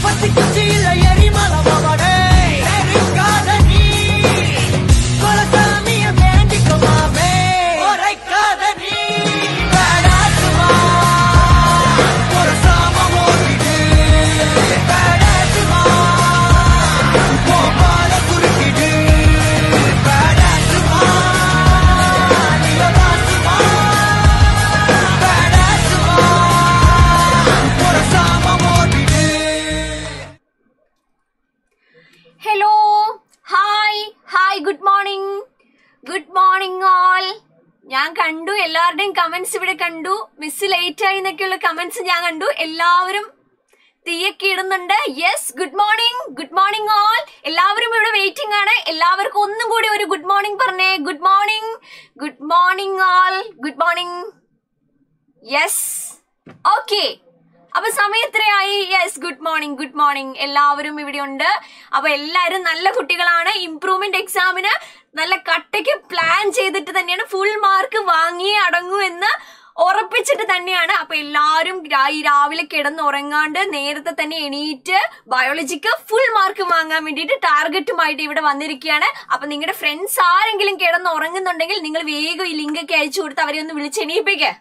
பத்திக்குச்சியில எரிமலமாவடே தெரிக்காத நீ குலசாமிய வேண்டிக்குமாமே உரைக்காத நீ வேடாச்சுமா ஒரு சாமம் ஓடிடு வேடாச்சுமா போபால குறுக்கிடு வேடாச்சுமா நிலவாசுமா வேடாச்சுமா ஒரு சாமம் ஓடிடு hello hi hi good morning good morning all ഞാൻ കണ്ടു എല്ലാവരുടെയും കമന്റ്സ് ഇവിടെ കണ്ടു മിസ് ലേറ്റ് ആയി എന്നൊക്കെയുള്ള കമന്റ്സ് ഞാൻ കണ്ടു എല്ലാവരും തീയൊക്കെ ഇടുന്നുണ്ട് yes good morning good morning all എല്ലാവരും ഇവിടെ വെയിറ്റിംഗ് ആണ് എല്ലാവർക്കും ഒന്നും കൂടി ഒരു ഗുഡ് മോർണിംഗ് പറഞ്ഞേ good morning good morning all good morning yes okay അപ്പൊ സമയം എത്രയായി yes good morning good morning എല്ലാവരും ഇവിടെ ഉണ്ട് അപ്പൊ എല്ലാവരും നല്ല കുട്ടികളാണ് ഇംപ്രൂവ്മെന്റ് എക്സാമിന് നല്ല കട്ടയ്ക്ക് പ്ലാൻ ചെയ്തിട്ട് തന്നെയാണ് ഫുൾ മാർക്ക് വാങ്ങിയേ അടങ്ങൂ എന്ന് ഉറപ്പിച്ചിട്ട് തന്നെയാണ് അപ്പൊ എല്ലാവരും രാ- ഈ രാവിലെ കിടന്ന് ഉറങ്ങാണ്ട് നേരത്തെ തന്നെ എണീറ്റ് ബയോളജിക്ക് ഫുൾ മാർക്ക് വാങ്ങാൻ വേണ്ടിയിട്ട് ടാർഗറ്റുമായിട്ട് ഇവിടെ വന്നിരിക്കുകയാണ് അപ്പൊ നിങ്ങളുടെ ഫ്രണ്ട്സ് ആരെങ്കിലും കിടന്ന് ഉറങ്ങുന്നുണ്ടെങ്കിൽ നിങ്ങൾ വേഗം ഈ ലിങ്ക് ഒക്കെ അയച്ചു കൊടുത്ത് അവരെ ഒന്ന് വിളിച്ച് എണീപ്പിക്കേ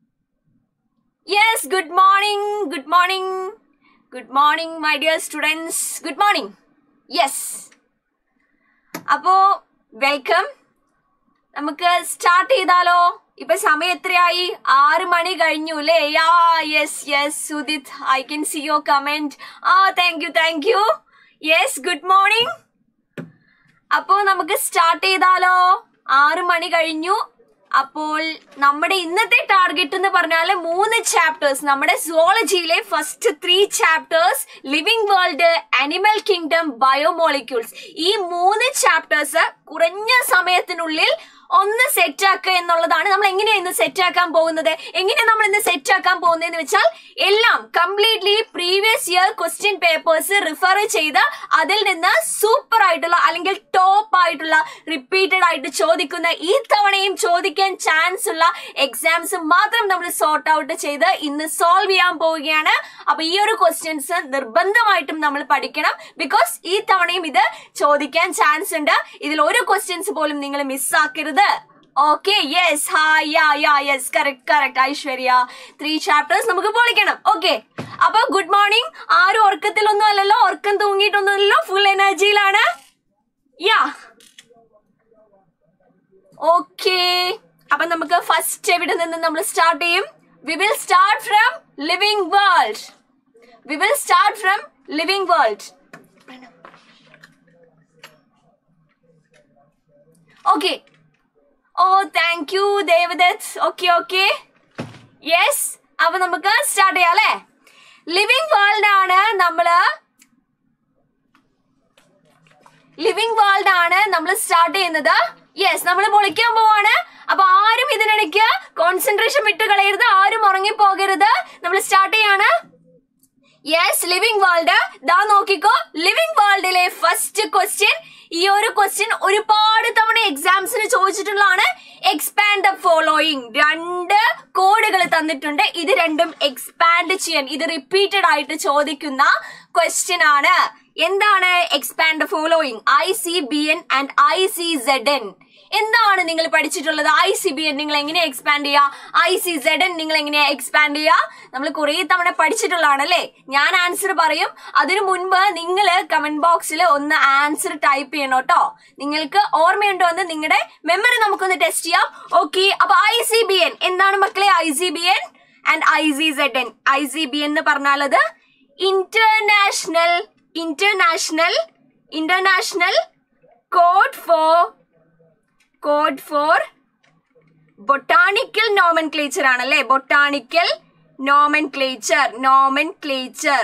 yes good morning good morning good morning my dear students good morning yes അപ്പോ വെൽക്കം നമുക്ക് സ്റ്റാർട്ട് ചെയ്താലോ ഇപ്പൊ സമയം എത്രയായി ആറ് മണി കഴിഞ്ഞു അല്ലേ yeah yes yes Sudhit I can see your comment ആ thank you thank you yes good morning അപ്പോ നമുക്ക് സ്റ്റാർട്ട് ചെയ്താലോ ആറ് മണി കഴിഞ്ഞു അപ്പോൾ നമ്മുടെ ഇന്നത്തെ ടാർഗറ്റ് എന്ന് പറഞ്ഞാല് മൂന്ന് ചാപ്റ്റേഴ്സ് നമ്മുടെ സുവോളജിയിലെ first three chapters living world animal kingdom biomolecules ഈ മൂന്ന് ചാപ്റ്റേഴ്സ് കുറഞ്ഞ സമയത്തിനുള്ളിൽ ഒന്ന് സെറ്റ് ആക്കുക എന്നുള്ളതാണ് നമ്മൾ എങ്ങനെയാ ഇന്ന് സെറ്റ് ആക്കാൻ പോകുന്നത് എങ്ങനെയാ നമ്മൾ ഇന്ന് സെറ്റ് ആക്കാൻ പോകുന്നതെന്ന് വെച്ചാൽ എല്ലാം completely previous year question papers refer ചെയ്ത് അതിൽ നിന്ന് സൂപ്പർ ആയിട്ടുള്ള അല്ലെങ്കിൽ ടോപ്പ് ആയിട്ടുള്ള റിപ്പീറ്റഡ് ആയിട്ട് ചോദിക്കുന്ന ഈ തവണയും ചോദിക്കാൻ ചാൻസ് ഉള്ള എക്സാംസ് മാത്രം നമ്മൾ സോർട്ട് ഔട്ട് ചെയ്ത് ഇന്ന് സോൾവ് ചെയ്യാൻ പോവുകയാണ് അപ്പൊ ഈ ഒരു ക്വസ്റ്റ്യൻസ് നിർബന്ധമായിട്ടും നമ്മൾ പഠിക്കണം ബിക്കോസ് ഈ തവണയും ഇത് ചോദിക്കാൻ ചാൻസ് ഉണ്ട് ഇതിൽ ഒരു ക്വസ്റ്റ്യൻസ് പോലും നിങ്ങൾ മിസ്സാക്കരുത് okay yes hi yeah yeah yes correct correct Aishwarya three chapters നമുക്ക് പൊളിക്കണം ഓക്കെ അപ്പൊ ഗുഡ് മോർണിംഗ് ആരും ഉറക്കത്തിലൊന്നും അല്ലല്ലോ ഉറക്കം തൂങ്ങിയിട്ടൊന്നുമല്ലല്ലോ ഫുൾ എനർജിയിലാണ് യാ ഓക്കെ അപ്പൊ നമുക്ക് ഫസ്റ്റ് എവിടെ നിന്ന് നമ്മൾ സ്റ്റാർട്ട് ചെയ്യും we will start from living world we will start from living world okay oh thank you Devadath okay okay yes അപ്പൊ നമുക്ക് സ്റ്റാർട്ട് ചെയ്യാം അല്ലേ ലിവിംഗ് വേൾഡ് ആണ് നമ്മള് ലിവിംഗ് വേൾഡ് ആണ് നമ്മൾ സ്റ്റാർട്ട് ചെയ്യുന്നത് യെസ് നമ്മൾ പൊളിക്കാൻ പോവാണ് അപ്പൊ ആരും ഇതിനിടയ്ക്ക് കോൺസെൻട്രേഷൻ വിട്ട് കളയരുത് ആരും ഉറങ്ങി പോകരുത് നമ്മൾ സ്റ്റാർട്ട് ചെയ്യാണ് യെസ് ലിവിംഗ് വേൾഡ് ദാ നോക്കിക്കോ ലിവിംഗ് വേൾഡിലെ ഫസ്റ്റ് ക്വസ്റ്റ്യൻ ഈ ഒരു ക്വസ്റ്റ്യൻ ഒരുപാട് തവണ എക്സാംസിന് ചോദിച്ചിട്ടുള്ളതാണ് എക്സ്പാൻഡ് ദ ഫോളോയിങ് രണ്ട് കോഡുകൾ തന്നിട്ടുണ്ട് ഇത് രണ്ടും എക്സ്പാൻഡ് ചെയ്യാൻ ഇത് റിപ്പീറ്റഡ് ആയിട്ട് ചോദിക്കുന്ന ക്വസ്റ്റ്യൻ ആണ് എന്താണ് expand following I C B N and I C Z N എന്താണ് നിങ്ങൾ പഠിച്ചിട്ടുള്ളത് ഐ സി ബി എൻ നിങ്ങൾ എങ്ങനെയാ എക്സ്പാൻഡ് ചെയ്യുക ഐ സി സെഡ് എൻ നിങ്ങൾ എങ്ങനെയാ എക്സ്പാൻഡ് ചെയ്യുക നമ്മൾ കുറെ തവണ പഠിച്ചിട്ടുള്ളതാണ് അല്ലേ ഞാൻ ആൻസർ പറയും അതിനു മുൻപ് നിങ്ങൾ കമന്റ് ബോക്സിൽ ഒന്ന് ആൻസർ ടൈപ്പ് ചെയ്യണം കേട്ടോ നിങ്ങൾക്ക് ഓർമ്മയുണ്ടോ എന്ന് നിങ്ങളുടെ മെമ്മറി നമുക്കൊന്ന് ടെസ്റ്റ് ചെയ്യാം ഓക്കെ അപ്പൊ ഐ സി ബി എൻ എന്താണ് മക്കളെ I C B N and I C Z N I C B എന്ന് പറഞ്ഞാൽ അത് international international international code for code for botanical nomenclature ആണല്ലേ botanical nomenclature nomenclature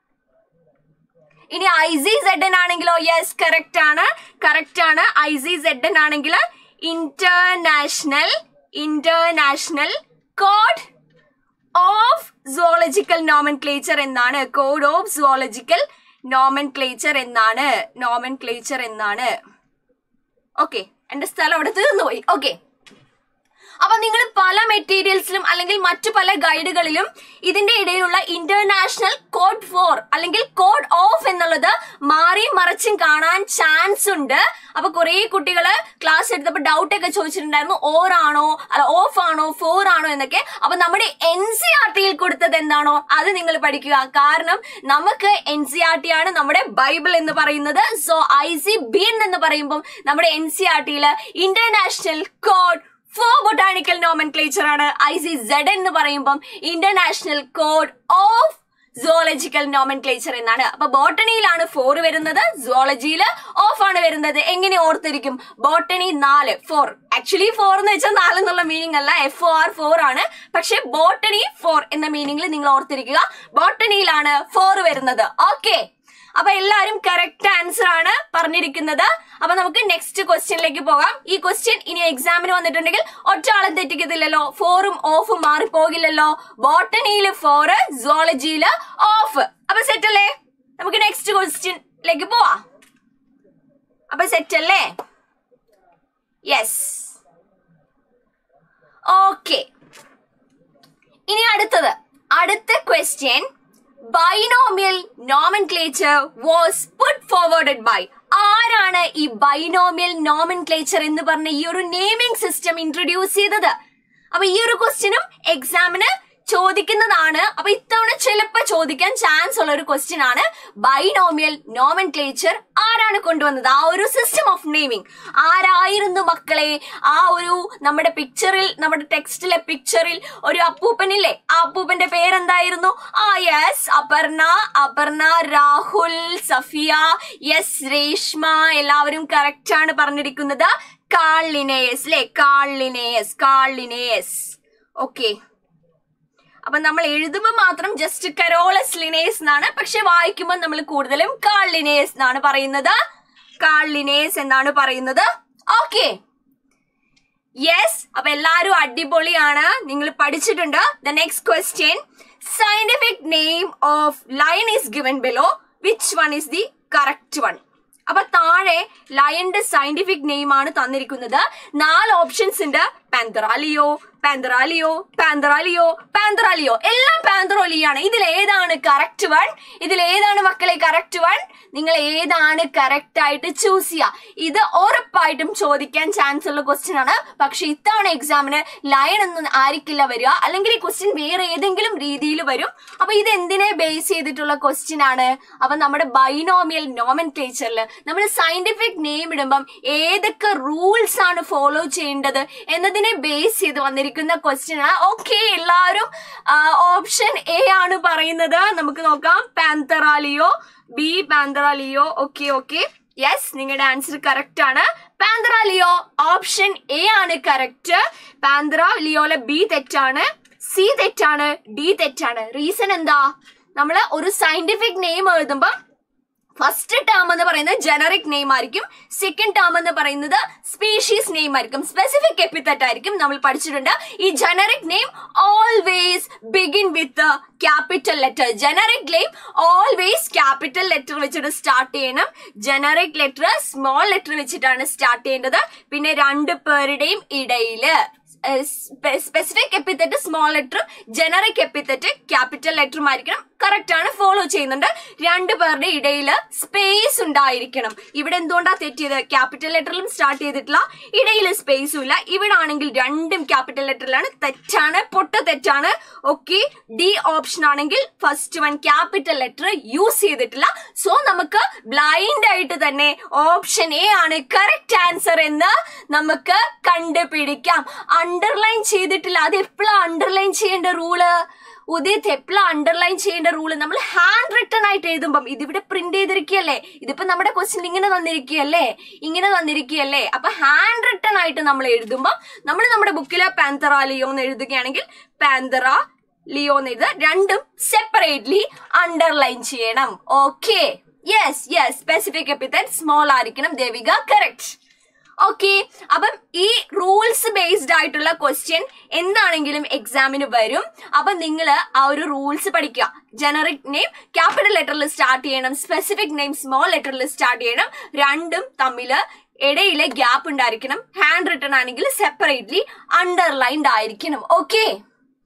ഇനി I C Z N ആണെങ്കിലോ yes correct ആണ് correct ആണ് I C Z N ആണെങ്കിൽ international international code of zoological nomenclature എന്നാണ് code of zoological nomenclature എന്നാണ് nomenclature എന്നാണ് okay എന്റെ സ്ഥലം അവിടെ തീർന്നു പോയി ഓക്കെ അപ്പൊ നിങ്ങൾ പല മെറ്റീരിയൽസിൽ ബുക്സിലും അല്ലെങ്കിൽ മറ്റു പല ഗൈഡുകളിലും ഇതിന്റെ ഇടയിലുള്ള ഇന്റർനാഷണൽ കോഡ് ഫോർ അല്ലെങ്കിൽ കോഡ് ഓഫ് എന്നുള്ളത് മാറിയും മറിച്ചും കാണാൻ ചാൻസ് ഉണ്ട് അപ്പൊ കുറെ കുട്ടികള് ക്ലാസ് എടുത്തപ്പോ ഡൗട്ട് ഒക്കെ ചോദിച്ചിട്ടുണ്ടായിരുന്നു ഓർ ആണോ അല്ല ഓഫ് ആണോ ഫോർ ആണോ എന്നൊക്കെ അപ്പൊ നമ്മുടെ എൻ സി ആർ ടിയിൽ കൊടുത്തത് എന്താണോ അത് നിങ്ങൾ പഠിക്കുക കാരണം നമുക്ക് എൻ സി ആർ ടി ആണ് നമ്മുടെ ബൈബിൾ എന്ന് പറയുന്നത് സോ ഐ സി ബീൻ എന്ന് പറയുമ്പോൾ നമ്മുടെ എൻ സി ആർ ടിയില് international code for botanical nomenclature ആണ് ഐ സി സെഡ് എന്ന് പറയുമ്പം international code of zoological nomenclature എന്നാണ് അപ്പൊ ബോട്ടണിയിലാണ് ഫോർ വരുന്നത് സുവോളജിയിൽ ഓഫ് ആണ് വരുന്നത് എങ്ങനെ ഓർത്തിരിക്കും ബോട്ടണി നാല് ഫോർ ആക്ച്വലി ഫോർ എന്ന് വെച്ചാൽ നാല് എന്നുള്ള മീനിങ് അല്ല എഫ് ഒ ആർ ഫോർ ആണ് പക്ഷെ ബോട്ടണി ഫോർ എന്ന മീനിങ്ങിൽ നിങ്ങൾ ഓർത്തിരിക്കുക ബോട്ടണിയിലാണ് ഫോർ വരുന്നത് ഓക്കെ അപ്പൊ എല്ലാവരും കറക്റ്റ് ആൻസർ ആണ് പറഞ്ഞിരിക്കുന്നത് അപ്പൊ നമുക്ക് നെക്സ്റ്റ് ക്വസ്റ്റ്യനിലേക്ക് പോകാം ഈ ക്വസ്റ്റ്യൻ ഇനി എക്സാമിന് വന്നിട്ടുണ്ടെങ്കിൽ ഒറ്റ ആളും തെറ്റിക്കത്തില്ലല്ലോ ഫോറും ഓഫും മാറിപ്പോകില്ലല്ലോ ബോട്ടണിയില് ഫോറ് സുവോളജിയില് ഓഫ് അപ്പൊ സെറ്റ് അല്ലേ നമുക്ക് നെക്സ്റ്റ് ക്വസ്റ്റ്യനിലേക്ക് പോവാം അപ്പൊ സെറ്റ് അല്ലേ യെസ് ഓക്കെ ഇനി അടുത്തത് അടുത്ത question binomial nomenclature was put forwarded by ആരാണ് ഈ ബൈനോമിയൽ നോമൻക്ലേച്ചർ എന്ന് പറഞ്ഞ ഈ ഒരു നെയിമിംഗ് സിസ്റ്റം ഇൻട്രൊഡ്യൂസ് ചെയ്തത് അപ്പൊ ഈ ഒരു ക്വസ്റ്റ്യനും എക്സാമിന് ചോദിക്കുന്നതാണ് അപ്പൊ ഇത്തവണ ചിലപ്പോ ചോദിക്കാൻ ചാൻസ് ഉള്ള ഒരു ക്വസ്റ്റ്യൻ ആണ് ബൈനോമിയൽ നോമൻക്ലേച്ചർ ആരാണ് കൊണ്ടുവന്നത് ആ ഒരു സിസ്റ്റം ഓഫ് നെയിമിംഗ് ആരായിരുന്നു മക്കളെ ആ ഒരു നമ്മുടെ പിക്ചറിൽ നമ്മുടെ ടെക്സ്റ്റിലെ പിക്ചറിൽ ഒരു അപ്പൂപ്പനില്ലേ ആ അപ്പൂപ്പന്റെ പേരെന്തായിരുന്നു ആ യെസ് അപർണ അപർണ രാഹുൽ സഫിയ യെസ് രേഷ്മ എല്ലാവരും കറക്റ്റ് ആണ് പറഞ്ഞിരിക്കുന്നത് കാളിനേയസ് അല്ലെ കാളിനേയസ് കാളിനേയസ് ഓക്കെ അപ്പൊ നമ്മൾ എഴുതുമ്പോൾ മാത്രം ജസ്റ്റ് കരോളസ് ലിനേസ് എന്നാണ് പക്ഷെ വായിക്കുമ്പോൾ നമ്മൾ കൂടുതലും കാൾ ലിനേസ് എന്നാണ് പറയുന്നത് കാൾ ലിനേസ് എന്നാണ് പറയുന്നത് ഓക്കെ യെസ് അപ്പൊ എല്ലാരും അടിപൊളിയാണ് നിങ്ങൾ പഠിച്ചിട്ടുണ്ട് the next question scientific name of lion is given below which one is the correct one അപ്പൊ താഴെ ലയന്റെ സയന്റിഫിക് നെയിം ആണ് തന്നിരിക്കുന്നത് നാല് ഓപ്ഷൻസ് ഉണ്ട് പാന്തറാലിയോ പാന്തറാലിയോ പാന്തറാലിയോ പാന്തറാലിയോ എല്ലാം പാന്തറോലിയാണ് ഇതിൽ ഏതാണ് കറക്റ്റ് വൺ ഇതിൽ ഏതാണ് മക്കളെ കറക്റ്റ് വൺ നിങ്ങൾ ഏതാണ് കറക്റ്റ് ആയിട്ട് ചൂസ് ചെയ്യുക ഇത് ഉറപ്പായിട്ടും ചോദിക്കാൻ ചാൻസ് ഉള്ള ക്വസ്റ്റ്യൻ ആണ് പക്ഷെ ഇത്തവണ എക്സാമിന് ലയൺ ഒന്നും ആയിരിക്കില്ല വരിക അല്ലെങ്കിൽ ഈ ക്വസ്റ്റ്യൻ വേറെ ഏതെങ്കിലും രീതിയിൽ വരും അപ്പൊ ഇത് എന്തിനെ ബേസ് ചെയ്തിട്ടുള്ള ക്വസ്റ്റ്യൻ ആണ് അപ്പൊ നമ്മുടെ ബൈനോമിയൽ നോമൻ ക്ലേച്ചറിൽ നമ്മൾ സയന്റിഫിക് നെയിം ഇടുമ്പം ഏതൊക്കെ റൂൾസ് ആണ് ഫോളോ ചെയ്യേണ്ടത് എന്നതിനെ ബേസ് ചെയ്ത് വന്നിരിക്കുന്ന ക്വസ്റ്റ്യൻ ആണ് ഓക്കെ എല്ലാവരും ഓപ്ഷൻ എ ആണ് പറയുന്നത് നമുക്ക് നോക്കാം Panthera leo B Panthera leo okay okay yes നിങ്ങളുടെ ആൻസർ കറക്റ്റ് ആണ് പാന്തറ ലിയോ ഓപ്ഷൻ എ ആണ് കറക്റ്റ് പാന്തറ ലിയോലെ ബി തെറ്റാണ് സി തെറ്റാണ് ഡി തെറ്റാണ് റീസൺ എന്താ നമ്മൾ ഒരു സയന്റിഫിക് നെയിം എഴുതുമ്പോൾ ഫസ്റ്റ് ടേം എന്ന് പറയുന്നത് ജനറിക് നെയിം ആയിരിക്കും സെക്കൻഡ് ടേം എന്ന് പറയുന്നത് സ്പീഷീസ് നെയിം ആയിരിക്കും സ്പെസിഫിക് എപ്പിത്തറ്റ് ആയിരിക്കും നമ്മൾ പഠിച്ചിട്ടുണ്ട് ഈ generic name always begin with capital letter generic name always capital letter വെച്ചിട്ട് സ്റ്റാർട്ട് ചെയ്യണം ജനറിക് ലെറ്റർ സ്മോൾ ലെറ്റർ വെച്ചിട്ടാണ് സ്റ്റാർട്ട് ചെയ്യേണ്ടത് പിന്നെ രണ്ട് പേരുടെയും ഇടയില് സ്പെസിഫിക് എപ്പിത്തറ്റ് സ്മോൾ ലെറ്ററും ജനറിക് എപ്പിത്തറ്റ് ക്യാപിറ്റൽ ലെറ്ററും ആയിരിക്കണം കറക്റ്റ് ആണ് ഫോളോ ചെയ്യുന്നുണ്ട് രണ്ടു പേരുടെ ഇടയിൽ സ്പേസ് ഉണ്ടായിരിക്കണം ഇവിടെ എന്തുകൊണ്ടാ തെറ്റിയത് ക്യാപിറ്റൽ ലെറ്ററിലും സ്റ്റാർട്ട് ചെയ്തിട്ടില്ല ഇടയിൽ സ്പേസും ഇല്ല ഇവിടെ ആണെങ്കിൽ രണ്ടും ക്യാപിറ്റൽ ലെറ്ററിലാണ് തെറ്റാണ് പൊട്ട തെറ്റാണ് ഓക്കെ ഡി ഓപ്ഷൻ ആണെങ്കിൽ first one capital letter use ചെയ്തിട്ടില്ല സോ നമുക്ക് ബ്ലൈൻഡ് ആയിട്ട് തന്നെ ഓപ്ഷൻ എ ആണ് കറക്റ്റ് ആൻസർ എന്ന് നമുക്ക് കണ്ടുപിടിക്കാം അണ്ടർലൈൻ ചെയ്തിട്ടില്ല അത് എപ്പോഴാണ് അണ്ടർലൈൻ ചെയ്യേണ്ട റൂള് ഉദിത് എപ്പോഴാണ് അണ്ടർലൈൻ ചെയ്യേണ്ട റൂള് നമ്മൾ ഹാൻഡ് റിട്ടൺ ആയിട്ട് എഴുതുമ്പം ഇതിവിടെ പ്രിന്റ് ചെയ്തിരിക്കുകയല്ലേ ഇതിപ്പോ നമ്മുടെ ക്വസ്റ്റ്യൻ ഇങ്ങനെ തന്നിരിക്കുകയല്ലേ ഇങ്ങനെ തന്നിരിക്കുകയല്ലേ അപ്പൊ ഹാൻഡ് റിട്ടൺ ആയിട്ട് നമ്മൾ എഴുതുമ്പോൾ നമ്മൾ നമ്മുടെ ബുക്കിലെ പാന്തറ ലിയോ എന്ന് എഴുതുകയാണെങ്കിൽ പാന്തറ ലിയോ എന്ന് എഴുതുക രണ്ടും സെപ്പറേറ്റ്ലി അണ്ടർലൈൻ ചെയ്യണം okay yes yes specific epithet small ആയിരിക്കണം ദേവിക കറക്റ്റ് ഓക്കെ അപ്പം ഈ റൂൾസ് ബേസ്ഡ് ആയിട്ടുള്ള ക്വസ്റ്റ്യൻ എന്താണെങ്കിലും എക്സാമിന് വരും അപ്പം നിങ്ങൾ ആ ഒരു റൂൾസ് പഠിക്കുക ജനറിക് നെയിം ക്യാപിറ്റൽ ലെറ്ററിൽ സ്റ്റാർട്ട് ചെയ്യണം സ്പെസിഫിക് നെയിം സ്മോൾ ലെറ്ററിൽ സ്റ്റാർട്ട് ചെയ്യണം രണ്ടും തമ്മിൽ ഇടയിലെ ഗ്യാപ്പ് ഉണ്ടായിരിക്കണം ഹാൻഡ് റിട്ടൺ ആണെങ്കിൽ സെപ്പറേറ്റ്ലി അണ്ടർലൈൻഡ് ആയിരിക്കണം ഓക്കെ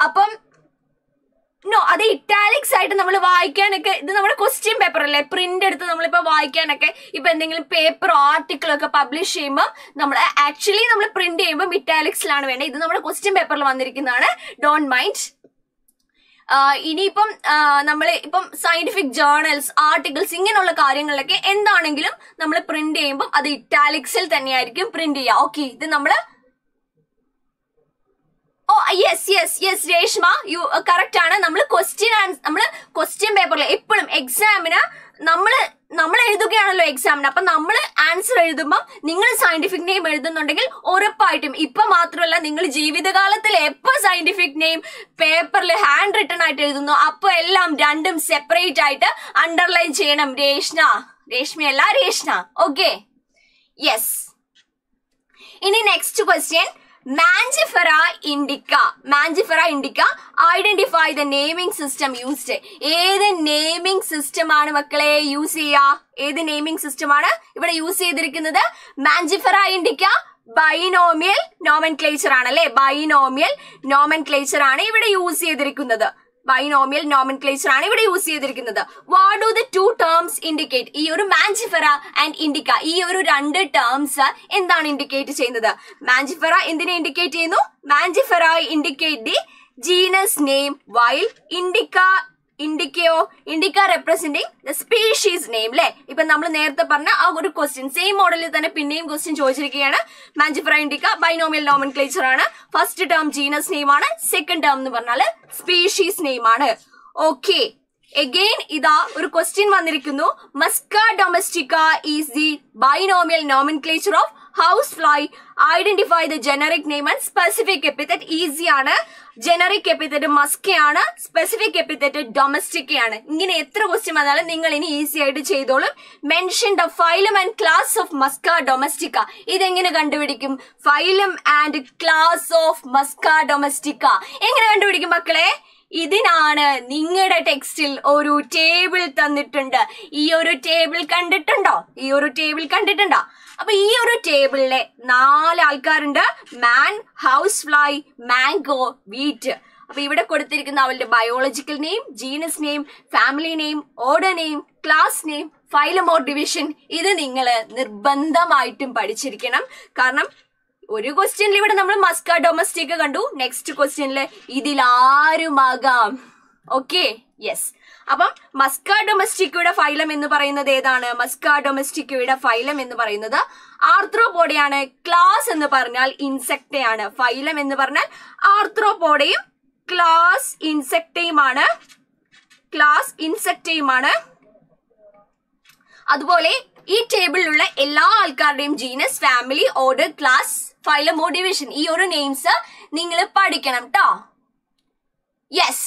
അപ്പം നോ അത് ഇറ്റാലിക്സ് ആയിട്ട് നമ്മൾ വായിക്കാനൊക്കെ ഇത് നമ്മുടെ ക്വസ്റ്റ്യൻ പേപ്പർ അല്ലേ പ്രിന്റ് എടുത്ത് നമ്മളിപ്പോ വായിക്കാനൊക്കെ ഇപ്പൊ എന്തെങ്കിലും പേപ്പറോ ആർട്ടിക്കിളോ ഒക്കെ പബ്ലിഷ് ചെയ്യുമ്പോൾ നമ്മൾ ആക്ച്വലി നമ്മൾ പ്രിന്റ് ചെയ്യുമ്പോൾ ഇറ്റാലിക്സിലാണ് വേണ്ടത് ഇത് നമ്മുടെ ക്വസ്റ്റ്യൻ പേപ്പറിൽ വന്നിരിക്കുന്നതാണ് ഡോണ്ട് മൈൻഡ് ഇനിയിപ്പം നമ്മൾ ഇപ്പം സയന്റിഫിക് ജേർണൽസ് ആർട്ടിക്കിൾസ് ഇങ്ങനെയുള്ള കാര്യങ്ങളിലൊക്കെ എന്താണെങ്കിലും നമ്മൾ പ്രിന്റ് ചെയ്യുമ്പോൾ അത് ഇറ്റാലിക്സിൽ തന്നെയായിരിക്കും പ്രിന്റ് ചെയ്യുക ഓക്കെ ഇത് നമ്മൾ oh yes yes yes Reshma you correct ആണ് നമ്മൾ ക്വസ്റ്റ്യൻ നമ്മൾ ക്വസ്റ്റ്യൻ പേപ്പറിൽ എപ്പോഴും എക്സാമിന് നമ്മൾ നമ്മൾ എഴുതുകയാണല്ലോ എക്സാമിന് അപ്പൊ നമ്മൾ ആൻസർ എഴുതുമ്പോൾ നിങ്ങൾ സയന്റിഫിക് നെയിം എഴുതുന്നുണ്ടെങ്കിൽ ഉറപ്പായിട്ടും ഇപ്പൊ മാത്രമല്ല നിങ്ങൾ ജീവിതകാലത്തിൽ എപ്പോ സയന്റിഫിക് നെയിം പേപ്പറിൽ ഹാൻഡ് റിട്ടൺ ആയിട്ട് എഴുതുന്നു അപ്പൊ എല്ലാം രണ്ടും സെപ്പറേറ്റ് ആയിട്ട് അണ്ടർലൈൻ ചെയ്യണം രേഷ്ന രേഷ്മയല്ല രേഷ്ന ഓക്കെ യെസ് ഇനി next question Mangifera indica Mangifera indica identify the naming system used ഏത് നെയിമിംഗ് സിസ്റ്റം ആണ് മക്കളെ യൂസ് ചെയ്യുക ഏത് നെയിമിംഗ് സിസ്റ്റം ആണ് ഇവിടെ യൂസ് ചെയ്തിരിക്കുന്നത് Mangifera indica binomial nomenclature ആണ് അല്ലെ ബൈനോമിയൽ നോമൻ ക്ലേച്ചർ ആണ് ഇവിടെ യൂസ് ചെയ്തിരിക്കുന്നത് ബൈനോമിയൽ നോമൻ ക്ലേച്ചർ ആണ് ഇവിടെ യൂസ് ചെയ്തിരിക്കുന്നത് what do the two terms indicate ഈ ഒരു മാഞ്ചിഫെറ ആൻഡ് ഇൻഡിക്ക ഈ ഒരു രണ്ട് ടേംസ് എന്താണ് ഇൻഡിക്കേറ്റ് ചെയ്യുന്നത് മാഞ്ചിഫെറ എന്തിനെ ഇൻഡിക്കേറ്റ് ചെയ്യുന്നു Mangifera indicate the genus name while indica ഇൻഡിക്കയോ indica representing the species name അല്ലെ ഇപ്പൊ നമ്മൾ നേരത്തെ പറഞ്ഞ ആ ഒരു ക്വസ്റ്റ്യൻ സെയിം മോഡലിൽ തന്നെ പിന്നെയും ക്വസ്റ്റ്യൻ ചോദിച്ചിരിക്കുകയാണ് Mangifera indica binomial nomenclature ആണ് ഫസ്റ്റ് ടേം ജീനസ് നെയിം ആണ് സെക്കൻഡ് ടേം എന്ന് പറഞ്ഞാൽ സ്പീഷീസ് നെയിം ആണ് ഓക്കെ എഗെയിൻ ഇതാ ഒരു ക്വസ്റ്റ്യൻ വന്നിരിക്കുന്നു Musca domestica is the binomial nomenclature of house fly identify the generic name and specific epithet easy ആണ് generic epithet മസ്കയാണ് specific epithet domestic ആണ് ഇങ്ങനെ എത്ര ക്വസ്റ്റ്യൻ വന്നാലും നിങ്ങൾ ഇനി ഈസി ആയിട്ട് ചെയ്തോളും mention the phylum and class of Musca domestica ഇതെങ്ങനെ കണ്ടുപിടിക്കും phylum and class of Musca domestica എങ്ങനെ കണ്ടുപിടിക്കും മക്കളെ ഇതിനാണ് നിങ്ങളുടെ ടെക്സ്റ്റിൽ ഒരു ടേബിൾ തന്നിട്ടുണ്ട് ഈ ഒരു ടേബിൾ കണ്ടിട്ടുണ്ടോ ഈ ഒരു ടേബിൾ കണ്ടിട്ടുണ്ടോ അപ്പൊ ഈ ഒരു ടേബിളിലെ നാല് ആൾക്കാരുണ്ട് man house fly mango wheat അപ്പൊ ഇവിടെ കൊടുത്തിരിക്കുന്ന അവളുടെ biological name genus name family name order name class name phylum or division ഇത് നിങ്ങൾ നിർബന്ധമായിട്ടും പഠിച്ചിരിക്കണം കാരണം ഒരു ക്വസ്റ്റ്യനിൽ ഇവിടെ നമ്മൾ മസ്ക ഡൊമസ്റ്റിക് കണ്ടു നെക്സ്റ്റ് ക്വസ്റ്റ്യനിൽ ഇതിൽ ആരുമാകാം ഓക്കെ യെസ് അപ്പം മസ്ക ഡൊമസ്റ്റിക്കയുടെ ഫൈലം എന്ന് പറയുന്നത് ഏതാണ് മസ്ക ഡൊമസ്റ്റിക്കയുടെ ഫൈലം എന്ന് പറയുന്നത് ആർത്രോപോഡയാണ് ക്ലാസ് എന്ന് പറഞ്ഞാൽ ഇൻസെക്ടയാണ് ഫൈലം എന്ന് പറഞ്ഞാൽ ആർത്രോപോഡയും ക്ലാസ് ഇൻസെക്ടയുമാണ് ക്ലാസ് ഇൻസെക്ടയുമാണ് അതുപോലെ ഈ ടേബിളിലുള്ള എല്ലാ ആൾക്കാരുടെയും ജീനസ് ഫാമിലി ഓർഡർ ക്ലാസ് ഫൈലമോ ഡിവിഷൻ ഈ ഒരു നെയിംസ് നിങ്ങൾ പഠിക്കണം ട്ടോ യെസ്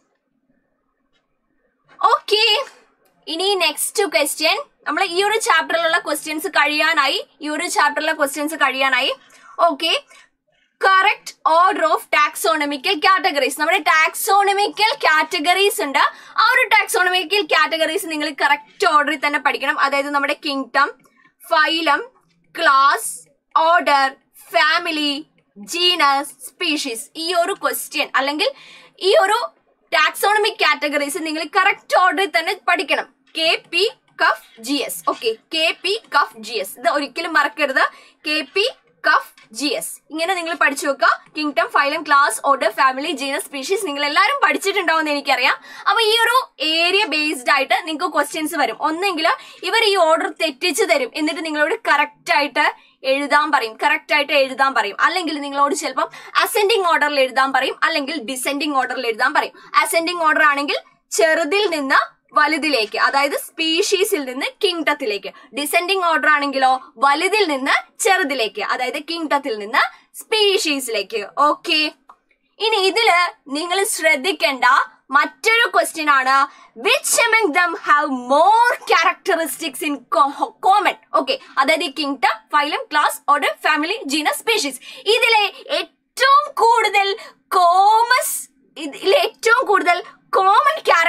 ഓക്കെ ഇനി നെക്സ്റ്റ് ക്വസ്റ്റ്യൻ നമ്മൾ ഈ ഒരു ചാപ്റ്ററിലുള്ള ക്വസ്റ്റ്യൻസ് കഴിയാനായി ഈ ഒരു ചാപ്റ്ററിലെ ക്വസ്റ്റ്യൻസ് കഴിയാനായി okay correct order of taxonomical categories നമ്മുടെ ടാക്സോണമിക്കൽ കാറ്റഗറീസ് ഉണ്ട് ആ ഒരു ടാക്സോണമിക്കൽ കാറ്റഗറീസ് നിങ്ങൾ കറക്റ്റ് ഓർഡറിൽ തന്നെ പഠിക്കണം അതായത് നമ്മുടെ kingdom phylum class order family genus species ഈ ഒരു ക്വസ്റ്റ്യൻ അല്ലെങ്കിൽ ഈ ഒരു ടാക്സോണമിക് കാറ്റഗറീസ് നിങ്ങൾ കറക്റ്റ് ഓർഡറിൽ തന്നെ പഠിക്കണം K P cof G S okay K P cof G S ഇത് ഒരിക്കലും മറക്കരുത് K P cof G S ഇങ്ങനെ നിങ്ങൾ പഠിച്ചു വെക്കുക kingdom phylum class order family genus species നിങ്ങൾ എല്ലാവരും പഠിച്ചിട്ടുണ്ടാവുമെന്ന് എനിക്കറിയാം അപ്പൊ ഈ ഒരു ഏരിയ ബേസ്ഡ് ആയിട്ട് നിങ്ങൾക്ക് ക്വസ്റ്റ്യൻസ് വരും ഒന്നെങ്കിൽ ഇവർ ഈ ഓർഡർ തെറ്റിച്ച് തരും എന്നിട്ട് നിങ്ങളോട് കറക്റ്റ് ആയിട്ട് എഴുതാൻ പറയും കറക്റ്റ് ആയിട്ട് എഴുതാൻ പറയും അല്ലെങ്കിൽ നിങ്ങളോട് ചിലപ്പം അസെൻഡിങ് ഓർഡറിൽ എഴുതാൻ പറയും അല്ലെങ്കിൽ ഡിസെൻഡിങ് ഓർഡറിൽ എഴുതാൻ പറയും അസെൻഡിങ് ഓർഡർ ആണെങ്കിൽ ചെറുതിൽ നിന്ന് വലുതിലേക്ക് അതായത് സ്പീഷീസിൽ നിന്ന് കിങ്ഡത്തിലേക്ക് ഡിസെൻഡിങ് ഓർഡർ ആണെങ്കിലോ വലുതിൽ നിന്ന് ചെറുതിലേക്ക് അതായത് കിങ്ഡത്തിൽ നിന്ന് സ്പീഷീസിലേക്ക് ഓക്കെ ഇനി ഇതില് നിങ്ങൾ ശ്രദ്ധിക്കേണ്ട മറ്റൊരു ക്വസ്റ്റ്യൻ ആണ് which among them have more characteristics in common okay അതായത് ഈ kingdom phylum class order family genus species ഇതിലെ ഏറ്റവും കൂടുതൽ കോമസ് ഇതിലെ ഏറ്റവും കൂടുതൽ കോമൺ ക്യാരക്ടറിസ്റ്റിക്സ്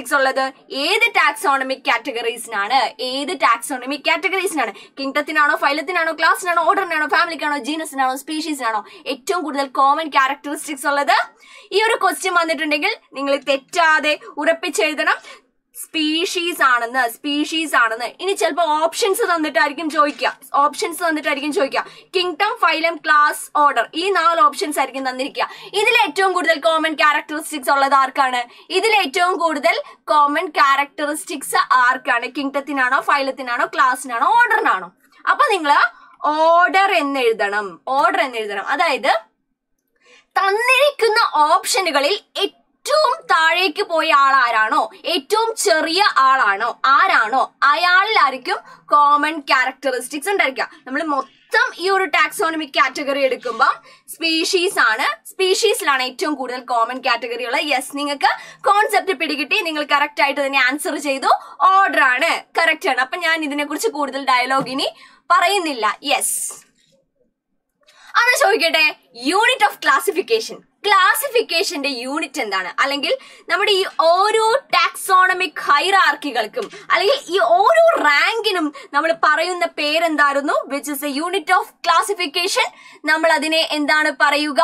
ക്യാരക്ടറിസ്റ്റിക്സ് ഉള്ളത് ഏത് ടാക്സോണമിക് കാറ്റഗറീസിനാണ് ഏത് ടാക്സോണമിക് കാറ്റഗറീസിനാണ് കിങ്ഡത്തിനാണോ ഫൈലത്തിനാണോ ക്ലാസ്സിനാണോ ഓർഡറിനാണോ ഫാമിലിക്കാണോ ജീനസിനാണോ സ്പീഷീസിനാണോ ഏറ്റവും കൂടുതൽ കോമൺ ക്യാരക്ടറിസ്റ്റിക്സ് ഉള്ളത് ഈ ഒരു ക്വസ്റ്റ്യൻ വന്നിട്ടുണ്ടെങ്കിൽ നിങ്ങൾ തെറ്റാതെ ഉറപ്പിച്ചെഴുതണം സ്പീഷീസ് ആണെന്ന് സ്പീഷീസ് ആണെന്ന് ഇനി ചിലപ്പോൾ ഓപ്ഷൻസ് തന്നിട്ടായിരിക്കും ചോദിക്കുക ഓപ്ഷൻസ് തന്നിട്ടായിരിക്കും ചോദിക്കുക കിങ്ഡം ഫൈലം ക്ലാസ് ഓർഡർ ഈ നാല് ഓപ്ഷൻസ് ആയിരിക്കും തന്നിരിക്കുക ഇതിൽ ഏറ്റവും കൂടുതൽ കോമൺ ക്യാരക്ടറിസ്റ്റിക്സ് ഉള്ളത് ആർക്കാണ് ഇതിൽ ഏറ്റവും കൂടുതൽ കോമൺ ക്യാരക്ടറിസ്റ്റിക്സ് ആർക്കാണ് കിങ്ഡത്തിനാണോ ഫൈലത്തിനാണോ ക്ലാസ്സിനാണോ ഓർഡറിനാണോ അപ്പൊ നിങ്ങൾ ഓർഡർ എന്ന് എഴുതണം ഓർഡർ എന്ന് എഴുതണം അതായത് തന്നിരിക്കുന്ന ഓപ്ഷനുകളിൽ ഏറ്റവും താഴേക്ക് പോയ ആൾ ആരാണോ ഏറ്റവും ചെറിയ ആളാണോ ആരാണോ അയാളിലായിരിക്കും കോമൺ ക്യാരക്ടറിസ്റ്റിക്സ് ഉണ്ടായിരിക്കുക നമ്മൾ മൊത്തം ഈ ഒരു ടാക്സോണമിക് കാറ്റഗറി എടുക്കുമ്പോൾ സ്പീഷീസ് ആണ് സ്പീഷീസിലാണ് ഏറ്റവും കൂടുതൽ കോമൺ കാറ്റഗറി ഉള്ളത് യെസ് നിങ്ങൾക്ക് കോൺസെപ്റ്റ് പിടികിട്ടി നിങ്ങൾ കറക്റ്റ് ആയിട്ട് തന്നെ ആൻസർ ചെയ്തു ഓർഡർ ആണ് കറക്റ്റ് ആണ് അപ്പൊ ഞാൻ ഇതിനെക്കുറിച്ച് കൂടുതൽ ഡയലോഗ് ഇനി പറയുന്നില്ല യെസ് അന്ന് ചോദിക്കട്ടെ യൂണിറ്റ് ഓഫ് ക്ലാസിഫിക്കേഷൻ ക്ലാസിഫിക്കേഷന്റെ യൂണിറ്റ് എന്താണ് അല്ലെങ്കിൽ നമ്മുടെ ഈ ഓരോ ടാക്സോണമിക് ഹൈറാർക്കികൾക്കും അല്ലെങ്കിൽ ഈ ഓരോ റാങ്കിനും നമ്മൾ പറയുന്ന പേരെന്തായിരുന്നു which is a unit of classification നമ്മൾ അതിനെ എന്താണ് പറയുക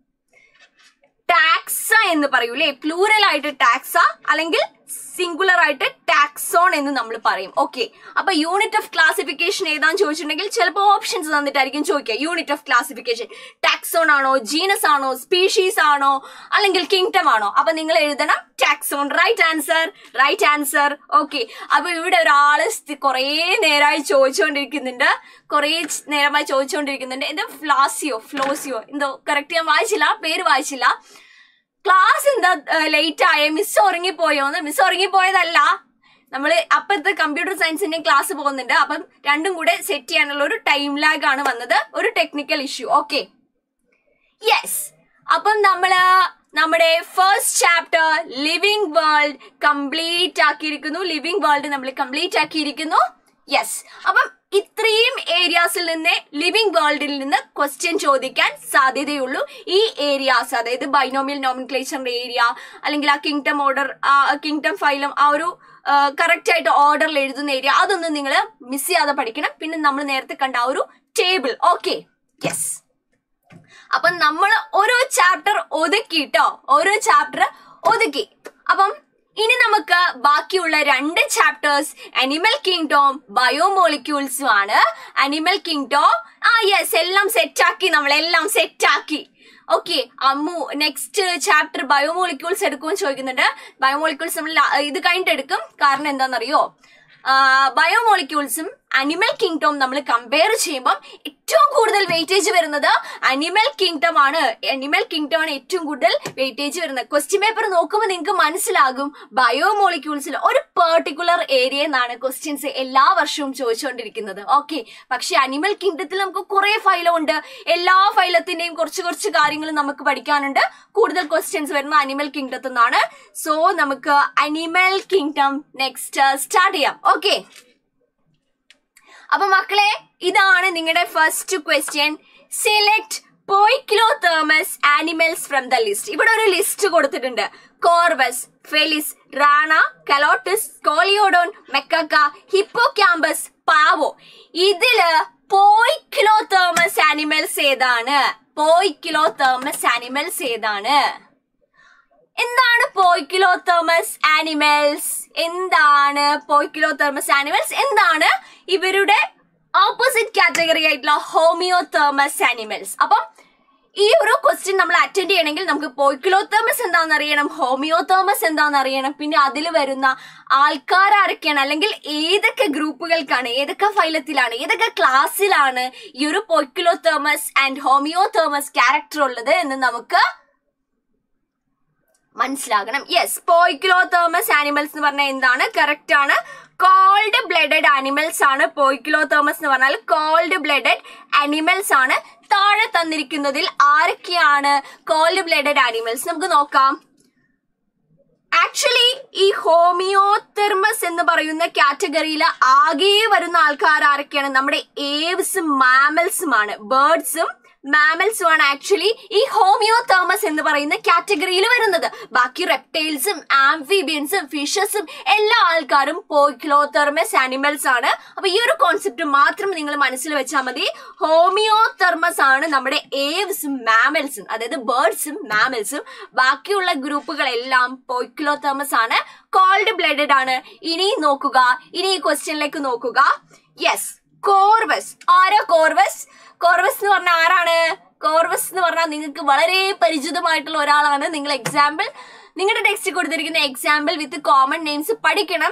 ടാക്സ എന്ന് പറയൂലേ പ്ലൂറൽ ആയിട്ട് ടാക്സ അല്ലെങ്കിൽ സിംഗുലർ ആയിട്ട് ടാക്സോൺ എന്ന് നമ്മൾ പറയും ഓക്കെ അപ്പൊ യൂണിറ്റ് ഓഫ് ക്ലാസിഫിക്കേഷൻ ഏതാന്ന് ചോദിച്ചിട്ടുണ്ടെങ്കിൽ ചിലപ്പോൾ ഓപ്ഷൻസ് തന്നിട്ടായിരിക്കും ചോദിക്കുക യൂണിറ്റ് ഓഫ് ക്ലാസിഫിക്കേഷൻ ടാക്സോൺ ആണോ ജീനസ് ആണോ സ്പീഷീസ് ആണോ അല്ലെങ്കിൽ കിങ്ഡം ആണോ അപ്പൊ നിങ്ങൾ എഴുതണം taxon right answer right answer okay അപ്പൊ ഇവിടെ ഒരാള് സ്ഥി- കുറേ നേരമായി ചോദിച്ചുകൊണ്ടിരിക്കുന്നുണ്ട് കുറേ ച് നേരമായി ചോദിച്ചുകൊണ്ടിരിക്കുന്നുണ്ട് എന്തോ ഫ്ലാസിയോ ഫ്ലോസിയോ എന്തോ കറക്റ്റ് ഞാൻ വായിച്ചില്ല പേര് വായിച്ചില്ല ക്ലാസ് എന്താ ലേറ്റ് ആയ മിസ് ഉറങ്ങിപ്പോയോന്ന് മിസ് ഉറങ്ങിപ്പോയതല്ല നമ്മൾ അപ്പത്തെ കമ്പ്യൂട്ടർ സയൻസിന്റെ ക്ലാസ് പോകുന്നുണ്ട് അപ്പം രണ്ടും കൂടെ സെറ്റ് ചെയ്യാനുള്ള ഒരു ടൈം ലാഗ് ആണ് വന്നത് ഒരു ടെക്നിക്കൽ ഇഷ്യൂ ഓക്കെ യെസ് അപ്പം നമ്മള് നമ്മുടെ first chapter living world complete ആക്കിയിരിക്കുന്നു ലിവിംഗ് വേൾഡ് നമ്മൾ കംപ്ലീറ്റ് ആക്കിയിരിക്കുന്നു യെസ് അപ്പം ഇത്രയും ഏരിയാസിൽ നിന്ന് ലിവിംഗ് വേൾഡിൽ നിന്ന് ക്വസ്റ്റ്യൻ ചോദിക്കാൻ സാധ്യതയുള്ളൂ ഈ ഏരിയാസ് അതായത് ബൈനോമിയൽ നോമിൻക്ലേച്ചറിന്റെ ഏരിയ അല്ലെങ്കിൽ ആ കിങ്ഡം ഓർഡർ കിങ്ഡം ഫൈലം ആ ഒരു കറക്റ്റ് ആയിട്ട് ഓർഡറിൽ എഴുതുന്ന ഏരിയ അതൊന്നും നിങ്ങൾ മിസ് ചെയ്യാതെ പഠിക്കണം പിന്നെ നമ്മൾ നേരത്തെ കണ്ട ആ ഒരു ടേബിൾ ഓക്കെ യെസ് അപ്പം നമ്മൾ ഓരോ ചാപ്റ്റർ ഒതുക്കിട്ടോ ഓരോ ചാപ്റ്റർ ഒതുക്കി അപ്പം ഇനി നമുക്ക് ബാക്കിയുള്ള രണ്ട് ചാപ്റ്റേഴ്സ് അനിമൽ കിങ്ഡോം ബയോമോളിക്യൂൾസും ആണ് അനിമൽ കിങ്ഡോം ആ യെസ് എല്ലാം സെറ്റാക്കി നമ്മൾ എല്ലാം സെറ്റാക്കി okay Ammu next chapter biomolecules എടുക്കുമെന്ന് ചോദിക്കുന്നുണ്ട് ബയോമോളിക്യൂൾസ് നമ്മൾ ല- ഇത് കഴിഞ്ഞിട്ട് എടുക്കും കാരണം എന്താണെന്നറിയോ ബയോമോളിക്യൂൾസും അനിമൽ കിങ്ഡം നമ്മൾ കമ്പയർ ചെയ്യുമ്പോൾ ഏറ്റവും കൂടുതൽ വെയിറ്റേജ് വരുന്നത് അനിമൽ കിങ്ഡം ആണ് അനിമൽ കിങ്ഡം ആണ് ഏറ്റവും കൂടുതൽ വെയിറ്റേജ് വരുന്നത് ക്വസ്റ്റ്യൻ പേപ്പർ നോക്കുമ്പോൾ നിങ്ങൾക്ക് മനസ്സിലാകും ബയോമോളിക്യൂൾസിൽ ഒരു പെർട്ടിക്കുലർ ഏരിയ എന്നാണ് ക്വസ്റ്റ്യൻസ് എല്ലാ വർഷവും ചോദിച്ചുകൊണ്ടിരിക്കുന്നത് ഓക്കെ പക്ഷെ അനിമൽ കിങ്ഡത്തിൽ നമുക്ക് കുറെ ഫൈലം ഉണ്ട് എല്ലാ ഫൈലത്തിന്റെയും കുറച്ച് കുറച്ച് കാര്യങ്ങൾ നമുക്ക് പഠിക്കാനുണ്ട് കൂടുതൽ ക്വസ്റ്റ്യൻസ് വരുന്ന അനിമൽ കിങ്ഡത്തിൽ നിന്നാണ് സോ നമുക്ക് അനിമൽ കിങ്ഡം നെക്സ്റ്റ് സ്റ്റാർട്ട് ചെയ്യാം ഓക്കെ അപ്പൊ മക്കളെ ഇതാണ് നിങ്ങളുടെ first question select poikilothermous animals from the list ഇവിടെ ഒരു ലിസ്റ്റ് കൊടുത്തിട്ടുണ്ട് Corvus Felis Rana Calotes Scoliodon Macaca Hippocampus Pavo ഇതില് പോയിക്ലോതേമസ് ആനിമൽസ് ഏതാണ് പോയിക്ലോതേമസ് ആനിമൽസ് ഏതാണ് എന്താണ് പോയിക്കിലോതേമസ് ആനിമൽസ് എന്താണ് പോയിക്കിലോതേമസ് ആനിമൽസ് എന്താണ് ഇവരുടെ ഓപ്പോസിറ്റ് കാറ്റഗറി ആയിട്ടുള്ള ഹോമിയോതേമസ് ആനിമൽസ് അപ്പം ഈ ഒരു ക്വസ്റ്റ്യൻ നമ്മൾ അറ്റൻഡ് ചെയ്യണമെങ്കിൽ നമുക്ക് പോയിക്കിലോതേമസ് എന്താണെന്ന് അറിയണം ഹോമിയോതേമസ് എന്താണെന്ന് അറിയണം പിന്നെ അതിൽ വരുന്ന ആൾക്കാർ ആരൊക്കെയാണ് അല്ലെങ്കിൽ ഏതൊക്കെ ഗ്രൂപ്പുകൾക്കാണ് ഏതൊക്കെ ഫൈലത്തിലാണ് ഏതൊക്കെ ക്ലാസ്സിലാണ് ഈ ഒരു പോയിക്കിലോതേമസ് ആൻഡ് ഹോമിയോതേമസ് ക്യാരക്ടർ ഉള്ളത് എന്ന് നമുക്ക് മനസ്സിലാകണം യെസ് പോയിക്ലോതേമസ് ആനിമൽസ് എന്ന് പറഞ്ഞാൽ എന്താണ് കറക്റ്റ് ആണ് കോൾഡ് ബ്ലഡഡ് ആനിമൽസ് ആണ് പോയിക്ലോതേമസ് എന്ന് പറഞ്ഞാൽ കോൾഡ് ബ്ലഡഡ് ആനിമൽസ് ആണ് താഴെ തന്നിരിക്കുന്നതിൽ ആരൊക്കെയാണ് കോൾഡ് ബ്ലഡഡ് ആനിമൽസ് നമുക്ക് നോക്കാം ആക്ച്വലി ഈ ഹോമിയോതെർമസ് എന്ന് പറയുന്ന കാറ്റഗറിയിൽ ആകെ വരുന്ന ആൾക്കാർ ആരൊക്കെയാണ് നമ്മുടെ ഏവ്സും മാമൽസും ആണ് ബേർഡ്സും മാമൽസും ആണ് ആക്ച്വലി ഈ ഹോമിയോതേമസ് എന്ന് പറയുന്ന കാറ്റഗറിയിൽ വരുന്നത് ബാക്കി റെപ്റ്റൈൽസും ആംഫിബിയൻസും ഫിഷസും എല്ലാ ആൾക്കാരും പോയിക്ലോതെർമസ് ആനിമൽസ് ആണ് അപ്പൊ ഈ ഒരു കോൺസെപ്റ്റ് മാത്രം നിങ്ങൾ മനസ്സിൽ വെച്ചാൽ മതി ഹോമിയോതെർമസ് ആണ് നമ്മുടെ ഏവ്സും മാമൽസും അതായത് ബേർഡ്സും മാമൽസും ബാക്കിയുള്ള ഗ്രൂപ്പുകളെല്ലാം പോയിക്ലോതെർമസ് ആണ് കോൾഡ് ബ്ലഡഡ് ആണ് ഇനി നോക്കുക ഇനി ഈ ക്വസ്റ്റ്യനിലേക്ക് നോക്കുക യെസ് കോർവസ് ആരാ കോർവസ് കോർവസ് എന്ന് പറഞ്ഞാൽ ആരാണ് കോർവസ് എന്ന് പറഞ്ഞാൽ നിങ്ങൾക്ക് വളരെ പരിചിതമായിട്ടുള്ള ഒരാളാണ് നിങ്ങൾ എക്സാമ്പിൾ നിങ്ങളുടെ ടെക്സ്റ്റ് കൊടുത്തിരിക്കുന്ന എക്സാമ്പിൾ വിത്ത് കോമൺ നെയിംസ് പഠിക്കണം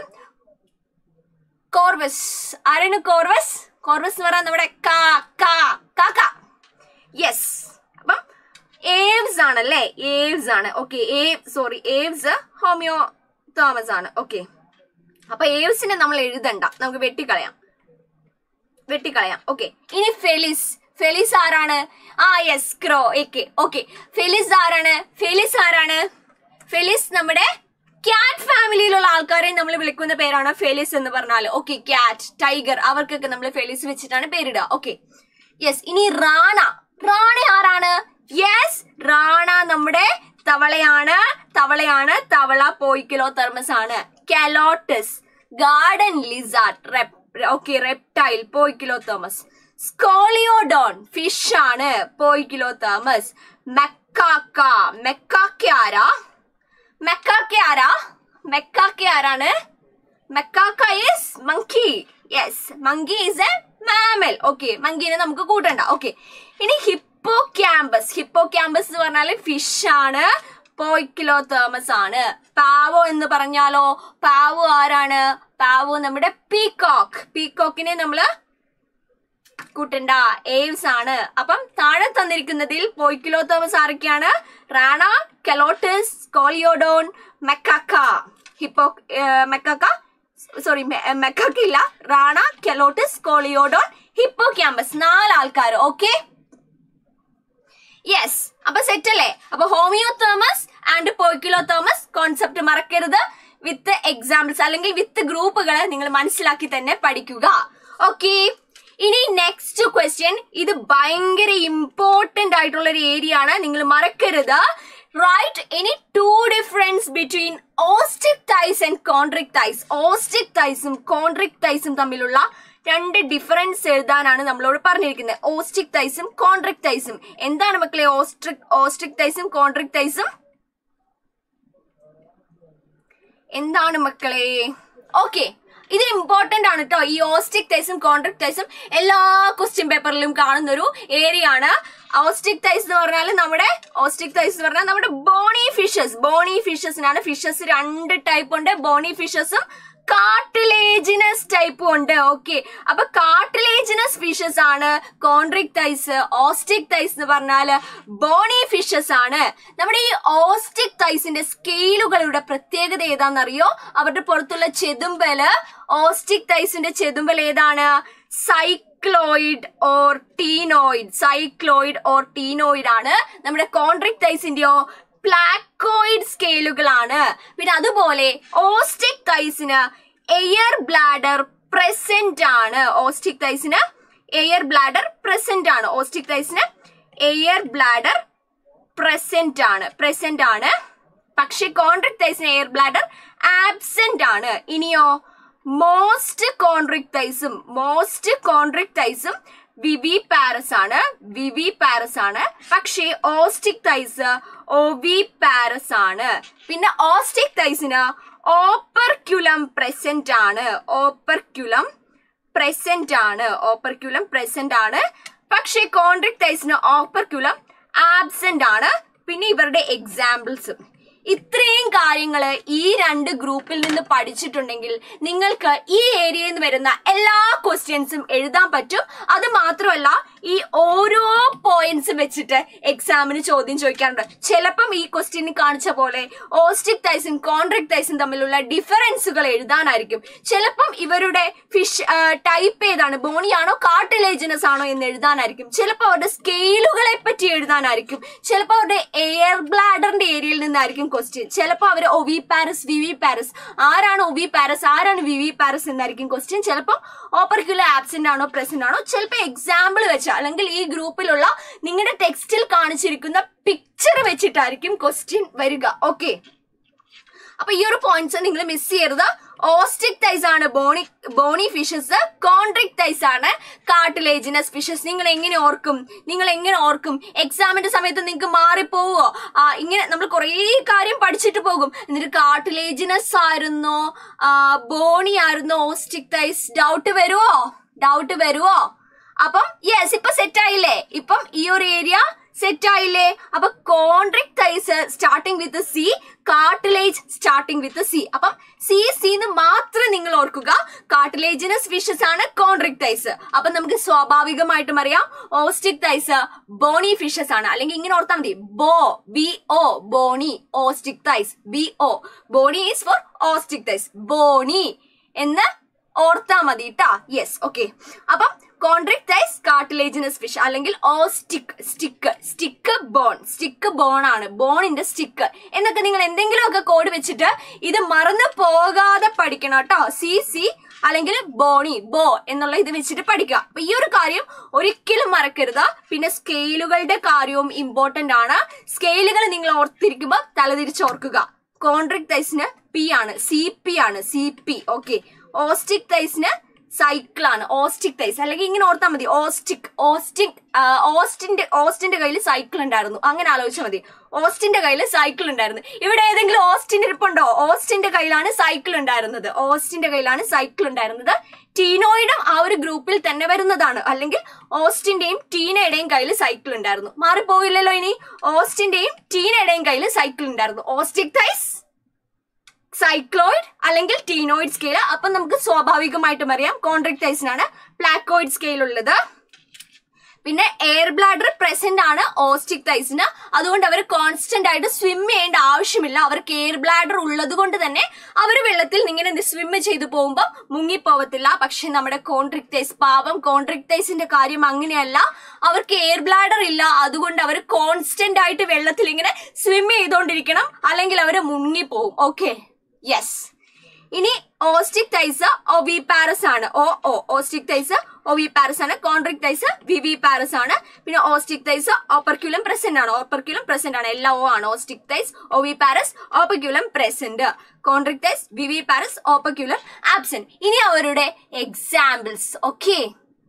കോർവസ് ആരാണ് കോർവസ് കോർവസ് എന്ന് പറഞ്ഞാൽ നമ്മുടെ കാ കാ കാക്ക യെസ് അപ്പം ഏവ്സ് ആണല്ലേ ഏവ്സ് ആണ് okay ave sorry Aves homoiothermous ആണ് ഓക്കെ അപ്പൊ ഏവ്സിനെ നമ്മൾ എഴുതണ്ട നമുക്ക് വെട്ടിക്കളയാം വെട്ടിക്കളയാം ഓക്കെ ഇനി ഫെലിസ് ഫെലിസ് ആരാണ് ആ yes crow okay okay Felis ആരാണ് ഫെലിസ് ആരാണ് ഫെലിസ് നമ്മുടെ ക്യാറ്റ് ഫാമിലിയിലുള്ള ആൾക്കാരെ നമ്മൾ വിളിക്കുന്ന പേരാണ് ഫെലിസ് എന്ന് പറഞ്ഞാൽ ഓക്കെ ക്യാറ്റ് ടൈഗർ അവർക്കൊക്കെ നമ്മൾ ഫെലിസ് വെച്ചിട്ടാണ് പേരിടുക ഓക്കെ യെസ് ഇനി റാണ റാണ ആരാണ് യെസ് റാണ നമ്മുടെ തവളയാണ് തവളയാണ് തവള പോയിക്കിലോ തെർമസ് ആണ് Calotes garden lizard rep okay reptile poikilothermous Scoliodon fish ആണ് പോയിക്കിലോ തോമസ് മെക്കാക്ക മെക്കാക്ക ആരാ മെക്കാക്ക ആരാ മെക്കാക്ക ആരാണ് Macaca is monkey yes monkey is a mammal okay മങ്കീനെ നമുക്ക് കൂട്ടണ്ട ഓക്കെ ഇനി ഹിപ്പോ ക്യാമ്പസ് ഹിപ്പോ ക്യാമ്പസ് എന്ന് പറഞ്ഞാല് ഫിഷ് ആണ് പോയിക്കിലോ തേമസ് ആണ് പാവോ എന്ന് പറഞ്ഞാലോ പാവോ ആരാണ് പാവോ നമ്മുടെ പീകോക്ക് പീകോക്കിനെ നമ്മള് കൂട്ടണ്ട ഏവ്സ് ആണ് അപ്പം താഴെ തന്നിരിക്കുന്നതിൽ പോയിക്കിലോ തോമസ് ആരൊക്കെയാണ് Rana Calotes Scoliodon Macaca hippo Macaca sorry Macaca ഇല്ല Rana Calotes Scoliodon Hippocampus നാല് ആൾക്കാർ ഓക്കെ യെസ് അപ്പൊ സെറ്റ് അല്ലേ അപ്പൊ homoiothermous and poikilothermous concept മറക്കരുത് വിത്ത് എക്സാമ്പിൾസ് അല്ലെങ്കിൽ വിത്ത് ഗ്രൂപ്പുകൾ നിങ്ങൾ മനസ്സിലാക്കി തന്നെ പഠിക്കുക ഓക്കെ ഇനി നെക്സ്റ്റ് ക്വസ്റ്റ്യൻ ഇത് ഭയങ്കര ഇമ്പോർട്ടന്റ് ആയിട്ടുള്ള ഒരു ഏരിയ ആണ് നിങ്ങൾ മറക്കരുത് write any two difference between Osteichthyes and Chondrichthyes ഓസ്റ്റിക് തൈസും കോൺട്രിക് തൈസും തമ്മിലുള്ള രണ്ട് ഡിഫറൻസ് എഴുതാനാണ് നമ്മളോട് പറഞ്ഞിരിക്കുന്നത് ഓസ്റ്റിക് തൈസും കോൺട്രിക് തൈസും എന്താണ് മക്കളെ ഓസ്ട്രിക് ഓസ്റ്റിക് തൈസും കോൺട്രിക് തൈസും എന്താണ് മക്കളെ ഓക്കെ ഇത് ഇമ്പോർട്ടന്റ് ആണ് കേട്ടോ ഈ ഓസ്റ്റിക് തൈസും കോൺട്രിക് തൈസും എല്ലാ ക്വസ്റ്റ്യൻ പേപ്പറിലും കാണുന്ന ഒരു ഏരിയ ആണ് ഓസ്റ്റിക് തൈസ് എന്ന് പറഞ്ഞാൽ നമ്മുടെ ഓസ്റ്റിക് തൈസ് എന്ന് പറഞ്ഞാൽ നമ്മുടെ ബോണി ഫിഷസ് ബോണി ഫിഷസിനാണ് ഫിഷസ് രണ്ട് ടൈപ്പ് ഉണ്ട് ബോണി ഫിഷസും കാർട്ടിലേജിനസ് ടൈപ്പും ഉണ്ട് ഓക്കെ അപ്പൊ കാർട്ടിലേജിനസ് ഫിഷസ് ആണ് കോൺട്രിക് തൈസ് ഓസ്റ്റിക് തൈസ് എന്ന് പറഞ്ഞാല് ബോണി ഫിഷസ് ആണ് നമ്മുടെ ഈ ഓസ്റ്റിക് തൈസിന്റെ സ്കെയിലുകളുടെ പ്രത്യേകത ഏതാണെന്നറിയോ അവരുടെ പുറത്തുള്ള ചെതുമ്പല് ഓസ്റ്റിക് തൈസിന്റെ ചെതുമ്പൽ ഏതാണ് cycloid or ctenoid cycloid or ctenoid ആണ് നമ്മുടെ കോൺട്രിക് തൈസിന്റെയോ പ്ലാക്കോയിഡ് സ്കെയിലുകളാണ് പിന്നെ അതുപോലെ ഓസ്റ്റിക് തൈസിന് എയർ ബ്ലാഡർ പ്രസന്റ് ആണ് ഓസ്റ്റിക് തൈസിന് എയർ ബ്ലാഡർ പ്രസന്റ് ആണ് ഓസ്റ്റിക് തൈസിന് എയർ ബ്ലാഡർ പ്രസന്റ് ആണ് പ്രസന്റ് ആണ് പക്ഷെ കോൺട്രിക് തൈസിന് എയർ ബ്ലാഡർ ആബ്സെന്റ് ആണ് ഇനിയോ മോസ്റ്റ് കോൺട്രിക് തൈസും മോസ്റ്റ് കോൺട്രിക് തൈസും വിവി പാരസ് ആണ് വിവി പാരസ് ആണ് പക്ഷേ ഓസ്റ്റിക് തൈസ് ഒവി പാരസ് ആണ് പിന്നെ ഓസ്റ്റിക് തൈസിന് ഓപ്പർക്യുലം പ്രസന്റ് ആണ് ഓപ്പർക്യുലം പ്രസന്റ് ആണ് ഓപ്പർക്യുലം പ്രസന്റ് ആണ് പക്ഷേ കോൺട്രിക് തൈസിന് ഓപ്പർക്യുലം ആബ്സെന്റ് ആണ് പിന്നെ ഇവരുടെ എക്സാമ്പിൾസും ഇത്രയും കാര്യങ്ങൾ ഈ രണ്ട് ഗ്രൂപ്പിൽ നിന്ന് പഠിച്ചിട്ടുണ്ടെങ്കിൽ നിങ്ങൾക്ക് ഈ ഏരിയയിൽ നിന്ന് വരുന്ന എല്ലാ ക്വസ്റ്റ്യൻസും എഴുതാൻ പറ്റും അത് മാത്രമല്ല ഈ ഓരോ പോയിന്റ്സ് വെച്ചിട്ട് എക്സാമിന് ചോദ്യം ചോദിക്കാറുണ്ട് ചിലപ്പം ഈ ക്വസ്റ്റ്യനിൽ കാണിച്ച പോലെ ഓസ്റ്റിക് തൈസും കോൺട്രിക് തൈസും തമ്മിലുള്ള ഡിഫറൻസുകൾ എഴുതാനായിരിക്കും ചിലപ്പം ഇവരുടെ ഫിഷ് ടൈപ്പ് ഏതാണ് ബോണിയാണോ കാർട്ടിലേജിനസ് ആണോ എന്ന് എഴുതാനായിരിക്കും ചിലപ്പോൾ അവരുടെ സ്കെയിലുകളെ പറ്റി എഴുതാനായിരിക്കും ചിലപ്പോൾ അവരുടെ എയർ ബ്ലാഡറിന്റെ ഏരിയയിൽ നിന്നായിരിക്കും ക്വസ്റ്റ്യൻ ചിലപ്പോൾ അവർ ഒവി പാരസ് വി വി പാരസ് ആരാണ് ഒവി പാരസ് ആരാണ് വി വി പാരസ് എന്നായിരിക്കും ക്വസ്റ്റ്യൻ ചിലപ്പോൾ ഓപ്പർക്യുലർ ആബ്സെന്റ് ആണോ പ്രസന്റ് ആണോ ചിലപ്പോൾ എക്സാമ്പിൾ വെച്ച് അല്ലെങ്കിൽ ഈ ഗ്രൂപ്പിലുള്ള നിങ്ങളുടെ ടെക്സ്റ്റിൽ കാണിച്ചിരിക്കുന്ന പിക്ചർ വെച്ചിട്ടായിരിക്കും ക്വസ്റ്റ്യൻ വരിക ഓക്കെ അപ്പൊ ഈ ഒരു പോയിന്റ്സ് നിങ്ങൾ മിസ് ചെയ്യരുത് ഓസ്റ്റിക് തൈസ് ആണ് bony bony fishes Chondrichthyes ആണ് കാർട്ടിലേജിനസ് ഫിഷസ് നിങ്ങൾ എങ്ങനെ ഓർക്കും നിങ്ങൾ എങ്ങനെ ഓർക്കും എക്സാമിന്റെ സമയത്ത് നിങ്ങൾക്ക് മാറിപ്പോവോ ആ ഇങ്ങനെ നമ്മൾ കുറേ കാര്യം പഠിച്ചിട്ട് പോകും എന്നിട്ട് കാർട്ടിലേജിനസ് ആയിരുന്നോ ആ, ബോണി ആയിരുന്നോ ഓസ്റ്റിക് തൈസ് ഡൗട്ട് വരുവോ ഡൗട്ട് വരുവോ അപ്പം യെസ് ഇപ്പൊ സെറ്റ് ആയില്ലേ ഇപ്പം ഈ ഒരു ഏരിയ സെറ്റ് ആയില്ലേ അപ്പൊ Chondrichthyes starting with C cartilage starting with C അപ്പം സി സി എന്ന് മാത്രം നിങ്ങൾ ഓർക്കുക കാർട്ടിലേജിനസ് ഫിഷസ് ആണ് കോൺട്രിക് തൈസ് അപ്പൊ നമുക്ക് സ്വാഭാവികമായിട്ടും അറിയാം ഓസ്റ്റിക് തൈസ് ബോണി ഫിഷസ് ആണ് അല്ലെങ്കിൽ ഇങ്ങനെ ഓർത്താൽ മതി ബോ B O bony Osteichthyes B O bony is for Osteichthyes bony എന്ന് ഓർത്താ മതി ട്ടാ യെസ് ഓക്കെ അപ്പം കോൺട്രിക് തൈസ് കാർട്ടിലേജിനസ് ഫിഷ് അല്ലെങ്കിൽ ഓസ്റ്റിക് stick stick bone stick bone ആണ് ബോണിന്റെ സ്റ്റിക്ക് എന്നൊക്കെ നിങ്ങൾ എന്തെങ്കിലുമൊക്കെ കോഡ് വെച്ചിട്ട് ഇത് മറന്നു പോകാതെ പഠിക്കണം കേട്ടോ സി സി അല്ലെങ്കിൽ ബോണി ബോ എന്നുള്ള ഇത് വെച്ചിട്ട് പഠിക്കുക അപ്പൊ ഈ ഒരു കാര്യം ഒരിക്കലും മറക്കരുത് പിന്നെ സ്കെയിലുകളുടെ കാര്യവും ഇമ്പോർട്ടന്റ് ആണ് സ്കെയിലുകൾ നിങ്ങൾ ഓർത്തിരിക്കുമ്പോൾ തലതിരിച്ച് ഓർക്കുക കോൺട്രിക് തൈസിന് പി ആണ് സി പി ആണ് സി പി ഓക്കെ ഓസ്റ്റിക് തൈസിന് സൈക്കിൾ ആണ് ഓസ്റ്റിക് തൈസ് അല്ലെങ്കിൽ ഇങ്ങനെ ഓർത്താൽ മതി ഓസ്റ്റിക് ഓസ്റ്റിക് ആ, ഓസ്റ്റിന്റെ ഓസ്റ്റിന്റെ കയ്യിൽ സൈക്കിൾ ഉണ്ടായിരുന്നു അങ്ങനെ ആലോചിച്ചാൽ മതി ഓസ്റ്റിന്റെ കയ്യിൽ സൈക്കിൾ ഉണ്ടായിരുന്നു ഇവിടെ ഏതെങ്കിലും ഓസ്റ്റിന്റെ ഇരിപ്പുണ്ടോ ഓസ്റ്റിന്റെ കയ്യിലാണ് സൈക്കിൾ ഉണ്ടായിരുന്നത് ഓസ്റ്റിന്റെ കയ്യിലാണ് സൈക്കിൾ ഉണ്ടായിരുന്നത് ടീനോയിഡും ആ ഒരു ഗ്രൂപ്പിൽ തന്നെ വരുന്നതാണ് അല്ലെങ്കിൽ ഓസ്റ്റിന്റെയും ടീനയുടെയും കയ്യിൽ സൈക്കിൾ ഉണ്ടായിരുന്നു മാറിപ്പോയില്ലല്ലോ ഇനി ഓസ്റ്റിന്റെയും ടീനയുടെയും കയ്യിൽ സൈക്കിൾ ഉണ്ടായിരുന്നു ഓസ്റ്റിക് തൈസ് സൈക്ലോയിഡ് അല്ലെങ്കിൽ ടീനോയിഡ് സ്കെയിൽ അപ്പൊ നമുക്ക് സ്വാഭാവികമായിട്ടും അറിയാം കോൺട്രിക് തൈസിനാണ് പ്ലാക്കോയിഡ് സ്കെയിൽ ഉള്ളത് പിന്നെ എയർ ബ്ലാഡർ പ്രസന്റ് ആണ് ഓസ്റ്റിക് തൈസിന് അതുകൊണ്ട് അവർ കോൺസ്റ്റന്റ് ആയിട്ട് സ്വിം ചെയ്യേണ്ട ആവശ്യമില്ല അവർക്ക് എയർ ബ്ലാഡർ ഉള്ളത് കൊണ്ട് തന്നെ അവർ വെള്ളത്തിൽ ഇങ്ങനെ സ്വിം ചെയ്തു പോകുമ്പോൾ മുങ്ങിപ്പോവത്തില്ല പക്ഷെ നമ്മുടെ കോൺട്രിക് തൈസ് പാവം കോൺട്രിക് തൈസിന്റെ കാര്യം അങ്ങനെയല്ല അവർക്ക് എയർ ബ്ലാഡർ ഇല്ല അതുകൊണ്ട് അവർ കോൺസ്റ്റന്റ് ആയിട്ട് വെള്ളത്തിൽ ഇങ്ങനെ സ്വിം ചെയ്തുകൊണ്ടിരിക്കണം അല്ലെങ്കിൽ അവർ മുങ്ങിപ്പോവും ഓക്കെ യെസ് ഇനി ഓസ്റ്റിക് തൈസ് ഒവി പാരസ് ആണ് ഓ ഓ ഓസ്റ്റിക് തൈസ് ഒവി പാരസ് ആണ് Chondrichthyes viviparous ആണ് പിന്നെ ഓസ്റ്റിക് തൈസ് ഓപ്പർക്യുലം പ്രസന്റ് ആണ് ഓപ്പർക്യുലം പ്രസന്റ് ആണ് എല്ലാ ഓ ആണ് Osteichthyes oviparous operculum present Chondrichthyes viviparous operculum absent ഇനി അവരുടെ എക്സാമ്പിൾസ് ഓക്കെ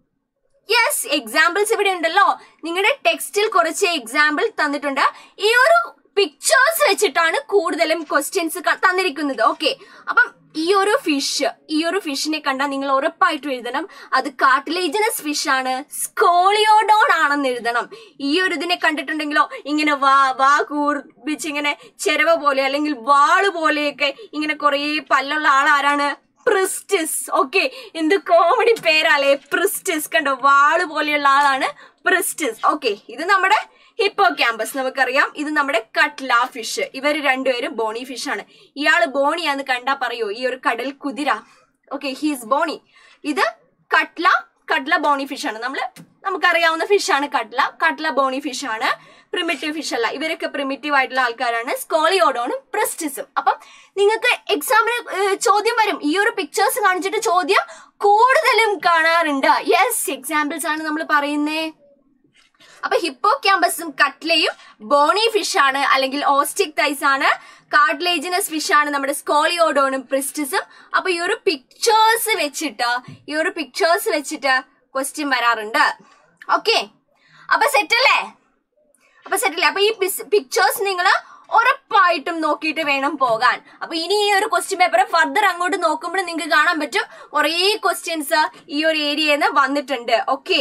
യെസ് എക്സാമ്പിൾസ് ഇവിടെ ഉണ്ടല്ലോ നിങ്ങളുടെ ടെക്സ്റ്റിൽ കുറച്ച് എക്സാമ്പിൾ തന്നിട്ടുണ്ട് ഈ ഒരു പിക്ചേഴ്സ് വെച്ചിട്ടാണ് കൂടുതലും ക്വസ്റ്റ്യൻസ് തന്നിരിക്കുന്നത് ഓക്കെ അപ്പം ഈ ഒരു ഫിഷ് ഈ ഒരു ഫിഷിനെ കണ്ടാൽ നിങ്ങൾ ഉറപ്പായിട്ടും എഴുതണം അത് കാർട്ടിലേജനസ് ഫിഷ് ആണ് സ്കോളിയോഡോൺ ആണെന്ന് എഴുതണം ഈ ഒരു ഇതിനെ കണ്ടിട്ടുണ്ടെങ്കിലോ ഇങ്ങനെ വാ വാ കൂർപ്പിച്ച് ഇങ്ങനെ ചെരവ പോലെ അല്ലെങ്കിൽ വാള് പോലെയൊക്കെ ഇങ്ങനെ കുറേ പല്ലുള്ള ആളാരാണ് പ്രിസ്റ്റിസ് ഓക്കെ എന്ത് കോമഡി പേരാലേ പ്രിസ്റ്റിസ് കണ്ടോ വാള് പോലെയുള്ള ആളാണ് പ്രിസ്റ്റിസ് ഓക്കെ ഇത് നമ്മുടെ ഹിപ്പോ ക്യാമ്പസ് നമുക്കറിയാം ഇത് നമ്മുടെ കട്ല ഫിഷ് ഇവർ രണ്ടുപേരും ബോണി ഫിഷ് ആണ് ഇയാള് ബോണിയാന്ന് കണ്ടാ പറയോ ഈ ഒരു കടൽ കുതിര ഓക്കെ ഹീസ് ബോണി ഇത് കട്ല കട്ല ബോണി ഫിഷ് ആണ് നമ്മള് നമുക്കറിയാവുന്ന ഫിഷ് ആണ് കട്ല കട്ല ബോണി ഫിഷ് ആണ് പ്രിമിറ്റീവ് ഫിഷ് അല്ല ഇവരൊക്കെ പ്രിമിറ്റീവ് ആയിട്ടുള്ള ആൾക്കാരാണ് സ്കോളിയോഡോണും പ്രസ്റ്റിസും അപ്പം നിങ്ങൾക്ക് എക്സാമിന് ചോദ്യം വരും ഈ ഒരു പിക്ചേഴ്സ് കാണിച്ചിട്ട് ചോദ്യം കൂടുതലും കാണാറുണ്ട് യെസ് എക്സാമ്പിൾസ് ആണ് നമ്മൾ പറയുന്നേ അപ്പൊ ഹിപ്പോ ക്യാമ്പസും കട്ലയും ബോണി ഫിഷ് ആണ് അല്ലെങ്കിൽ ഓസ്റ്റിക് തൈസ് ആണ് കാർട്ടിലേജിനസ് ഫിഷ് ആണ് നമ്മുടെ സ്കോളിയോഡോണും പ്രിസ്റ്റിസും അപ്പൊ ഈ ഒരു പിക്ചേഴ്സ് വെച്ചിട്ട് ഈ ഒരു പിക്ചേഴ്സ് വെച്ചിട്ട് ക്വസ്റ്റ്യൻ വരാറുണ്ട് ഓക്കെ അപ്പൊ സെറ്റ് അല്ലേ അപ്പൊ സെറ്റ് അല്ലേ അപ്പൊ ഈ പിക്ചേഴ്സ് നിങ്ങൾ ഉറപ്പായിട്ടും നോക്കിയിട്ട് വേണം പോകാൻ അപ്പൊ ഇനി ഈ ഒരു ക്വസ്റ്റ്യൻ പേപ്പർ ഫർദർ അങ്ങോട്ട് നോക്കുമ്പോൾ നിങ്ങൾക്ക് കാണാൻ പറ്റും കുറേ ക്വസ്റ്റ്യൻസ് ഈ ഒരു ഏരിയയിൽ നിന്ന് വന്നിട്ടുണ്ട് ഓക്കെ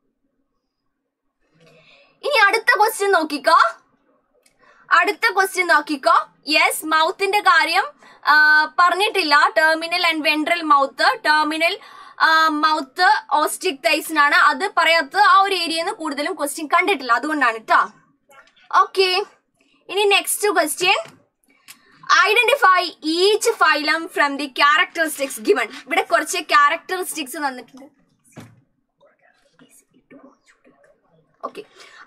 ഇനി അടുത്ത ക്വസ്റ്റ്യൻ നോക്കിക്കോ അടുത്ത ക്വസ്റ്റ്യൻ നോക്കിക്കോ യെസ് മൗത്തിന്റെ കാര്യം ആ, പറഞ്ഞിട്ടില്ല terminal and ventral mouth terminal mouth ഓസ്റ്റിക് തൈസിനാണ് അത് പറയാത്ത ആ ഒരു ഏരിയയിൽ നിന്ന് കൂടുതലും ക്വസ്റ്റ്യൻ കണ്ടിട്ടില്ല അതുകൊണ്ടാണ് കേട്ടോ ഓക്കെ ഇനി next question identify each phylum from the characteristics given ഇവിടെ കുറച്ച് ക്യാരക്ടറിസ്റ്റിക്സ് തന്നിട്ടുണ്ട് ഓക്കെ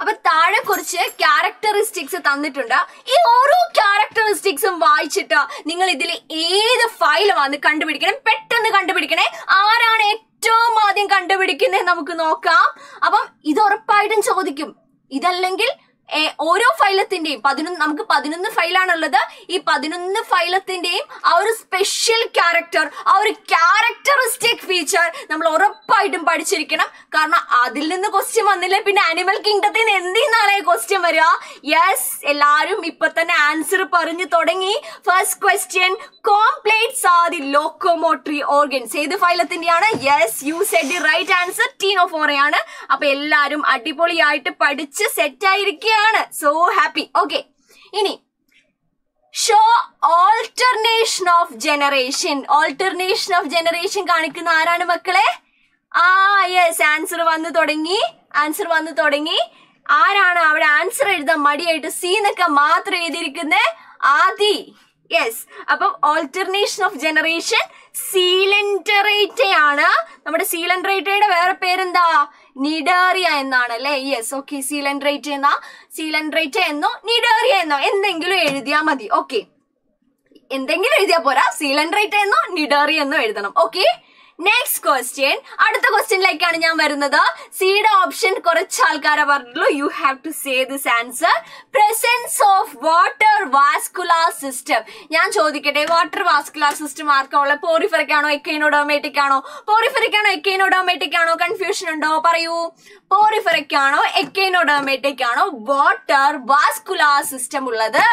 അപ്പൊ താഴെ കുറച്ച് ക്യാരക്ടറിസ്റ്റിക്സ് തന്നിട്ടുണ്ട് ഈ ഓരോ ക്യാരക്ടറിസ്റ്റിക്സും വായിച്ചിട്ട് നിങ്ങൾ ഇതിൽ ഏത് ഫയൽ വന്ന് കണ്ടുപിടിക്കണം പെട്ടെന്ന് കണ്ടുപിടിക്കണേ ആരാണ് ഏറ്റവും ആദ്യം കണ്ടുപിടിക്കുന്നത് നമുക്ക് നോക്കാം അപ്പം ഇത് ഉറപ്പായിട്ടും ചോദിക്കും ഇതല്ലെങ്കിൽ ഏ, ഓരോ ഫൈലത്തിന്റെയും പതിനൊന്ന് നമുക്ക് പതിനൊന്ന് ഫയലാണുള്ളത് ഈ പതിനൊന്ന് ഫൈലത്തിന്റെയും ആ ഒരു സ്പെഷ്യൽ ക്യാരക്ടർ ആ ഒരു ക്യാരക്ടറിസ്റ്റിക് ഫീച്ചർ നമ്മൾ ഉറപ്പായിട്ടും പഠിച്ചിരിക്കണം കാരണം അതിൽ നിന്ന് ക്വസ്റ്റ്യൻ വന്നില്ലേ പിന്നെ ആനിമൽ കിങ്ഡത്തിൽ നിന്ന് എന്തിനാളെ ക്വസ്റ്റ്യൻ വരിക യെസ് എല്ലാരും ഇപ്പൊ തന്നെ ആൻസർ പറഞ്ഞു തുടങ്ങി first question comb plates are the locomotory organs ഏത് ഫൈലത്തിന്റെയാണ് yes you said the right answer ടീനോ ഫോറയാണ് അപ്പൊ എല്ലാരും അടിപൊളിയായിട്ട് പഠിച്ച് സെറ്റ് ആയിരിക്കുകയാണ് സോ ഹാപ്പി ഓക്കെ ഇനി show alternation of generation alternation of generation കാണിക്കുന്ന ആരാണ് മക്കളെ ആ യെസ് ആൻസർ വന്നു തുടങ്ങി ആൻസർ വന്നു തുടങ്ങി ആരാണ് അവിടെ ആൻസർ എഴുതാൻ മടിയായിട്ട് സി എന്നൊക്കെ മാത്രം എഴുതിയിരിക്കുന്നത് ആദി യെസ് അപ്പം ഓൾട്ടർനേഷൻ ഓഫ് ജനറേഷൻ സീലൻഡറേറ്റ ആണ് നമ്മുടെ സീലൻഡറേറ്റയുടെ വേറെ പേരെന്താ നിഡേറിയ എന്നാണ് അല്ലെ യെസ് ഓക്കെ സീലൻഡറേറ്റ എന്നാ സീലൻഡറേറ്റ എന്നോ നിഡേറിയ എന്നോ എന്തെങ്കിലും എഴുതിയാ മതി ഓക്കെ എന്തെങ്കിലും എഴുതിയാ പോരാ സീലൻഡറേറ്റ് എന്നോ നിഡറി എന്നോ എഴുതണം ഓക്കെ നെക്സ്റ്റ് ക്വസ്റ്റ്യൻ അടുത്ത ക്വസ്റ്റ്യനിലേക്കാണ് ഞാൻ വരുന്നത് സിയുടെ ഓപ്ഷൻ കുറച്ച് ആൾക്കാരെ പറഞ്ഞുള്ളൂ you have to say this answer presence of water vascular system ഞാൻ ചോദിക്കട്ടെ വാട്ടർ വാസ്കുലാർ സിസ്റ്റം ആർക്കാണോ പോറിഫറിക് ആണോ എക്കൈനോഡോമേറ്റിക് ആണോ പോറിഫറിക് ആണോ എക്കൈനോഡോമേറ്റിക് ആണോ കൺഫ്യൂഷൻ ഉണ്ടോ പറയൂ പോറിഫറിക് ആണോ എക്കൈനോഡോമേറ്റിക് ആണോ വാട്ടർ വാസ്കുലാർ സിസ്റ്റം ഉള്ളത്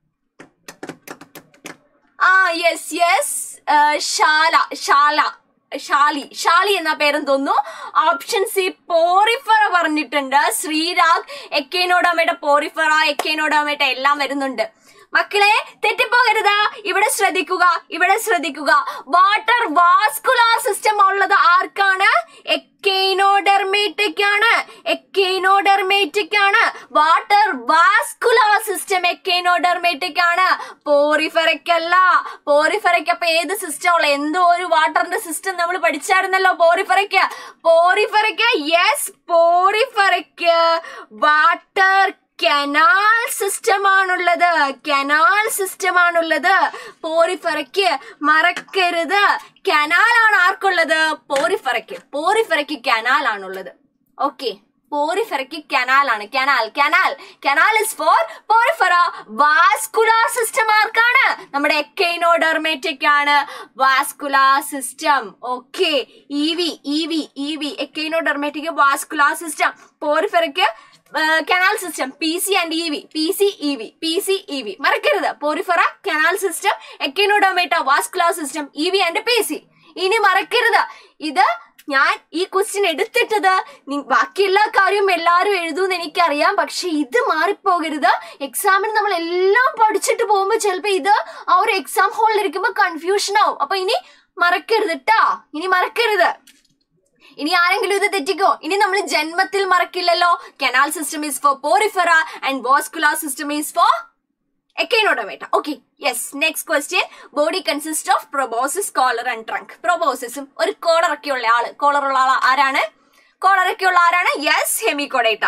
ആ യെസ് യെസ് ശാല ശാല ഷാലി ഷാലി എന്ന പേരും തോന്നുന്നു ഓപ്ഷൻ സി പോറിഫറ പറഞ്ഞിട്ടുണ്ട് ശ്രീരാഗ് എക്കേനോഡോമേട്ട പോറിഫറ എക്കേനോഡോമേട്ട എല്ലാം വരുന്നുണ്ട് മക്കളെ തെറ്റിപ്പോകരുത് ഇവിടെ ശ്രദ്ധിക്കുക ഇവിടെ ശ്രദ്ധിക്കുക വാട്ടർ വാസ്കുലാർ സിസ്റ്റം ഉള്ളത് ആർക്കാണ് എക്കൈനോഡെർമേറ്റിക് ആണ് എക്കൈനോഡെർമേറ്റിക് ആണ് വാട്ടർ വാസ്കുലാർ സിസ്റ്റം എക്കൈനോഡെർമേറ്റിക് ആണ് പോറിഫെറയ്ക്ക് അല്ല പോറിഫെറയ്ക്ക് അപ്പൊ ഏത് സിസ്റ്റം ഉള്ള എന്തോ ഒരു വാട്ടറിന്റെ സിസ്റ്റം നമ്മൾ പഠിച്ചായിരുന്നല്ലോ പോറിഫെറയ്ക്ക് പോറിഫെറയ്ക്ക് യെസ് പോറിഫെറയ്ക്ക് വാട്ടർ കനാൽ സിസ്റ്റം ആണുള്ളത് കനാൽ സിസ്റ്റം ആണുള്ളത് പോറിഫറയ്ക്ക് മറക്കരുത് കനാലാണ് ആർക്കുള്ളത് പോറിഫറയ്ക്ക് പോറിഫറയ്ക്ക് കനാൽ ആണുള്ളത് ഓക്കെ പോറിഫറയ്ക്ക് കനാലാണ് canal canal canal is for Porifera vascular system ആർക്കാണ് നമ്മുടെ എക്കൈനോഡെർമേറ്റിക് ആണ് vascular system okay E V E V E V എക്കൈനോഡെർമേറ്റിക് വാസ്കുലാർ സിസ്റ്റം പോറിഫറയ്ക്ക് canal system P C and E V P C E V P C E V മറക്കരുത് Porifera canal system Echinodermata vascular system E V and P C ഇനി മറക്കരുത് ഇത് ഞാൻ ഈ question എടുത്തിട്ടത് നി- ബാക്കി എല്ലാ കാര്യവും എല്ലാവരും എഴുതുമെന്ന് എനിക്കറിയാം പക്ഷെ ഇത് മാറിപ്പോകരുത് എക്സാമിന് നമ്മൾ എല്ലാം പഠിച്ചിട്ട് പോകുമ്പോൾ ചിലപ്പോൾ ഇത് ആ ഒരു എക്സാം ഹാളിൽ ഇരിക്കുമ്പോൾ കൺഫ്യൂഷൻ ആവും അപ്പൊ ഇനി മറക്കരുത് ട്ടാ ഇനി മറക്കരുത് ഇനി ആരെങ്കിലും ഇത് തെറ്റിക്കോ ഇനി നമ്മൾ ജന്മത്തിൽ മറക്കില്ലല്ലോ canal system is for Porifera and vascular system is for Echinodermata okay yes next question body consist of proboscis collar and trunk പ്രൊബോസിസും ഒരു കോളർ ഒക്കെ ഉള്ള ആള് കോളർ ഉള്ള ആള് ആരാണ് കോളർ ഒക്കെ ഉള്ള ആരാണ് യെസ് ഹെമികോഡേറ്റ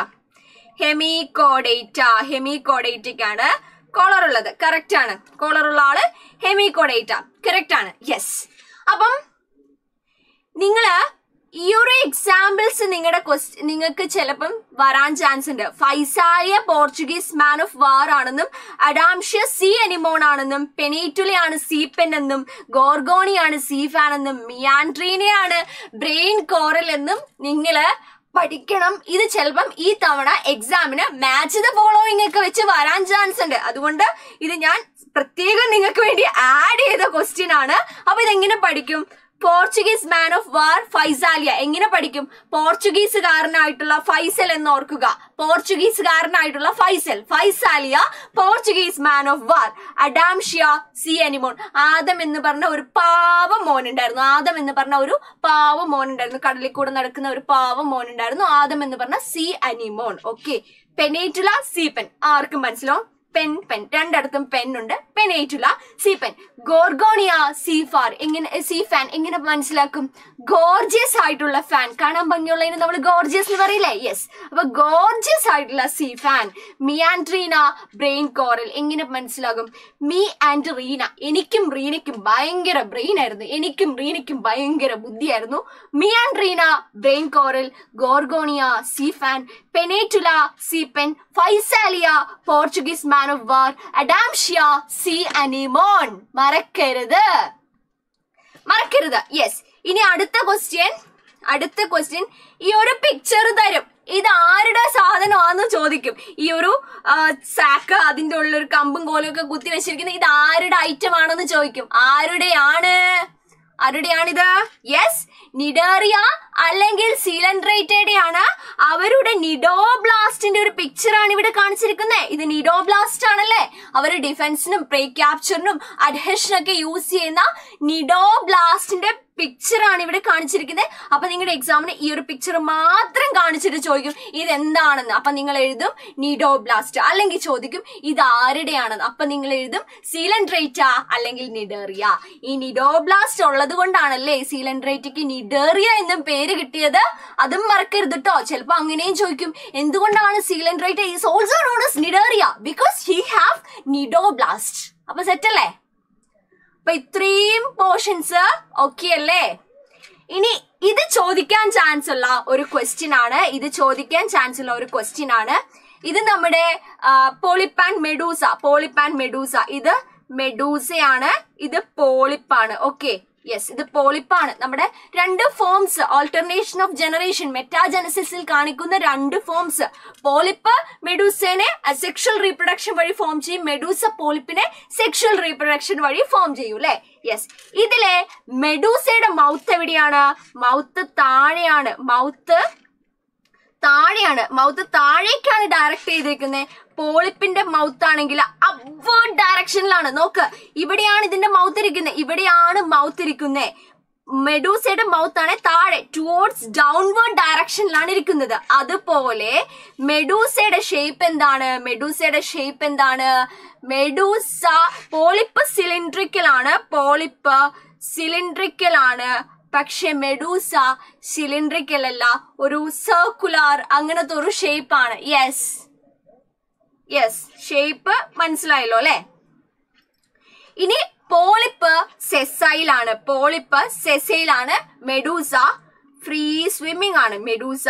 ഹെമികോഡേറ്റ ഹെമികോഡേറ്റയ്ക്ക് ആണ് കോളർ ഉള്ളത് കറക്റ്റ് ആണ് കോളർ ഉള്ള ആള് ഹെമികോഡേറ്റ കറക്റ്റ് ആണ് യെസ് അപ്പം നിങ്ങള് ഈ ഒരു എക്സാമ്പിൾസ് നിങ്ങളുടെ ക്വസ്റ്റ് നിങ്ങൾക്ക് ചിലപ്പം വരാൻ ചാൻസ് ഉണ്ട് Physalia Portuguese man of war ആണെന്നും അഡാംഷ്യ സി അനിമോൺ ആണെന്നും പെനീറ്റുലയാണ് സീപ്പെൻ എന്നും ഗോർഗോണിയാണ് സീഫാൻ എന്നും മിയാൻട്രീനയാണ് ബ്രെയിൻ കോറൽ എന്നും നിങ്ങള് പഠിക്കണം ഇത് ചിലപ്പം ഈ തവണ എക്സാമിന് മാച്ച് ദ ഫോളോയിങ് ഒക്കെ വെച്ച് വരാൻ ചാൻസ് ഉണ്ട് അതുകൊണ്ട് ഇത് ഞാൻ പ്രത്യേകം നിങ്ങൾക്ക് വേണ്ടി ആഡ് ചെയ്ത ക്വസ്റ്റ്യൻ ആണ് അപ്പൊ ഇതെങ്ങനെ പഠിക്കും Portuguese man of war Physalia എങ്ങനെ പഠിക്കും പോർച്ചുഗീസുകാരനായിട്ടുള്ള ഫൈസൽ എന്ന് ഓർക്കുക പോർച്ചുഗീസുകാരനായിട്ടുള്ള Faisal Physalia Portuguese man of war Adamsia sea anemone Adam എന്ന് പറഞ്ഞ ഒരു പാവ മോൻ ഉണ്ടായിരുന്നു ആദം എന്ന് പറഞ്ഞ ഒരു പാവ മോൻ ഉണ്ടായിരുന്നു കടലിൽ കൂടെ നടക്കുന്ന ഒരു പാവ മോൻ ഉണ്ടായിരുന്നു ആദം എന്ന് പറഞ്ഞ sea anemone okay Pennatula sea pen ആർക്കും മനസ്സിലാവും പെൻ പെൻ രണ്ടിടത്തും പെൻ ഉണ്ട് Pennatula sea pen Gorgonia sea fan എങ്ങനെ സി ഫാൻ എങ്ങനെ മനസ്സിലാക്കും ഗോർജിയസ് ആയിട്ടുള്ള ഫാൻ കാണാൻ ഭംഗിയുള്ളതിന് നമ്മൾ ഗോർജിയസ് എന്ന് പറയില്ലേ യെസ് അപ്പൊ ഗോർജിയസ് ആയിട്ടുള്ള sea fan Meandrina brain coral എങ്ങനെ മനസ്സിലാകും മീ ആൻഡ് റീന എനിക്കും റീനയ്ക്കും ഭയങ്കര ബ്രെയിൻ ആയിരുന്നു എനിക്കും റീനയ്ക്കും ഭയങ്കര ബുദ്ധിയായിരുന്നു me and Reena brain coral Gorgonia sea fan Pennatula sea pen Physalia Portuguese man of war Adamsia sea anemone മറക്കരുത് മറക്കരുത് യെസ് ഇനി അടുത്ത ക്വസ്റ്റ്യൻ അടുത്ത ക്വസ്റ്റ്യൻ ഈ ഒരു പിക്ചർ തരും ഇത് ആരുടെ സാധനമാണെന്ന് ചോദിക്കും ഈ ഒരു സാക്ക് അതിന്റെ ഉള്ളിൽ ഒരു കമ്പും കോലും ഒക്കെ കുത്തി വെച്ചിരിക്കുന്നത് ഇത് ആരുടെ ഐറ്റം ആണെന്ന് ചോദിക്കും ആരുടെയാണ് ആരുടെയാണിത് യെസ് നിഡേറിയ അല്ലെങ്കിൽ സീലൻഡ്രേറ്റയുടെ ആണ് അവരുടെ നിഡോബ്ലാസ്റ്റിന്റെ ഒരു പിക്ചർ ആണ് ഇവിടെ കാണിച്ചിരിക്കുന്നത് ഇത് നിഡോബ്ലാസ്റ്റ് ആണല്ലേ അവർ ഡിഫൻസിനും പ്രേ ക്യാപ്ചറിനും അഡ്ഹഷനൊക്കെ യൂസ് ചെയ്യുന്ന നിഡോബ്ലാസ്റ്റിന്റെ പിക്ചർ ആണ് ഇവിടെ കാണിച്ചിരിക്കുന്നത് അപ്പൊ നിങ്ങളുടെ എക്സാമിന് ഈ ഒരു പിക്ചർ മാത്രം കാണിച്ചിട്ട് ചോദിക്കും ഇത് എന്താണെന്ന് അപ്പൊ നിങ്ങൾ എഴുതും നിഡോബ്ലാസ്റ്റ് അല്ലെങ്കിൽ ചോദിക്കും ഇത് ആരുടെയാണെന്ന് അപ്പൊ നിങ്ങൾ എഴുതും സീലൻഡ്രേറ്റ അല്ലെങ്കിൽ നിഡേറിയ ഈ നിഡോബ്ലാസ്റ്റ് ഉള്ളത് കൊണ്ടാണല്ലേ സീലൻഡ്രേറ്റയ്ക്ക് നിഡേറിയ എന്നും പേര് കിട്ടിയത് അതും മറക്കരുത് കേട്ടോ ചിലപ്പോ അങ്ങനെയും ചോദിക്കും എന്തുകൊണ്ടാണ് Coelenterata is also known as Cnidaria because he have cnidoblast അപ്പൊ സെറ്റ് അല്ലേ അപ്പൊ ഇത്രയും പോർഷൻസ് ഓക്കെ അല്ലേ ഇനി ഇത് ചോദിക്കാൻ ചാൻസ് ഉള്ള ഒരു ക്വസ്റ്റ്യൻ ആണ് ഇത് ചോദിക്കാൻ ചാൻസ് ഉള്ള ഒരു ക്വസ്റ്റ്യൻ ആണ് ഇത് നമ്മുടെ പോളിപ്പാൻ മെഡൂസ പോളിപ്പാൻ മെഡൂസ ഇത് മെഡൂസയാണ് ഇത് പോളിപ്പാണ് ഓക്കെ യെസ് ഇത് പോളിപ്പാണ് നമ്മുടെ രണ്ട് ഫോംസ് ഓൾട്ടർനേഷൻ ഓഫ് ജനറേഷൻ മെറ്റാജനസിസിൽ കാണിക്കുന്ന രണ്ട് ഫോംസ് പോളിപ്പ് മെഡൂസേനെ സെക്ഷൽ റീപ്രൊഡക്ഷൻ വഴി ഫോം ചെയ്യും മെഡൂസ പോളിപ്പിനെ സെക്ഷൽ റീപ്രൊഡക്ഷൻ വഴി ഫോം ചെയ്യും അല്ലെ യെസ് ഇതിലെ മെഡൂസയുടെ മൗത്ത് എവിടെയാണ് മൗത്ത് താഴെയാണ് മൗത്ത് താഴെയാണ് മൗത്ത് താഴേക്കാണ് ഡയറക്ട് ചെയ്തേക്കുന്നത് പോളിപ്പിന്റെ മൗത്ത് ആണെങ്കിൽ അപ്വേർഡ് ഡയറക്ഷനിലാണ് നോക്ക് ഇവിടെയാണ് ഇതിന്റെ മൗത്ത് ഇരിക്കുന്നത് ഇവിടെയാണ് മൗത്ത് ഇരിക്കുന്നത് മെഡൂസയുടെ മൗത്ത് ആണ് താഴെ ടുവേർഡ്സ് ഡൗൺവേർഡ് ഡയറക്ഷനിലാണ് ഇരിക്കുന്നത് അതുപോലെ മെഡൂസയുടെ ഷേപ്പ് എന്താണ് മെഡൂസയുടെ ഷേപ്പ് എന്താണ് മെഡൂസ പോളിപ്പ് സിലിണ്ട്രിക്കൽ ആണ് പോളിപ്പ് സിലിണ്ട്രിക്കൽ ആണ് പക്ഷെ മെഡൂസ സിലിണ്ട്രിക്കൽ അല്ല ഒരു സർക്കുലാർ അങ്ങനത്തെ ഒരു ഷേപ്പ് ആണ് യെസ് യെസ് ഷേപ്പ് മനസ്സിലായല്ലോ അല്ലെ ഇനി പോളിപ്പ് സെസൈലാണ് പോളിപ്പ് സെസൈലാണ് മെഡൂസ ഫ്രീ സ്വിമ്മിംഗ് ആണ് medusa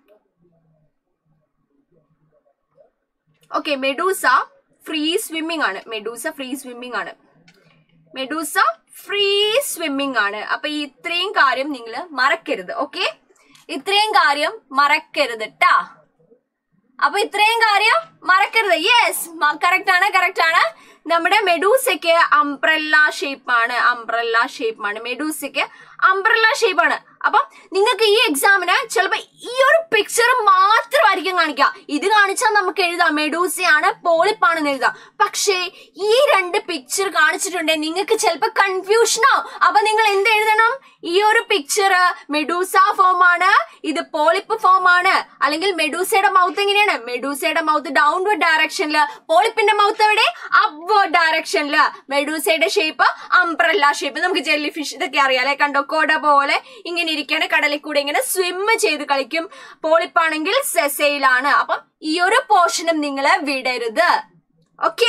okay medusa free swimming ആണ് മെഡൂസ ഫ്രീ സ്വിമ്മിംഗ് ആണ് മെഡൂസ ഫ്രീ സ്വിമ്മിംഗ് ആണ് അപ്പൊ ഈ ഇത്രയും കാര്യം നിങ്ങൾ മറക്കരുത് ഓക്കെ ഇത്രയും കാര്യം മറക്കരുത് ട്ടാ അപ്പൊ ഇത്രയും കാര്യം മറക്കരുത് യെസ് കറക്റ്റ് ആണ് കറക്റ്റ് ആണ് നമ്മുടെ മെഡൂസയ്ക്ക് അംബ്രല്ല ഷേപ്പ് ആണ് അംബ്രല്ല ഷേപ്പ് ആണ് മെഡൂസയ്ക്ക് അംബ്രല്ല ഷേപ്പ് ആണ് അപ്പം നിങ്ങൾക്ക് ഈ എക്സാമിന് ചിലപ്പോ ഈ ഒരു പിക്ചർ മാത്രമായിരിക്കും കാണിക്കുക ഇത് കാണിച്ചാൽ നമുക്ക് എഴുതാം മെഡൂസയാണ് പോളിപ്പാണെന്ന് എഴുതാം പക്ഷേ ഈ രണ്ട് പിക്ചർ കാണിച്ചിട്ടുണ്ടെങ്കിൽ നിങ്ങൾക്ക് ചിലപ്പോ കൺഫ്യൂഷനോ അപ്പൊ നിങ്ങൾ എന്ത് എഴുതണം ഈ ഒരു പിക്ചർ മെഡൂസ ഫോം ആണ് ഇത് പോളിപ്പ് ഫോം ആണ് അല്ലെങ്കിൽ മെഡൂസയുടെ മൗത്ത് എങ്ങനെയാണ് മെഡൂസയുടെ മൗത്ത് ഡൗൺവേർഡ് ഡയറക്ഷനില് പോളിപ്പിന്റെ മൗത്ത് എവിടെ അപ്വേർഡ് ഡയറക്ഷനില് മെഡൂസയുടെ ഷേപ്പ് അംബ്രല്ല ഷേപ്പ് നമുക്ക് ജെല്ലി ഫിഷ് ഇതൊക്കെ അറിയാലേ കണ്ടോ കോട പോലെ ഇങ്ങനെ ഇരിക്കാണ് കടലിൽ കൂടെ ഇങ്ങനെ സ്വിം ചെയ്ത് കളിക്കും പോളിപ്പാണെങ്കിൽ സെസയിലാണ് അപ്പം ഈ ഒരു പോർഷനും നിങ്ങൾ വിടരുത് ഓക്കെ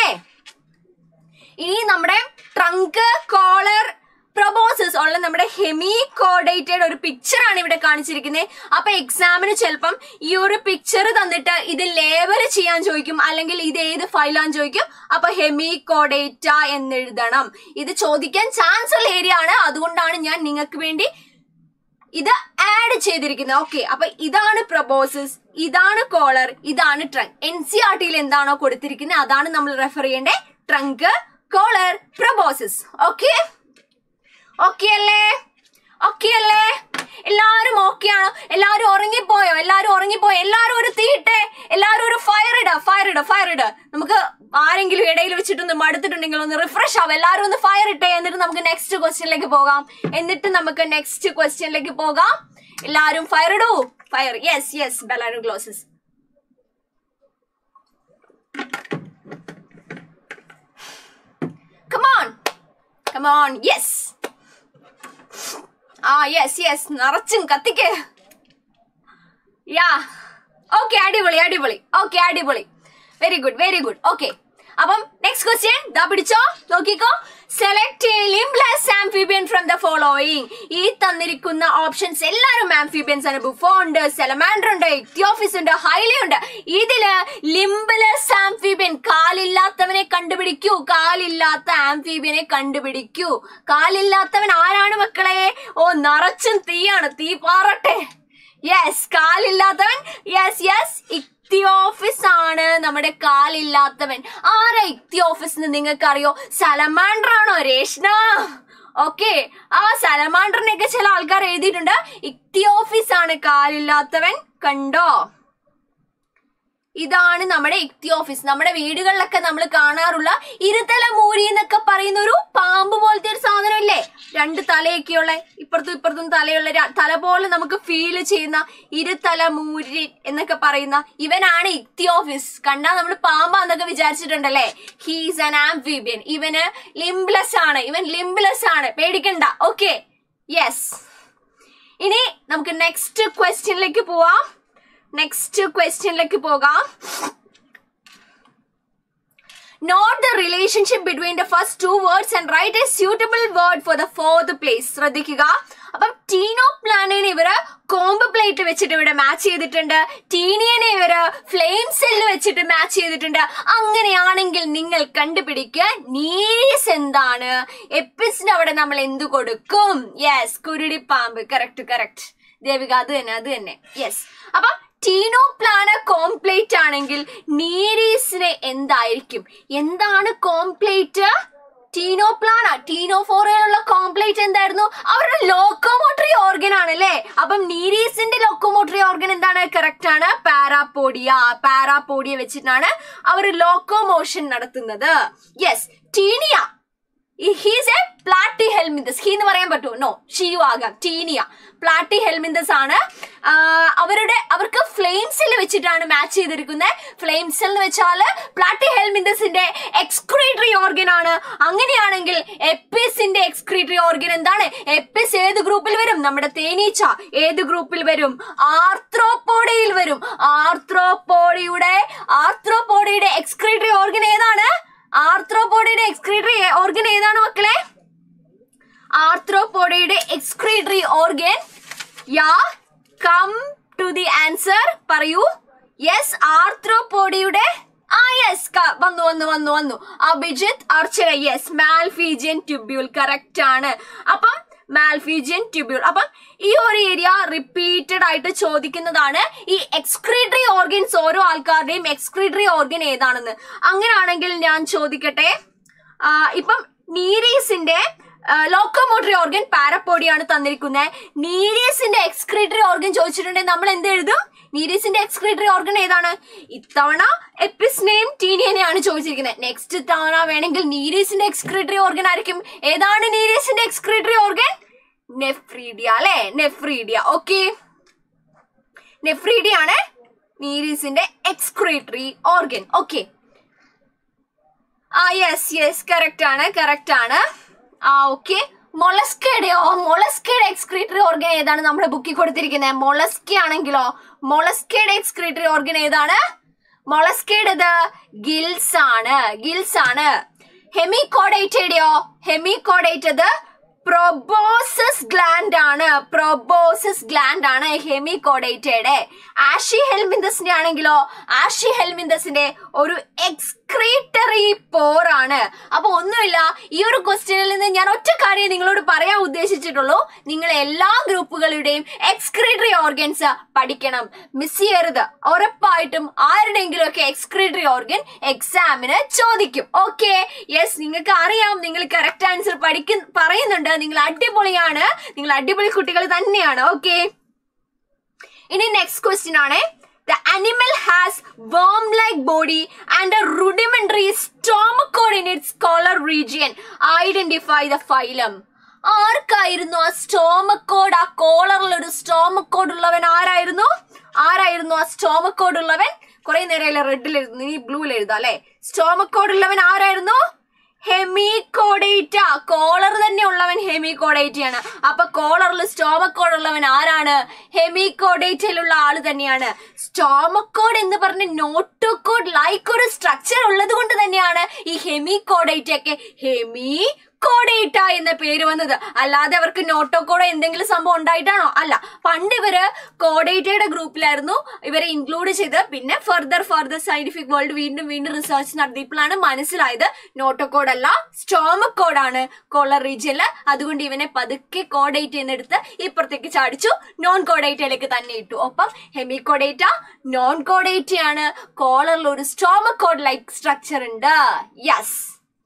ഇനി നമ്മുടെ ട്രങ്ക് കോളർ പ്രൊബോസസ് ഉള്ള നമ്മുടെ ഹെമി കോഡേറ്റഡ് ഒരു പിക്ചർ ആണ് ഇവിടെ കാണിച്ചിരിക്കുന്നത് അപ്പൊ എക്സാമിന് ചിലപ്പം ഈ ഒരു പിക്ചർ തന്നിട്ട് ഇത് ലേബൽ ചെയ്യാൻ ചോദിക്കും അല്ലെങ്കിൽ ഇത് ഏത് ഫയലാന്ന് ചോദിക്കും അപ്പൊ ഹെമി കോഡേറ്റ എന്ന് എഴുതണം ഇത് ചോദിക്കാൻ ചാൻസ് ഉള്ള ഏരിയ ആണ് അതുകൊണ്ടാണ് ഞാൻ നിങ്ങൾക്ക് വേണ്ടി ഇത് ആഡ് ചെയ്തിരിക്കുന്നത് ഓക്കെ അപ്പൊ ഇതാണ് പ്രൊബോസസ് ഇതാണ് കോളർ ഇതാണ് ട്രങ്ക് എൻ സി ആർ ടിയിൽ എന്താണോ കൊടുത്തിരിക്കുന്നത് അതാണ് നമ്മൾ റെഫർ ചെയ്യേണ്ടത് trunk collar proboscis okay okay അല്ലേ ഓക്കെ അല്ലേ എല്ലാരും ഓക്കെ ആണോ എല്ലാരും ഉറങ്ങിപ്പോയോ എല്ലാരും ഉറങ്ങിപ്പോയോ എല്ലാരും ഒരു തീയിട്ടെ എല്ലാരും ഒരു ഫയർ ഇട ഫയർ ഇട ഫയർ ഇട നമുക്ക് ആരെങ്കിലും ഇടയിൽ വെച്ചിട്ടൊന്ന് മടുത്തിട്ടുണ്ടെങ്കിൽ ഒന്ന് റിഫ്രഷ് ആവും എല്ലാരും ഒന്ന് ഫയർ ഇട്ടേ എന്നിട്ട് നമുക്ക് നെക്സ്റ്റ് ക്വസ്റ്റ്യനിലേക്ക് പോകാം എന്നിട്ട് നമുക്ക് നെക്സ്റ്റ് ക്വസ്റ്റ്യനിലേക്ക് പോകാം എല്ലാരും ഫയർ ഇടൂ ഫയർ യെസ് യെസ് ബെലാരും ഗ്ലോസസ് കമോൺ യെസ് ആ യെസ് യെസ് നിറച്ചും കത്തിക്ക് യാ ഓക്കെ അടിപൊളി അടിപൊളി ഓക്കെ അടിപൊളി very good very good okay അപ്പം നെക്സ്റ്റ് ക്വസ്റ്റ്യൻ ദാ പിടിച്ചോ നോക്കിക്കോ select limbless amphibian from the following ഈ തന്നിരിക്കുന്ന ഓപ്ഷൻസ് എല്ലാവരും ആംഫിബിയൻസ് ആണ് ബുഫോ ഉണ്ട് സെലമാൻഡർ ഉണ്ട് ഇക്തിയോഫിസ് ഉണ്ട് ഹൈലി ഉണ്ട് ഇതില് ലിംബലസ് ആംഫിബിയൻ കാലില്ലാത്തവനെ കണ്ടുപിടിക്കൂ കാലില്ലാത്ത ആംഫിബിയനെ കണ്ടുപിടിക്കൂ കാലില്ലാത്തവൻ ആരാണ് മക്കളെ ഓ നിറച്ചും തീയാണ് തീ പാറട്ടെ യെസ് കാലില്ലാത്തവൻ യെസ് യെസ് ഇക്തിയോഫിസ് ആണ് നമ്മുടെ കാലില്ലാത്തവൻ ആരാ ഇക്തിയോഫിസ് എന്ന് നിങ്ങൾക്ക് അറിയോ സലമാൻഡർ ആണോ രേഷ്ണ ഓക്കെ ആ സലമാൻഡറിനെ ഒക്കെ ചില ആൾക്കാർ എഴുതിയിട്ടുണ്ട് ഇക്തിയോഫിസ് ആണ് കാലില്ലാത്തവൻ കണ്ടോ ഇതാണ് നമ്മുടെ ഇക്തിയോഫിസ് നമ്മുടെ വീടുകളിലൊക്കെ നമ്മൾ കാണാറുള്ള ഇരുതല മൂരി എന്നൊക്കെ പറയുന്ന ഒരു പാമ്പ് പോലത്തെ ഒരു സാധനം ഇല്ലേ രണ്ട് തലയൊക്കെയുള്ള ഇപ്പുറത്തും ഇപ്പുറത്തും തലയുള്ള ര- തല പോലെ നമുക്ക് ഫീൽ ചെയ്യുന്ന ഇരുതല മൂരി എന്നൊക്കെ പറയുന്ന ഇവനാണ് ഇക്തിയോഫിസ് കണ്ടാ നമ്മൾ പാമ്പാന്നൊക്കെ വിചാരിച്ചിട്ടുണ്ടല്ലേ ഹീസ് ആൻ ആംഫീബിയൻ ഇവന് ലിംബ്ലസ് ആണ് ഇവൻ ലിംബ്ലസ് ആണ് പേടിക്കണ്ട ഓക്കെ യെസ് ഇനി നമുക്ക് നെക്സ്റ്റ് ക്വസ്റ്റ്യനിലേക്ക് പോവാം നെക്സ്റ്റ് ക്വസ്റ്റ്യനിലേക്ക് പോകാം note the relationship between the first two words and write a suitable word for the fourth place ശ്രദ്ധിക്കുക അപ്പം ടീനോ പ്ലാനേനെ ഇവര് കോമ്പ് പ്ലേറ്റ് വെച്ചിട്ട് ഇവിടെ മാച്ച് ചെയ്തിട്ടുണ്ട് ടീനിയനെ ഇവര് ഫ്ലെയിം സെല്ല് വെച്ചിട്ട് മാച്ച് ചെയ്തിട്ടുണ്ട് അങ്ങനെയാണെങ്കിൽ നിങ്ങൾ കണ്ടുപിടിക്കുക നീരീസ് എന്താണ് എപ്പിസിന് അവിടെ നമ്മൾ എന്ത് കൊടുക്കും യെസ് കുരുടിപ്പാമ്പ് കറക്റ്റ് കറക്റ്റ് ദേവിക അത് തന്നെ അത് തന്നെ യെസ് അപ്പൊ ടീനോ പ്ലാന കോംപ്ലേറ്റ് ആണെങ്കിൽ നീരീസിന് എന്തായിരിക്കും എന്താണ് കോംപ്ലേറ്റ് ടീനോ പ്ലാന ടീനോ ഫോറയിലുള്ള കോംപ്ലേറ്റ് എന്തായിരുന്നു അവരുടെ ലോക്കോമോട്ടറി ഓർഗൻ ആണ് അല്ലേ അപ്പം നീരീസിന്റെ ലോക്കോമോട്ടറി ഓർഗൻ എന്താണ് കറക്റ്റ് ആണ് പാരാപോഡിയ പാരാപോഡിയ വെച്ചിട്ടാണ് അവർ ലോക്കോമോഷൻ നടത്തുന്നത് yes Taenia he's a Platyhelminthes he എന്ന് പറയാൻ പറ്റുമോ നോ ഷിയു ആകാം ടീനിയ പ്ലാറ്റി ഹെൽമിന്തസ് ആണ് ആ, അവരുടെ അവർക്ക് ഫ്ലെയിം സെൽ വെച്ചിട്ടാണ് മാച്ച് ചെയ്തിരിക്കുന്നത് ഫ്ലെയിം സെൽ എന്ന് വെച്ചാല് പ്ലാറ്റി ഹെൽമിന്തസിന്റെ എക്സ്ക്രീറ്ററി ഓർഗൻ ആണ് അങ്ങനെയാണെങ്കിൽ എപ്പിസിന്റെ എക്സ്ക്രീറ്ററി ഓർഗൻ എന്താണ് എപ്പിസ് ഏത് ഗ്രൂപ്പിൽ വരും നമ്മുടെ തേനീച്ച ഏത് ഗ്രൂപ്പിൽ വരും ആർത്രോപോഡയിൽ വരും ആർത്രോപോഡിയുടെ ആർത്രോപോഡിയുടെ എക്സ്ക്രീറ്ററി ഓർഗൻ ഏതാണ് ആർത്രോപോഡയുടെ എക്സ്ക്രീറ്ററി ഓർഗൻ ഏതാണ് മക്കളെ ആർത്രോപോഡയുടെ excretory organ yeah come to the answer പറയൂ യെസ് ആർത്രോപോഡിയുടെ ആ യെസ് വന്നു വന്നു വന്നു വന്നു Abhijith Archana yes Malpighian tubule correct ആണ് അപ്പം മാൽഫീജിയൻ ട്യൂബ്യൂൾ അപ്പം ഈ ഒരു ഏരിയ റിപ്പീറ്റഡ് ആയിട്ട് ചോദിക്കുന്നതാണ് ഈ എക്സ്ക്രീറ്ററി ഓർഗൻസ് ഓരോ ആൾക്കാരുടെയും എക്സ്ക്രീറ്ററി ഓർഗൻ ഏതാണെന്ന് അങ്ങനെയാണെങ്കിൽ ഞാൻ ചോദിക്കട്ടെ ആ, ഇപ്പം നീരീസിന്റെ ലോക്കോമോട്ടറി ഓർഗൻ പാരപ്പോഡിയാണ് തന്നിരിക്കുന്നത് നീരീസിന്റെ എക്സ്ക്രീറ്ററി ഓർഗൻ ചോദിച്ചിട്ടുണ്ടെങ്കിൽ നമ്മൾ എന്ത് എഴുതും നീരീസിന്റെ എക്സ്ക്രീറ്ററി ഓർഗൻ ഏതാണ് ഇത്തവണ എപ്പിസ്നെയും ടീനിയനെയാണ് ചോദിച്ചിരിക്കുന്നത് നെക്സ്റ്റ് തവണ വേണമെങ്കിൽ നീരീസിന്റെ എക്സ്ക്രീറ്ററി ഓർഗൻ ആയിരിക്കും ഏതാണ് നീരീസിന്റെ എക്സ്ക്രീറ്ററി ഓർഗൻ നെഫ്രീഡിയ അല്ലെ നെഫ്രീഡിയ ഓക്കെ നെഫ്രീഡിയ ആണ് നീരീസിന്റെ എക്സ്ക്രീറ്ററി ഓർഗൻ ഓക്കെ ആ യെസ് യെസ് കറക്റ്റ് ആണ് കറക്റ്റ് ആണ് ആ ഓക്കെ മൊളസ്കയുടെയോ മൊളസ്കയുടെ എക്സ്ക്രീറ്ററി ഓർഗൻ ഏതാണ് നമ്മുടെ ബുക്കിൽ കൊടുത്തിരിക്കുന്നത് മൊളസ്ക ആണെങ്കിലോ മൊളസ്കയുടെ എക്സ്ക്രീറ്ററി ഓർഗൻ ഏതാണ് മൊളസ്കയുടേത് ഗിൽസ് ആണ് ഗിൽസ് ആണ് ഹെമികോഡേറ്റയുടെയോ ഹെമികോഡേറ്റത് പ്രൊബോസസ് ഗ്ലാൻഡ് ആണ് പ്രൊബോസസ് ഗ്ലാൻഡ് ആണ് ഹെമികോഡേറ്റയുടെ ആഷി ഹെൽമിന്തസിന്റെ ആണെങ്കിലോ ആഷി ഹെൽമിന്തസിന്റെ ഒരു എക്സ്ക്രീറ്ററി പോർ ആണ് അപ്പൊ ഒന്നുമില്ല ഈ ഒരു ക്വസ്റ്റ്യനിൽ നിന്ന് ഞാൻ ഒറ്റ കാര്യം നിങ്ങളോട് പറയാൻ ഉദ്ദേശിച്ചിട്ടുള്ളൂ നിങ്ങൾ എല്ലാ ഗ്രൂപ്പുകളുടെയും എക്സ്ക്രീറ്ററി ഓർഗൻസ് പഠിക്കണം മിസ് ചെയ്യരുത് ഉറപ്പായിട്ടും ആരുടെയെങ്കിലും ഒക്കെ എക്സ്ക്രീറ്ററി ഓർഗൻ എക്സാമിന് ചോദിക്കും ഓക്കെ യെസ് നിങ്ങൾക്ക് അറിയാം നിങ്ങൾ കറക്റ്റ് ആൻസർ പഠിക്കുന്ന പറയുന്നുണ്ട് നിങ്ങൾ അടിപൊളിയാണ് നിങ്ങൾ അടിപൊളി കുട്ടികൾ തന്നെയാണ് ഓക്കെ ഇനി നെക്സ്റ്റ് ക്വസ്റ്റ്യൻ ആണ് the animal has worm like body and a rudimentary stomachode in its collar region identify the phylum ആർക്കായിരുന്നു ആ സ്റ്റോമക്കോഡ് ആ കോളറിൽ ഒരു സ്റ്റോമക്കോഡ് ഉള്ളവൻ ആരായിരുന്നു ആരായിരുന്നു ആ സ്റ്റോമക്കോഡ് ഉള്ളവൻ കുറെ നേരം റെഡിൽ എഴുതുന്നു ഇനി ബ്ലൂവിൽ എഴുതാം അല്ലെ സ്റ്റോമക്കോഡ് ഉള്ളവൻ ആരായിരുന്നു ഹെമികോഡേറ്റ കോളർ തന്നെ ഉള്ളവൻ ഹെമികോഡേറ്റയാണ് അപ്പൊ കോളറിൽ സ്റ്റോമക്കോഡ് ഉള്ളവൻ ആരാണ് ഹെമികോഡേറ്റയിലുള്ള ആള് തന്നെയാണ് സ്റ്റോമക്കോഡ് എന്ന് പറഞ്ഞ നോട്ടോക്കോഡ് ലൈക്ക് ഒരു സ്ട്രക്ചർ ഉള്ളത് കൊണ്ട് തന്നെയാണ് ഈ ഹെമികോഡേറ്റ ഒക്കെ ഹെമി കോഡേറ്റ എന്ന പേര് വന്നത് അല്ലാതെ അവർക്ക് നോട്ടോക്കോഡോ എന്തെങ്കിലും സംഭവം ഉണ്ടായിട്ടാണോ അല്ല പണ്ട് ഇവര് കോഡേറ്റയുടെ ഗ്രൂപ്പിലായിരുന്നു ഇവരെ ഇൻക്ലൂഡ് ചെയ്ത് പിന്നെ ഫർദർ ഫർദർ സയന്റിഫിക് വേൾഡ് വീണ്ടും വീണ്ടും റിസർച്ച് നടത്തിയപ്പോഴാണ് മനസ്സിലായത് നോട്ടോക്കോഡ് അല്ല സ്റ്റോമക് കോഡാണ് കോളർ റീജിയനില് അതുകൊണ്ട് ഇവനെ പതുക്കെ കോഡേറ്റ് എന്നെടുത്ത് ഇപ്പുറത്തേക്ക് ചാടിച്ചു നോൺ കോഡേറ്റയിലേക്ക് തന്നെ ഇട്ടു ഒപ്പം ഹെമികോഡേറ്റ നോൺ കോഡേറ്റയാണ് കോളറിൽ ഒരു സ്റ്റോമക് കോഡ് ലൈക്ക് സ്ട്രക്ചർ ഉണ്ട് യെസ്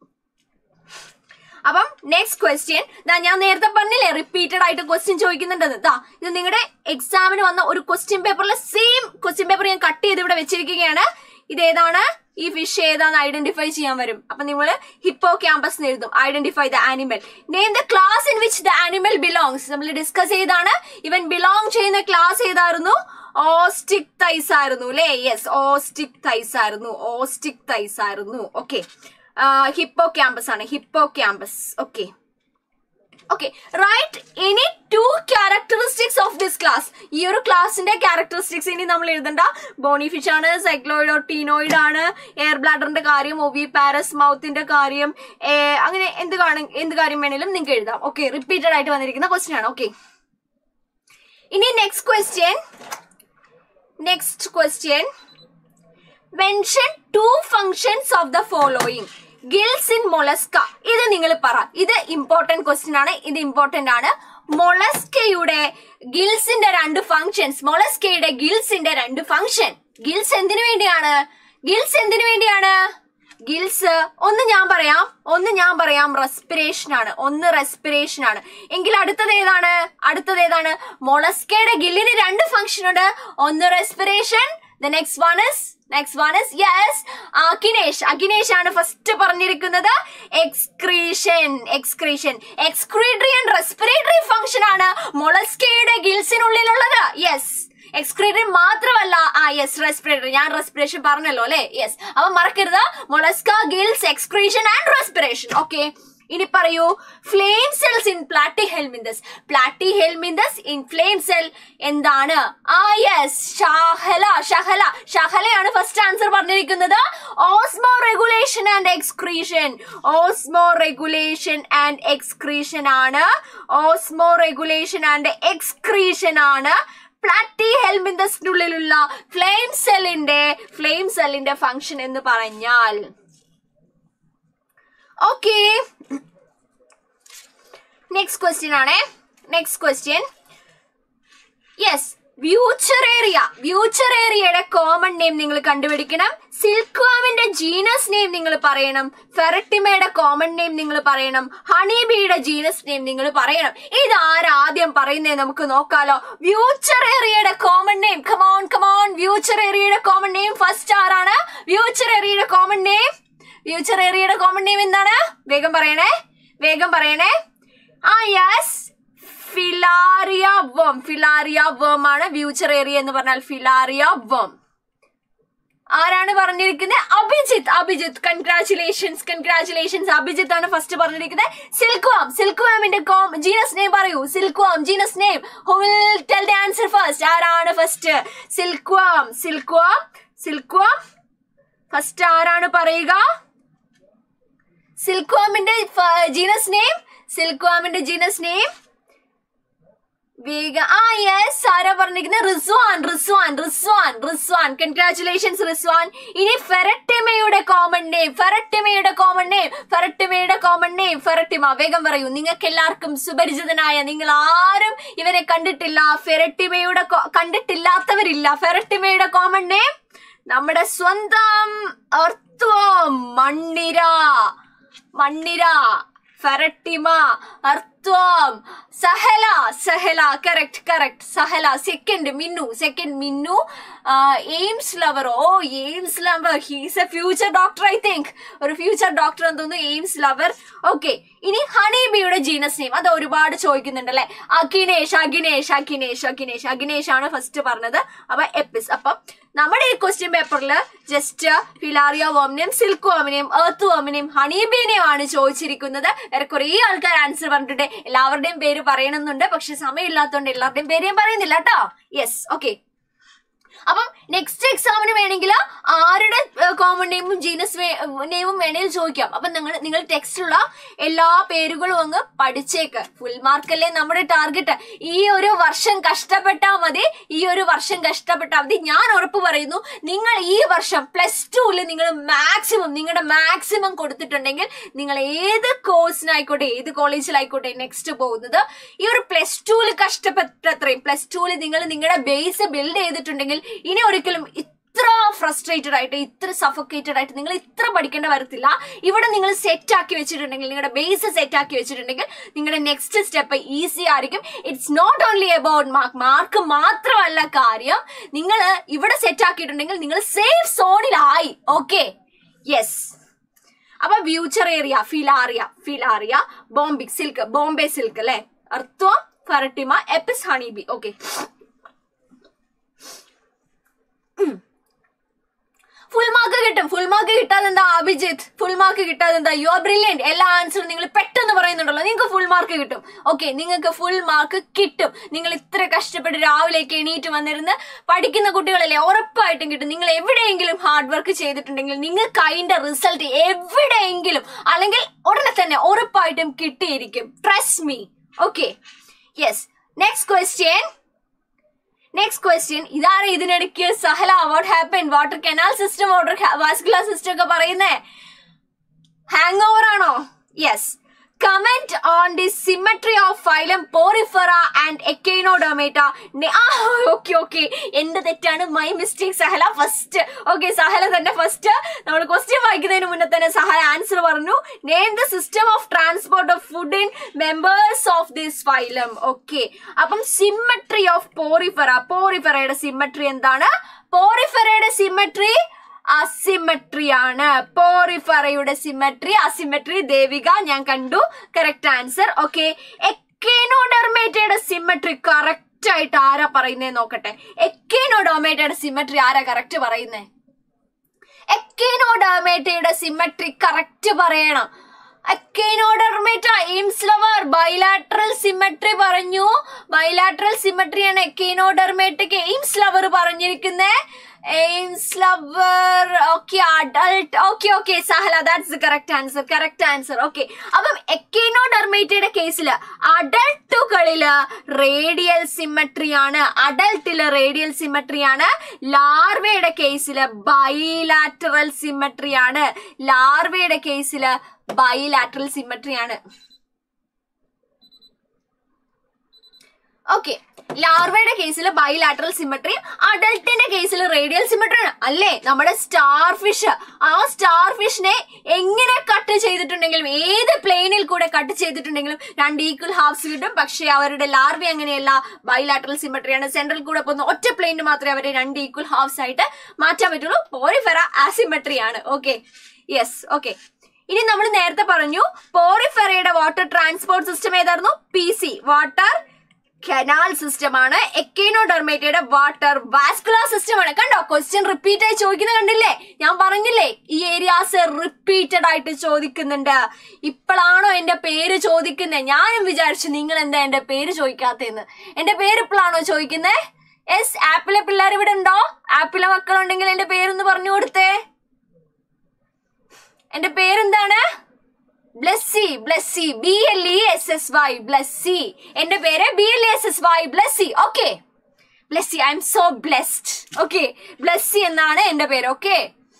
അപ്പം നെക്സ്റ്റ് ക്വസ്റ്റ്യൻ ഞാൻ നേരത്തെ പറഞ്ഞില്ലേ റിപ്പീറ്റഡ് ആയിട്ട് ക്വസ്റ്റ്യൻ ചോദിക്കുന്നുണ്ടെന്ന് ദാ ഇത് നിങ്ങളുടെ എക്സാമിന് വന്ന ഒരു ക്വസ്റ്റ്യൻ പേപ്പറിലെ സെയിം ക്വസ്റ്റ്യൻ പേപ്പർ ഞാൻ കട്ട് ചെയ്ത് ഇവിടെ വെച്ചിരിക്കുകയാണ് ഇത് ഏതാണ് ഈ ഫിഷ് ഏതാന്ന് ഐഡന്റിഫൈ ചെയ്യാൻ വരും അപ്പൊ നിങ്ങൾ ഹിപ്പോ ക്യാമ്പസ് എഴുതും identify the animal name the class in which the animal belongs നമ്മൾ ഡിസ്കസ് ചെയ്താണ് ഇവൻ ബിലോങ് ചെയ്യുന്ന ക്ലാസ് ഏതായിരുന്നു ഓസ്റ്റിക് തൈസ് ആയിരുന്നു അല്ലേ യെസ് ഓസ്റ്റിക് തൈസ് ആയിരുന്നു ഓസ്റ്റിക് തൈസ് ആയിരുന്നു ഓക്കെ ഹിപ്പോ ക്യാമ്പസ് ആണ് Hippocampus okay okay write any two characteristics of this class ഈ ഒരു ക്ലാസിന്റെ ക്യാരക്ടറിസ്റ്റിക്സ് ഇനി നമ്മൾ എഴുതണ്ട ബോണി ഫിഷ് ആണ് സൈക്ലോയിഡ് ടീനോയിഡ് ആണ് എയർ ബ്ലാഡറിന്റെ കാര്യം ഒവി പാരസ് മൗത്തിന്റെ കാര്യം ഏ, അങ്ങനെ എന്ത് കാണും എന്ത് കാര്യം വേണേലും നിങ്ങൾക്ക് എഴുതാം ഓക്കെ റിപ്പീറ്റഡ് ആയിട്ട് വന്നിരിക്കുന്ന ക്വസ്റ്റ്യൻ ആണ് ഓക്കെ ഇനി next question next question mention two functions of the following gills in Mollusca ഇത് നിങ്ങൾ പറ ഇത് ഇമ്പോർട്ടന്റ് ക്വസ്റ്റ്യൻ ആണ് ഇത് ഇമ്പോർട്ടന്റ് ആണ് മൊളസ്കയുടെ ഗിൽസിന്റെ രണ്ട് ഫങ്ഷൻസ് മൊളസ്കയുടെ ഗിൽസിന്റെ രണ്ട് ഫങ്ഷൻ ഗിൽസ് എന്തിനു വേണ്ടിയാണ് ഗിൽസ് എന്തിനു വേണ്ടിയാണ് ഗിൽസ് ഒന്ന് ഞാൻ പറയാം ഒന്ന് ഞാൻ പറയാം റെസ്പിറേഷൻ ആണ് ഒന്ന് റെസ്പിറേഷൻ ആണ് എങ്കിൽ അടുത്തത് ഏതാണ് അടുത്തത് ഏതാണ് മൊളസ്കയുടെ ഗില്ലിന് രണ്ട് ഫംഗ്ഷൻ ഉണ്ട് ഒന്ന് respiration the next one is next one is yes Akhinesh Akhinesh ആണ് ഫസ്റ്റ് പറഞ്ഞിരിക്കുന്നത് excretion excretion excretory and respiratory function ആണ് മൊളസ്കയുടെ ഗിൽസിനുള്ളിലുള്ളത് യെസ് എക്സ്ക്രീറ്ററി മാത്രമല്ല ആ യെസ് റെസ്പിറേറ്ററി ഞാൻ റെസ്പിറേഷൻ പറഞ്ഞല്ലോ അല്ലെ യെസ് അപ്പൊ മറക്കരുത് Mollusca gills excretion and respiration okay ഇനി പറയൂ flame cells in Platyhelminthes Platyhelminthes in flame cell എന്താണ് ആ യെസ് ഷഹല ഷഹല ഷഹലയാണ് ഫസ്റ്റ് ആൻസർ പറഞ്ഞിരിക്കുന്നത് osmoregulation and excretion osmoregulation and excretion ആണ് ഓസ്മോ റെഗുലേഷൻ ആൻഡ് എക്സ്ക്രീഷൻ ആണ് പ്ലാറ്റി ഹെൽമിന്തസിനുള്ളിലുള്ള ഫ്ലെയിം സെല്ലിന്റെ ഫ്ലെയിം സെല്ലിന്റെ ഫംഗ്ഷൻ എന്ന് പറഞ്ഞാൽ ഓക്കെ നെക്സ്റ്റ് ക്വസ്റ്റ്യൻ ആണേ next question yes Wuchereria വ്യൂച്ചർ ഏരിയയുടെ കോമൺ നെയിം നിങ്ങൾ കണ്ടുപിടിക്കണം സിൽക്വാമിന്റെ ജീനസ് നെയിം നിങ്ങൾ പറയണം ഫെറട്ടിമയുടെ കോമൺ നെയിം നിങ്ങൾ പറയണം ഹണിബിയുടെ ജീനസ് നെയിം നിങ്ങൾ പറയണം ഇത് ആരാദ്യം പറയുന്നേ നമുക്ക് നോക്കാലോ വ്യൂച്ചർ ഏരിയയുടെ കോമൺ നെയിം കമോൺ കമോൺ വ്യൂച്ചർ ഏരിയയുടെ കോമൺ നെയിം ഫസ്റ്റ് ആരാണ് വ്യൂച്ചർ ഏരിയയുടെ കോമൺ നെയിം ഫ്യൂച്ചർ ഏരിയയുടെ കോമൺ നെയിം എന്താണ് വേഗം പറയണേ വേഗം പറയണേ ആ യെസ് ഫിലാറിയ വേം ഫിലാറിയ വേം ആണ് ഫ്യൂച്ചർ ഏരിയ എന്ന് പറഞ്ഞാൽ ഫിലാറിയ വേം ആരാണ് പറഞ്ഞിരിക്കുന്നത് അഭിജിത്ത് അഭിജിത്ത് കൺഗ്രാചുലേഷൻസ് കൺഗ്രാചുലേഷൻസ് അഭിജിത്ത് ആണ് ഫസ്റ്റ് പറഞ്ഞിരിക്കുന്നത് സിൽക്വാം സിൽക്വാമിന്റെ കോം ജീനസ് നെയിം പറയൂ silkworm genus name who will tell the answer first ആരാണ് first silkworm silkworm silkworm first ആരാണ് പറയുക സിൽക്വാമിന്റെ ജീനസ് നെയിം സിൽക്വാമിന്റെ ജീനസ് നെയിം വേഗ ആ യെസ് ആരാ പറഞ്ഞിരിക്കുന്നത് റിസ്വാൻ റിസ്വാൻ റിസ്വാൻ റിസ്വാൻ കൺഗ്രാറ്റുലേഷൻസ് റിസ്വാൻ ഇനി ഫെറട്ടിമയുടെ കോമൺ നെയിം ഫെറട്ടിമയുടെ കോമൺ നെയിം ഫെറട്ടിമയുടെ കോമൺ നെയിം ഫെറട്ടിമ വേഗം പറയൂ നിങ്ങൾക്ക് എല്ലാവർക്കും സുപരിചിതനായ നിങ്ങൾ ആരും ഇവരെ കണ്ടിട്ടില്ല ഫെറട്ടിമയുടെ co- കണ്ടിട്ടില്ലാത്തവരില്ല ഫെറട്ടിമയുടെ കോമൺ നെയിം നമ്മുടെ സ്വന്തം അർത്ഥം മണ്ണിര മണ്ണിര Pheretima earthworm earthworm Sahala Sahala correct correct Sahala second Minnu second Minnu AIIMS lover oh AIIMS lover he's a future doctor I think ഒരു ഫ്യൂച്ചർ ഡോക്ടർ എന്ന് തോന്നുന്നു എയിംസ് ലവർ ഓക്കെ ഇനി ഹണി ബിയുടെ ജീനസ് നെയിം അത് ഒരുപാട് ചോദിക്കുന്നുണ്ട് അല്ലെ അഖിനേഷ് അഖിനേഷ് അഖിനേഷ് അഖിനേഷ് അഖിനേഷ് ആണ് ഫസ്റ്റ് പറഞ്ഞത് അപ്പൊ എപ്പിസ് അപ്പം നമ്മുടെ ഈ ക്വസ്റ്റ്യൻ പേപ്പറിൽ ജസ്റ്റ് ഫിലാറിയ വോമിനെയും സിൽക്ക് വോമിനെയും എർത്ത് വോമിനെയും ഹണീബീനെയും ആണ് ചോദിച്ചിരിക്കുന്നത് വേറെ കുറേ ആൾക്കാർ ആൻസർ പറഞ്ഞിട്ടുണ്ട് എല്ലാവരുടെയും പേര് പറയണമെന്നുണ്ട് പക്ഷെ സമയമില്ലാത്തതുകൊണ്ട് എല്ലാവരുടെയും പേര് ഞാൻ പറയുന്നില്ല കേട്ടോ യെസ് ഓക്കെ അപ്പം നെക്സ്റ്റ് എക്സാമിന് വേണമെങ്കിൽ ആരുടെ കോമൺ നെയിമും ജീനസ് നെയിമും വേണമെങ്കിൽ ചോദിക്കാം അപ്പൊ നിങ്ങൾ നിങ്ങൾ ടെക്സ്റ്റിലുള്ള എല്ലാ പേരുകളും അങ്ങ് പഠിച്ചേക്ക് ഫുൾ മാർക്കല്ലേ നമ്മുടെ ടാർഗറ്റ് ഈ ഒരു വർഷം കഷ്ടപ്പെട്ടാൽ മതി ഈ ഒരു വർഷം കഷ്ടപ്പെട്ടാൽ മതി ഞാൻ ഉറപ്പ് പറയുന്നു നിങ്ങൾ ഈ വർഷം പ്ലസ് ടുവിൽ നിങ്ങൾ മാക്സിമം നിങ്ങളുടെ മാക്സിമം കൊടുത്തിട്ടുണ്ടെങ്കിൽ നിങ്ങൾ ഏത് കോഴ്സിനായിക്കോട്ടെ ഏത് കോളേജിലായിക്കോട്ടെ നെക്സ്റ്റ് പോകുന്നത് ഈ ഒരു പ്ലസ് ടുവിൽ കഷ്ടപ്പെട്ടത്രയും പ്ലസ് ടുവിൽ നിങ്ങൾ നിങ്ങളുടെ ബേസ് ബിൽഡ് ചെയ്തിട്ടുണ്ടെങ്കിൽ ഇനി ഒരിക്കലും ഇത്ര ഫ്രസ്ട്രേറ്റഡ് ആയിട്ട് ഇത്ര സഫക്കേറ്റഡ് ആയിട്ട് നിങ്ങൾ ഇത്ര പഠിക്കേണ്ട വരത്തില്ല ഇവിടെ നിങ്ങൾ സെറ്റ് ആക്കി വെച്ചിട്ടുണ്ടെങ്കിൽ നിങ്ങളുടെ ബേസ് സെറ്റ് ആക്കി വെച്ചിട്ടുണ്ടെങ്കിൽ നിങ്ങളുടെ നെക്സ്റ്റ് സ്റ്റെപ്പ് ഈസി ആയിരിക്കും it's not only about mark mark മാത്രമല്ല കാര്യം നിങ്ങൾ ഇവിടെ സെറ്റ് ആക്കിയിട്ടുണ്ടെങ്കിൽ നിങ്ങൾ സേഫ് സോണിലായി ഓക്കെ യെസ് അപ്പൊ filaria filaria filaria Bombyx silk Bombyx silk അല്ലെ earthworm Pheretima Apis honeybee okay full mark കിട്ടും ഫുൾ മാർക്ക് കിട്ടാതെ എന്താ അഭിജിത്ത് ഫുൾ മാർക്ക് കിട്ടാതെ എന്താ യു ആർ ബ്രില്യൻറ്റ് എല്ലാ ആൻസറും നിങ്ങൾ പെട്ടെന്ന് പറയുന്നുണ്ടല്ലോ നിങ്ങൾക്ക് ഫുൾ മാർക്ക് കിട്ടും ഓക്കെ നിങ്ങൾക്ക് ഫുൾ മാർക്ക് കിട്ടും നിങ്ങൾ ഇത്ര കഷ്ടപ്പെട്ട് രാവിലേക്ക് എണീറ്റ് വന്നിരുന്ന് പഠിക്കുന്ന കുട്ടികളല്ലേ ഉറപ്പായിട്ടും കിട്ടും നിങ്ങൾ എവിടെയെങ്കിലും ഹാർഡ് വർക്ക് ചെയ്തിട്ടുണ്ടെങ്കിൽ നിങ്ങൾക്ക് അതിന്റെ റിസൾട്ട് എവിടെയെങ്കിലും അല്ലെങ്കിൽ ഉടനെ തന്നെ ഉറപ്പായിട്ടും കിട്ടിയിരിക്കും trust me okay yes next question next question ഇതാണ് ഇതിനിടയ്ക്ക് Sahala what happen water canal system water vascular system ഒക്കെ പറയുന്നേ ഹാങ് ഓവർ ആണോ yes comment on the symmetry of phylum Porifera and Echinodermata okay okay എന്റെ തെറ്റാണ് my mistake Sahala first okay Sahala തന്നെ first നമ്മൾ question വായിക്കുന്നതിന് മുന്നേ തന്നെ സഹല ആൻസർ പറഞ്ഞു name the system of transport of food in members of this phylum okay അപ്പം symmetry of Porifera പോറിഫറയുടെ സിമെട്രി എന്താണ് പോറിഫറയുടെ സിമെട്രി അസിമെട്രി ആണ് പോറിഫറയുടെ സിമെട്രി അസിമെട്രി ദേവിക ഞാൻ കണ്ടു കറക്റ്റ് ആൻസർ ഓക്കെ എക്കേനോഡർമേറ്റയുടെ സിമെട്രി കറക്റ്റ് ആയിട്ട് ആരാ പറയുന്നേ നോക്കട്ടെ എക്കേനോഡോമേറ്റയുടെ സിമെട്രി ആരാ കറക്റ്റ് പറയുന്നേ എക്കേനോഡർമേറ്റയുടെ സിമെട്രി കറക്റ്റ് പറയണം Echinodermata AIIMS lover bilateral symmetry പറഞ്ഞു ബൈലാട്രൽ സിമെട്രിയാണ് എക്കൈനോഡർമേറ്റയ്ക്ക് എയിംസ് ലവർ പറഞ്ഞിരിക്കുന്നത് AIIMS lover okay adult okay okay Sahala that's correct answer correct answer okay അപ്പം എക്കൈനോഡർമേറ്റയുടെ കേസിൽ അഡൾട്ടുകളില് റേഡിയൽ സിമെട്രി ആണ് അഡൾട്ടില് റേഡിയൽ സിമെട്രി ആണ് ലാർവയുടെ കേസില് ബൈലാറ്ററൽ സിമെട്രി ആണ് ലാർവയുടെ കേസില് ബൈലാറ്ററൽ സിമെട്രി ആണ് ഓക്കെ ലാർവയുടെ കേസിൽ ബൈലാറ്ററൽ സിമെട്രി അഡൾട്ടിന്റെ കേസിൽ റേഡിയൽ സിമെട്രി ആണ് അല്ലേ നമ്മുടെ സ്റ്റാർ ഫിഷ് ആ സ്റ്റാർ ഫിഷിനെ എങ്ങനെ കട്ട് ചെയ്തിട്ടുണ്ടെങ്കിലും ഏത് പ്ലെയിനിൽ കൂടെ കട്ട് ചെയ്തിട്ടുണ്ടെങ്കിലും രണ്ട് ഈക്വൽ ഹാഫ്സ് കിട്ടും പക്ഷേ അവരുടെ ലാർവ അങ്ങനെയല്ല ബൈലാറ്ററൽ സിമെട്രി ആണ് സെൻട്രൽ കൂടെ പോകുന്ന ഒറ്റ പ്ലെയിനിന് മാത്രമേ അവരെ രണ്ട് ഈക്വൽ ഹാഫ്സ് ആയിട്ട് മാറ്റാൻ പറ്റുള്ളൂ പോറിഫെറ ആസിമെട്രി ആണ് ഓക്കെ യെസ് ഓക്കെ ഇനി നമ്മൾ നേരത്തെ പറഞ്ഞു പോറിഫെറയുടെ വാട്ടർ ട്രാൻസ്പോർട്ട് സിസ്റ്റം ഏതായിരുന്നു P C water canal system ആണ് എക്കേനോഡർമേറ്റയുടെ വാട്ടർ വാസ്കുലർ സിസ്റ്റം ആണ് കണ്ടോ ക്വസ്റ്റ്യൻ റിപ്പീറ്റ് ആയി ചോദിക്കുന്നത് കണ്ടില്ലേ ഞാൻ പറഞ്ഞില്ലേ ഈ ഏരിയാസ് റിപ്പീറ്റഡ് ആയിട്ട് ചോദിക്കുന്നുണ്ട് ഇപ്പോഴാണോ എന്റെ പേര് ചോദിക്കുന്നത് ഞാനും വിചാരിച്ചു നിങ്ങൾ എന്താ എന്റെ പേര് ചോദിക്കാത്തതെന്ന് എന്റെ പേര് ഇപ്പോഴാണോ ചോദിക്കുന്നത് എസ് ആപ്പിലെ പിള്ളേർ ഇവിടെ ഉണ്ടോ ആപ്പിലെ മക്കളുണ്ടെങ്കിൽ എന്റെ പേരൊന്ന് പറഞ്ഞു കൊടുത്തേ എന്റെ പേരെന്താണ് Blessy Blessy B L E S S Y Blessy എന്റെ പേര് B L S S Y Blessy okay Blessy I'm so blessed okay Blessy എന്നാണ് എന്റെ പേര് ഓക്കെ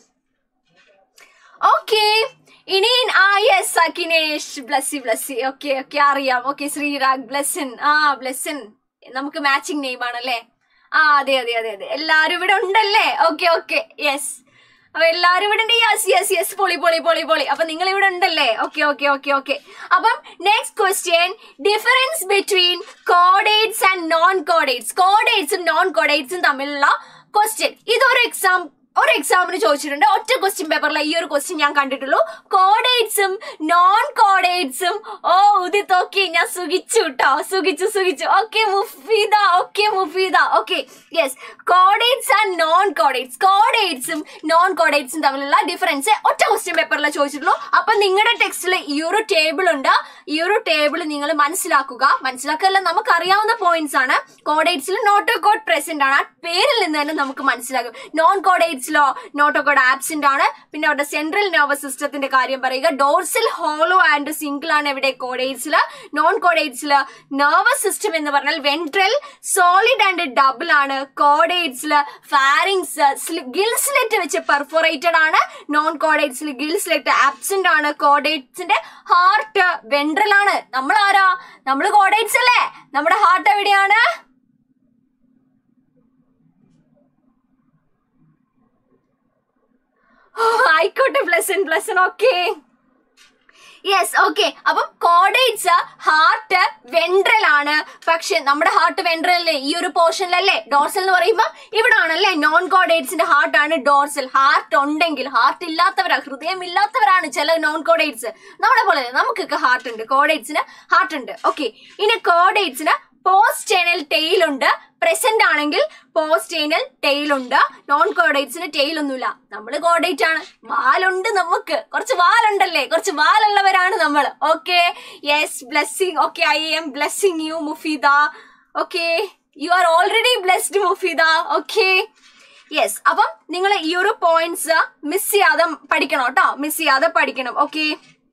ഓക്കെ ഇനി ആ yes Akhinesh Blessy Blessy okay okay അറിയാം ഓക്കെ ശ്രീരാഗ് ബ്ലെസ്സിൻ ആ ബ്ലെസ്സിൻ നമുക്ക് മാച്ചിങ് നെയിം ആണല്ലേ ആ അതെ അതെ അതെ അതെ എല്ലാരും ഇവിടെ ഉണ്ടല്ലേ ഓക്കെ ഓക്കെ യെസ് അപ്പൊ എല്ലാരും ഇവിടെ ഉണ്ട് യെസ് യെസ് യെസ് പൊളി പൊളി പൊളി പൊളി അപ്പൊ നിങ്ങൾ ഇവിടെ ഉണ്ടല്ലേ ഓക്കെ ഓക്കെ ഓക്കെ ഓക്കെ അപ്പം next question difference between chordates and non chordates കോഡേറ്റ്സും നോൺ കോഡേറ്റ്സും തമ്മിലുള്ള ക്വസ്റ്റ്യൻ ഇതൊരു എക്സാം ഒരു എക്സാമിന് ചോദിച്ചിട്ടുണ്ട് ഒറ്റ ക്വസ്റ്റ്യൻ പേപ്പറിൽ ഈ ഒരു ക്വസ്റ്റ്യൻ ഞാൻ കണ്ടിട്ടുള്ളൂ കോഡേറ്റ്സും നോൺ കോഡേറ്റ്സും ഓ ഉദിത് ഓക്കെ ഞാൻ സുഖിച്ചു കേട്ടോ സുഖിച്ചു സുഖിച്ചു okay Mufeeda okay Mufeeda okay yes chordates and non chordates കോഡേറ്റ്സും നോൺ കോഡേറ്റ്സും തമ്മിലുള്ള ഡിഫറൻസ് ഒറ്റ ക്വസ്റ്റ്യൻ പേപ്പറിൽ ചോദിച്ചിട്ടുള്ളൂ അപ്പൊ നിങ്ങളുടെ ടെക്സ്റ്റിൽ ഈ ഒരു ടേബിൾ ഉണ്ട് ഈ ഒരു ടേബിൾ നിങ്ങൾ മനസ്സിലാക്കുക മനസ്സിലാക്കല്ല നമുക്ക് അറിയാവുന്ന പോയിന്റ്സ് ആണ് കോഡേറ്റ്സിൽ നോട്ടോ കോഡ് പ്രസന്റ് ആണ് ആ പേരിൽ നിന്ന് തന്നെ നമുക്ക് മനസ്സിലാകും നോൺ കോഡേറ്റ്സിലോ നോട്ടോ കോഡ് ആബ്സെന്റ് ആണ് പിന്നെ അവരുടെ സെൻട്രൽ നെർവസ് സിസ്റ്റത്തിന്റെ കാര്യം പറയുക ഡോർസൽ ഹോളോ ആൻഡ് സിംഗിൾ ആണ് ഇവിടെ കോഡേറ്റ്സിൽ നോൺ കോഡേറ്റ്സിൽ നെർവസ് സിസ്റ്റം എന്ന് പറഞ്ഞാൽ വെൻട്രൽ സോളിഡ് ആൻഡ് ഡബിൾ ആണ് കോഡേറ്റ്സിൽ ഫാരിങ്സ് ഗിൽസ്ലെറ്റ് വെച്ച് പെർഫോറേറ്റഡ് ആണ് നോൺ കോഡേറ്റ്സിൽ ഗിൽസ്ലെറ്റ് ആബ്സെന്റ് ആണ് കോഡേറ്റ്സിന്റെ ഹാർട്ട് വെൻട്രൽ ആണ് നമ്മൾ ആരാ നമ്മൾ കോഡേറ്റ്സ് അല്ലേ നമ്മുടെ ഹാർട്ട് എവിടെയാണ് ഓ, ആയിക്കോട്ടെ Blessen Blessen okay yes okay അപ്പം കോഡേറ്റ്സ് ഹാർട്ട് വെൻട്രൽ ആണ് പക്ഷെ നമ്മുടെ ഹാർട്ട് വെൻട്രൽ അല്ലേ ഈ ഒരു പോർഷനിലല്ലേ ഡോർസൽ എന്ന് പറയുമ്പോൾ ഇവിടെ ആണല്ലേ നോൺ കോഡേറ്റ്സിന്റെ ഹാർട്ട് ആണ് ഡോർസൽ ഹാർട്ട് ഉണ്ടെങ്കിൽ ഹാർട്ട് ഇല്ലാത്തവരാ ഹൃദയം ഇല്ലാത്തവരാണ് ചില നോൺ കോഡേറ്റ്സ് നമ്മുടെ പോലെ നമുക്കൊക്കെ ഹാർട്ട് ഉണ്ട് കോഡേറ്റ്സിന് ഹാർട്ട് ഉണ്ട് ഓക്കെ ഇനി കോഡേറ്റ്സിന് പോസ്റ്റേനൽ ടെയിൽ ഉണ്ട് പ്രസന്റ് ആണെങ്കിൽ പോസ്റ്റേനൽ ടെയിൽ ഉണ്ട് നോൺ കോഡേറ്റ്സിന് ടെയിൽ ഒന്നുമില്ല നമ്മൾ കോഡേറ്റ് ആണ് വാലുണ്ട് നമുക്ക് കുറച്ച് വാലുണ്ടല്ലേ കുറച്ച് വാലുള്ളവരാണ് നമ്മൾ okay yes blessing okay I'm blessing you Mufeeda okay you are already blessed Mufeeda okay yes അപ്പം നിങ്ങൾ ഈ ഒരു പോയിന്റ്സ് മിസ് ചെയ്യാതെ പഠിക്കണം കേട്ടോ മിസ് ചെയ്യാതെ പഠിക്കണം ഓക്കെ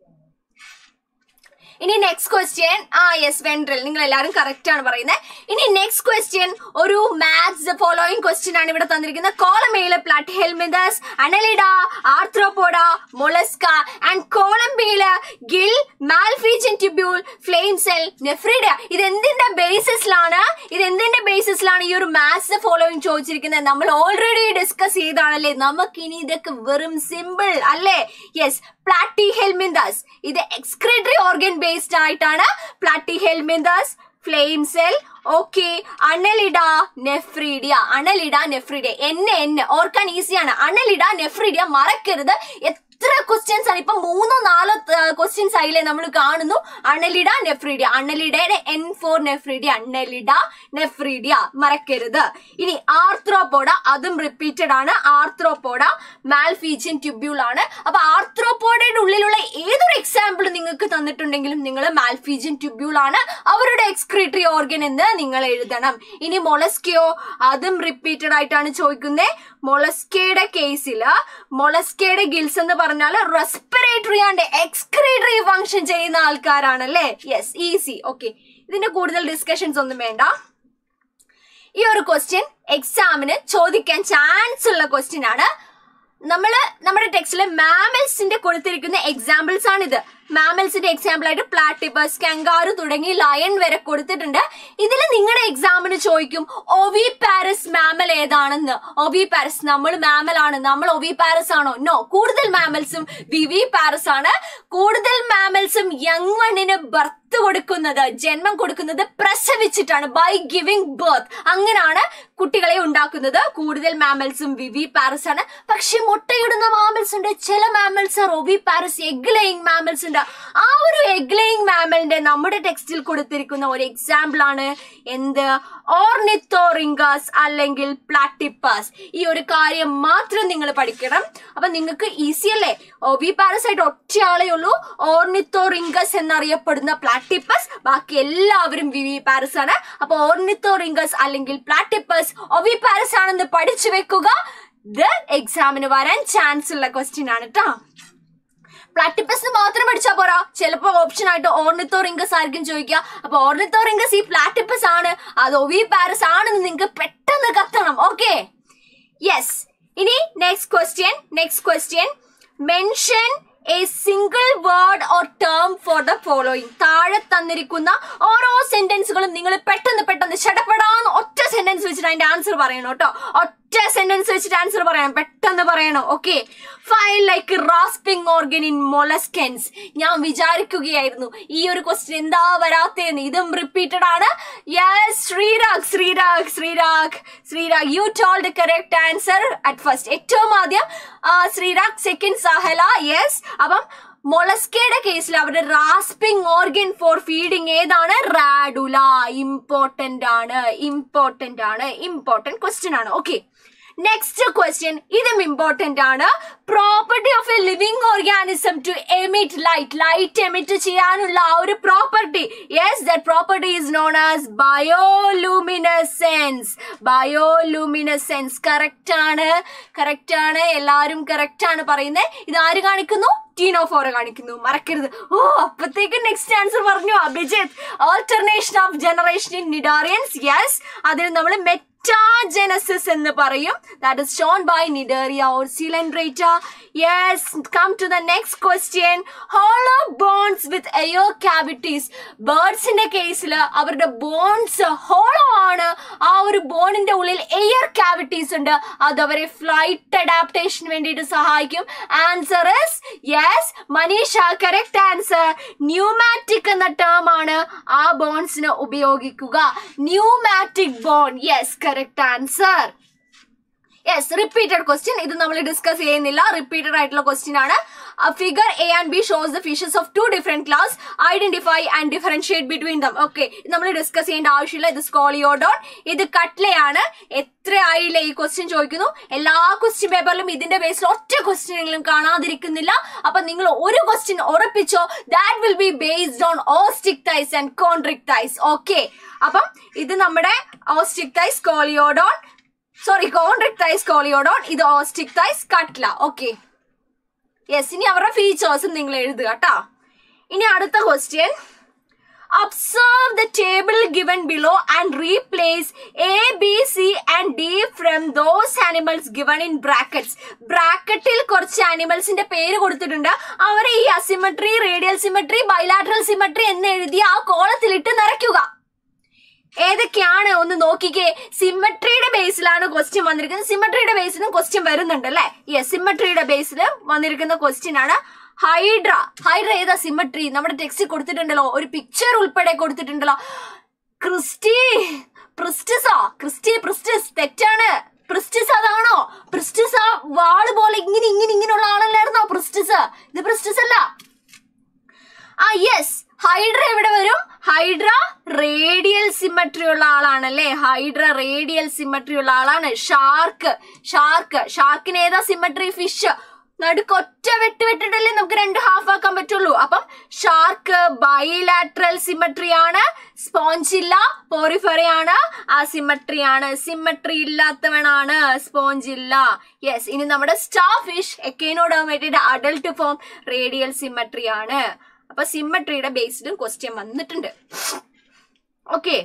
ഇനി നെക്സ്റ്റ് ക്വസ്റ്റ്യൻ ആ യെസ് വെൻട്രൽ നിങ്ങൾ എല്ലാവരും കറക്റ്റ് ആണ് പറയുന്നത് ഇനി നെക്സ്റ്റ് ക്വസ്റ്റ്യൻ ഒരു മാത്സ് ഫോളോയിങ് ക്വസ്റ്റ്യൻ ആണ് ഇവിടെ തന്നിരിക്കുന്നത് കോളമയിലെ Platyhelminthes Annelida Arthropoda Mollusca and കോളംബിയില് gill Malpighian tubule flame cell nephridia ഇത് എന്തിന്റെ ബേസിസിലാണ് ഇത് എന്തിന്റെ ബേസിസിലാണ് ഈ ഒരു മാത്സ് ഫോളോയിങ് ചോദിച്ചിരിക്കുന്നത് നമ്മൾ ഓൾറെഡി ഡിസ്കസ് ചെയ്താണല്ലേ നമുക്കിനി ഇതൊക്കെ വെറും സിമ്പിൾ അല്ലേ യെസ് പ്ലാറ്റി ഹെൽമിന്തസ് ഇത് എക്സ്ക്രിറ്ററി ഓർഗൻ ബേസ്ഡ് ആയിട്ടാണ് Platyhelminthes flame cell okay Annelida nephridia Annelida nephridia എന്നെ എന്നെ ഓർക്കാൻ ഈസിയാണ് അണലിഡ നെഫ്രീഡിയ മറക്കരുത് എത്ര ക്വസ്റ്റ്യൻസ് ആണ് ഇപ്പൊ മൂന്നോ നാലോ ക്വസ്റ്റ്യൻസ് ആയില്ലേ നമ്മൾ കാണുന്നു അണലിഡ നെഫ്രീഡിയ അണലിഡയുടെ N for nephridia Annelida nephridia മറക്കരുത് ഇനി ആർത്രോപോഡ അതും റിപ്പീറ്റഡ് ആണ് ആർത്രോപോഡ മാൽഫീജിയൻ ട്യൂബ്യൂൾ ആണ് അപ്പൊ ആർത്രോപോഡയുടെ ഉള്ളിലുള്ള ഏതൊരു എക്സാമ്പിൾ നിങ്ങൾക്ക് തന്നിട്ടുണ്ടെങ്കിലും നിങ്ങൾ മാൽഫീജിയൻ ട്യൂബ്യൂൾ ആണ് അവരുടെ എക്സ്ക്രീറ്ററി ഓർഗൻ എന്ന് നിങ്ങൾ എഴുതണം ഇനി മൊളസ്കയോ അതും റിപ്പീറ്റഡ് ആയിട്ടാണ് ചോദിക്കുന്നത് മൊളസ്കയുടെ കേസില് മൊളസ്കയുടെ ഗിൽസ് എന്ന് പറഞ്ഞാൽ റെസ്പിറേറ്ററി ആൻഡ് എക്സ്ക്രീറ്ററി ഫങ്ഷൻ ചെയ്യുന്ന ആൾക്കാരാണല്ലേ യെസ് ഈസി ഓക്കെ ഇതിന്റെ കൂടുതൽ ഡിസ്കഷൻസ് ഒന്നും വേണ്ട ഈ ഒരു ക്വസ്റ്റ്യൻ എക്സാമിന് ചോദിക്കാൻ ചാൻസ് ഉള്ള ക്വസ്റ്റ്യൻ ആണ് നമ്മള് നമ്മുടെ ടെക്സ്റ്റില് മാമൽസിന്റെ കൊടുത്തിരിക്കുന്ന എക്സാമ്പിൾസ് ആണിത് മാമൽസിന്റെ എക്സാമ്പിൾ ആയിട്ട് പ്ലാറ്റിപ്പസ് കങ്കാരു തുടങ്ങി ലയൺ വരെ കൊടുത്തിട്ടുണ്ട് ഇതിൽ നിങ്ങളുടെ എക്സാമിന് ചോദിക്കും ഒവി പാരസ് മാമൽ ഏതാണെന്ന് ഒവി പാരസ് നമ്മൾ മാമൽ ആണ് നമ്മൾ ഒവി പാരസ് ആണോ നോ കൂടുതൽ മാമൽസും വിവി പാരസ് ആണ് കൂടുതൽ മാമൽസും യങ് വണ്ണിന് ബർത്ത് കൊടുക്കുന്നത് ജന്മം കൊടുക്കുന്നത് പ്രസവിച്ചിട്ടാണ് ബൈ ഗിവിംഗ് ബർത്ത് അങ്ങനെയാണ് കുട്ടികളെ ഉണ്ടാക്കുന്നത് കൂടുതൽ മാമൽസും വിവി പാരസ് ആണ് പക്ഷെ മുട്ടയിടുന്ന മാമൽസ് ഉണ്ട് ചില mammals oviparous egg laying mammals ഉണ്ട് ആ ഒരു എഗ് ലേയിങ് മാമലിന്റെ നമ്മുടെ ടെക്സ്റ്റിൽ കൊടുത്തിരിക്കുന്ന ഒരു എക്സാമ്പിൾ ആണ് എന്ത് ഓർണിത്തോറിംഗസ് അല്ലെങ്കിൽ പ്ലാറ്റിപ്പസ് ഈ ഒരു കാര്യം മാത്രം നിങ്ങൾ പഠിക്കണം അപ്പൊ നിങ്ങൾക്ക് ഈസി അല്ലേ ഒവി പാരസൈറ്റ് ഒറ്റയാളേ ഉള്ളൂ ഓർണിത്തോറിംഗസ് എന്നറിയപ്പെടുന്ന പ്ലാറ്റിപ്പസ് ബാക്കി എല്ലാവരും വിവി പാരസ് ആണ് അപ്പൊ ഓർണിത്തോറിംഗസ് അല്ലെങ്കിൽ പ്ലാറ്റിപ്പസ് ഒവി പാരസ് ആണെന്ന് പഠിച്ചു വെക്കുക ഇത് എക്സാമിന് വരാൻ ചാൻസ് ഉള്ള ക്വസ്റ്റ്യൻ ആണ് കേട്ടോ പ്ലാറ്റിപ്പസ് മാത്രം പഠിച്ചാൽ പോരാ ചിലപ്പോ ഓപ്ഷൻ ആയിട്ട് ഓർണിത്തോറിംഗസ് ആയിരിക്കും ചോദിക്കുക അപ്പൊ ഓർണിത്തോറിംഗസ് ഈ പ്ലാറ്റിപ്പസ് ആണ് അത് ഒവി പാരസ് ആണെന്ന് നിങ്ങൾക്ക് പെട്ടെന്ന് കത്തണം ഓക്കെ യെസ് ഇനി next question next question mention a single word or term for the following താഴെ തന്നിരിക്കുന്ന ഓരോ സെന്റൻസുകളും നിങ്ങൾ പെട്ടെന്ന് പെട്ടെന്ന് ചടപ്പെടാന്ന് ഒറ്റ സെന്റൻസ് വെച്ചിട്ട് അതിന്റെ ആൻസർ പറയണം കേട്ടോ ഒറ്റ ഒറ്റ സെന്റൻസ് വെച്ചിട്ട് ആൻസർ പറയാം പെട്ടെന്ന് പറയണം okay file like rasping organ in molluscans ഞാൻ വിചാരിക്കുകയായിരുന്നു ഈ ഒരു ക്വസ്റ്റ്യൻ എന്താ വരാത്തേന്ന് ഇതും റിപ്പീറ്റഡ് ആണ് yes Sreerag Sreerag Sreerag Sreerag you told the correct answer at first ഏറ്റവും ആദ്യം ആ, ശ്രീരാഗ് സെക്കൻഡ് സഹല യെസ് അപ്പം മൊളസ്കയുടെ കേസിൽ അവരുടെ റാസ്പിംഗ് ഓർഗൻ ഫോർ ഫീഡിങ് ഏതാണ് റാഡുല ഇമ്പോർട്ടന്റ് ആണ് ഇമ്പോർട്ടന്റ് ആണ് ഇമ്പോർട്ടന്റ് ക്വസ്റ്റ്യൻ ആണ് ഓക്കെ നെക്സ്റ്റ് ക്വസ്റ്റ്യൻ ഇതും ഇമ്പോർട്ടന്റ് ആണ് property of a living organism to emit light light emit ചെയ്യാനുള്ള ആ ഒരു property yes that property is known as bioluminescence bioluminescence correct ആണ് കറക്റ്റ് ആണ് എല്ലാരും കറക്റ്റ് ആണ് പറയുന്നത് ഇത് ആര് കാണിക്കുന്നു ടീനോ ഫോർ കാണിക്കുന്നു മറക്കരുത് ഓ അപ്പത്തേക്ക് നെക്സ്റ്റ് ആൻസർ പറഞ്ഞു Abhijith alternation of generation in cnidarians yes അതിന് നമ്മൾ മെറ്റാജനസിസ് എന്ന് പറയും that is shown by Cnidaria or Coelenterata yes come to the next question hollow bones with air cavities ബേർഡ്സിന്റെ കേസിൽ അവരുടെ ബോൺസ് ഹോളോ ആണ് ആ ഒരു ബോണിന്റെ ഉള്ളിൽ എയർ കാവിറ്റീസ് ഉണ്ട് അത് അവരെ ഫ്ലൈറ്റ് അഡാപ്റ്റേഷന് വേണ്ടിയിട്ട് സഹായിക്കും answer is yes Manisha correct answer pneumatic എന്ന ടേം ആണ് ആ ബോൺസിന് ഉപയോഗിക്കുക pneumatic bone yes correct answer yes repeated question ഇത് നമ്മൾ ഡിസ്കസ് ചെയ്യുന്നില്ല റിപ്പീറ്റഡ് ആയിട്ടുള്ള ക്വസ്റ്റ്യൻ ആണ് figure A and B shows the fishes of two different class identify and differentiate between them okay നമ്മൾ ഡിസ്കസ് ചെയ്യേണ്ട ആവശ്യമില്ല ഇത് സ്കോളിയോഡോൺ ഇത് കട്ട്ലയാണ് എത്ര ആയില്ലേ ഈ ക്വസ്റ്റ്യൻ ചോദിക്കുന്നു എല്ലാ ക്വസ്റ്റ്യൻ പേപ്പറിലും ഇതിന്റെ ബേസിൽ ഒറ്റ ക്വസ്റ്റ്യനെങ്കിലും കാണാതിരിക്കുന്നില്ല അപ്പൊ നിങ്ങൾ ഒരു ക്വസ്റ്റ്യൻ ഉറപ്പിച്ചോ that will be based on Osteichthyes and Chondrichthyes okay അപ്പം ഇത് നമ്മുടെ Osteichthyes Scoliodon sorry Chondrichthyes Scoliodon ഇത് Osteichthyes Catla okay yes ഇനി അവരുടെ ഫീച്ചേഴ്സും നിങ്ങൾ എഴുതുക കേട്ടാ ഇനി അടുത്ത question observe the table given below and replace A, B, C and D from those animals given in brackets. ബ്രാക്കറ്റിൽ കുറച്ച് ആനിമൽസിന്റെ പേര് കൊടുത്തിട്ടുണ്ട് അവരെ ഈ asymmetry radial symmetry bilateral symmetry എന്ന് എഴുതി ആ കോളത്തിലിട്ട് നിറയ്ക്കുക ഏതൊക്കെയാണ് ഒന്ന് നോക്കിക്കേ സിമ്മട്രിയുടെ ബേസിലാണ് ക്വസ്റ്റ്യൻ വന്നിരിക്കുന്നത് സിമ്മട്രിയുടെ ബേസിലും ക്വസ്റ്റ്യൻ വരുന്നുണ്ട് അല്ലെ യെസ് സിമ്മട്രിയുടെ ബേസിൽ വന്നിരിക്കുന്ന ക്വസ്റ്റ്യൻ ആണ് ഹൈഡ്ര ഹൈഡ്ര ഏതാ സിമ്മട്രി നമ്മുടെ ടെക്സ്റ്റ് കൊടുത്തിട്ടുണ്ടല്ലോ ഒരു പിക്ചർ ഉൾപ്പെടെ കൊടുത്തിട്ടുണ്ടല്ലോ ക്രിസ്റ്റി പ്രിസ്റ്റിസോ ക്രിസ്റ്റി പ്രിസ്റ്റിസ് തെറ്റാണ് പ്രിസ്റ്റിസ് അതാണോ പ്രിസ്റ്റിസ് ആ വാള് പോലെ ഇങ്ങനെ ഇങ്ങനെ ഇങ്ങനെയുള്ള ആളല്ലായിരുന്നോ പ്രിസ്റ്റിസ് ഇത് പ്രിസ്റ്റിസ് അല്ല ആ യെസ് ഹൈഡ്ര എവിടെ വരും ഹൈഡ്ര റേഡിയൽ സിമ്മട്രി ഉള്ള ആളാണല്ലേ ഹൈഡ്ര റേഡിയൽ സിമ്മട്രി ഉള്ള ആളാണ് ഷാർക്ക് ഷാർക്ക് ഷാർക്കിന് ഏതാ സിമ്മട്രി ഫിഷ് നടുക്ക് ഒറ്റ വെട്ട് വെട്ടിട്ടല്ലേ നമുക്ക് രണ്ട് ഹാഫ് ആക്കാൻ പറ്റുള്ളൂ അപ്പം ഷാർക്ക് ബൈലാട്രൽ സിമ്മട്രി ആണ് സ്പോഞ്ചില്ല പോറിഫെറി ആണ് ആ സിമ്മട്രി ആണ് സിമ്മട്രി ഇല്ലാത്തവനാണ് സ്പോഞ്ചില്ല യെസ് ഇനി നമ്മുടെ starfish Echinodermata adult form radial symmetry ആണ് അപ്പൊ സിമ്മട്രിയുടെ ബേസിലും ക്വസ്റ്റ്യൻ വന്നിട്ടുണ്ട് ഓക്കെ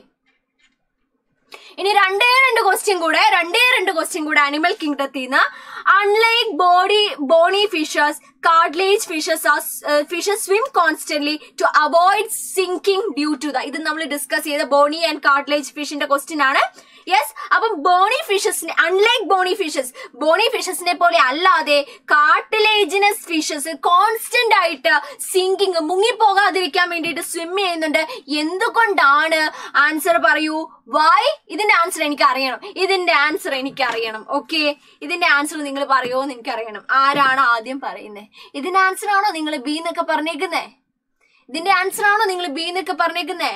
ഇനി രണ്ടേ രണ്ട് ക്വസ്റ്റ്യൻ കൂടെ രണ്ടേ രണ്ട് ക്വസ്റ്റ്യൻ കൂടെ അനിമൽ കിങ്ഡത്തിൽ നിന്ന് unlike body bony fishes cartilage fishes fishes swim constantly to avoid sinking due to the ഇത് നമ്മൾ ഡിസ്കസ് ചെയ്ത ബോണി ആൻഡ് കാർഡ്ലേജ് ഫിഷിന്റെ ക്വസ്റ്റ്യൻ ആണ് യെസ് അപ്പം ബോണി ഫിഷസിനെ അൺലൈക്ക് ബോണി ഫിഷസ് ബോണി ഫിഷസിനെ പോലെ അല്ലാതെ കാർട്ടിലേജിനസ് ഫിഷസ് കോൺസ്റ്റന്റ് ആയിട്ട് സിങ്കിങ് മുങ്ങിപ്പോകാതിരിക്കാൻ വേണ്ടിയിട്ട് സ്വിം ചെയ്യുന്നുണ്ട് എന്തുകൊണ്ടാണ് ആൻസർ പറയൂ വൈ ഇതിന്റെ ആൻസർ എനിക്ക് അറിയണം ഇതിന്റെ ആൻസർ എനിക്ക് അറിയണം ഓക്കെ ഇതിന്റെ ആൻസർ നിങ്ങൾ പറയുമോ എന്ന് എനിക്ക് അറിയണം ആരാണ് ആദ്യം പറയുന്നത് ഇതിന്റെ ആൻസർ ആണോ നിങ്ങൾ ബി എന്നൊക്കെ പറഞ്ഞേക്കുന്നേ ഇതിന്റെ ആൻസർ ആണോ നിങ്ങൾ ബി എന്നൊക്കെ പറഞ്ഞേക്കുന്നേ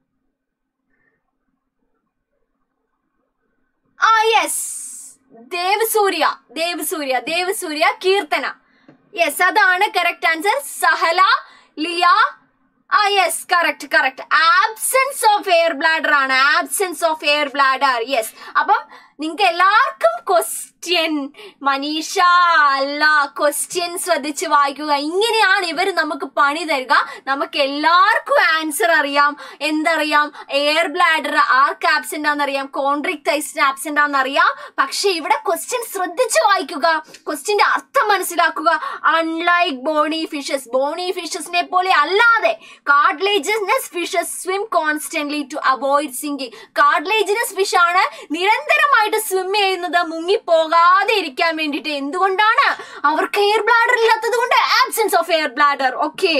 ആ യെസ് ദേവസൂര്യ ദേവസൂര്യ ദേവസൂര്യ കീർത്തന യെസ് അതാണ് കറക്റ്റ് ആൻസർ സഹല ലിയ ആ yes correct correct absence of air bladder ആണ് absence of air bladder yes അപ്പം നിങ്ങൾക്ക് എല്ലാവർക്കും ക്വസ്റ്റ്യൻ മനീഷ അല്ല ക്വസ്റ്റ്യൻ ശ്രദ്ധിച്ച് വായിക്കുക ഇങ്ങനെയാണ് ഇവർ നമുക്ക് പണി തരിക നമുക്ക് എല്ലാവർക്കും ആൻസർ അറിയാം എന്തറിയാം എയർ ബ്ലാഡർ ആർക്ക് ആബ്സെന്റ് ആണെന്നറിയാം കോൺട്രിക് തൈസിന് ആബ്സെന്റ് ആണെന്നറിയാം പക്ഷെ ഇവിടെ ക്വസ്റ്റ്യൻ ശ്രദ്ധിച്ച് വായിക്കുക ക്വസ്റ്റ്യന്റെ അർത്ഥം മനസ്സിലാക്കുക അൺലൈക്ക് ബോണി ഫിഷസ് ബോണി ഫിഷസിനെ പോലെ അല്ലാതെ cartilaginous fishes swim constantly to avoid sinking cartilaginous fish ആണ് നിരന്തരമായിട്ട് ആയിട്ട് സ്വിം ചെയ്യുന്നത് മുങ്ങിപ്പോകാതെ ഇരിക്കാൻ വേണ്ടിയിട്ട് എന്തുകൊണ്ടാണ് അവർക്ക് എയർ ബ്ലാഡർ ഇല്ലാത്തത് കൊണ്ട് absence of air bladder okay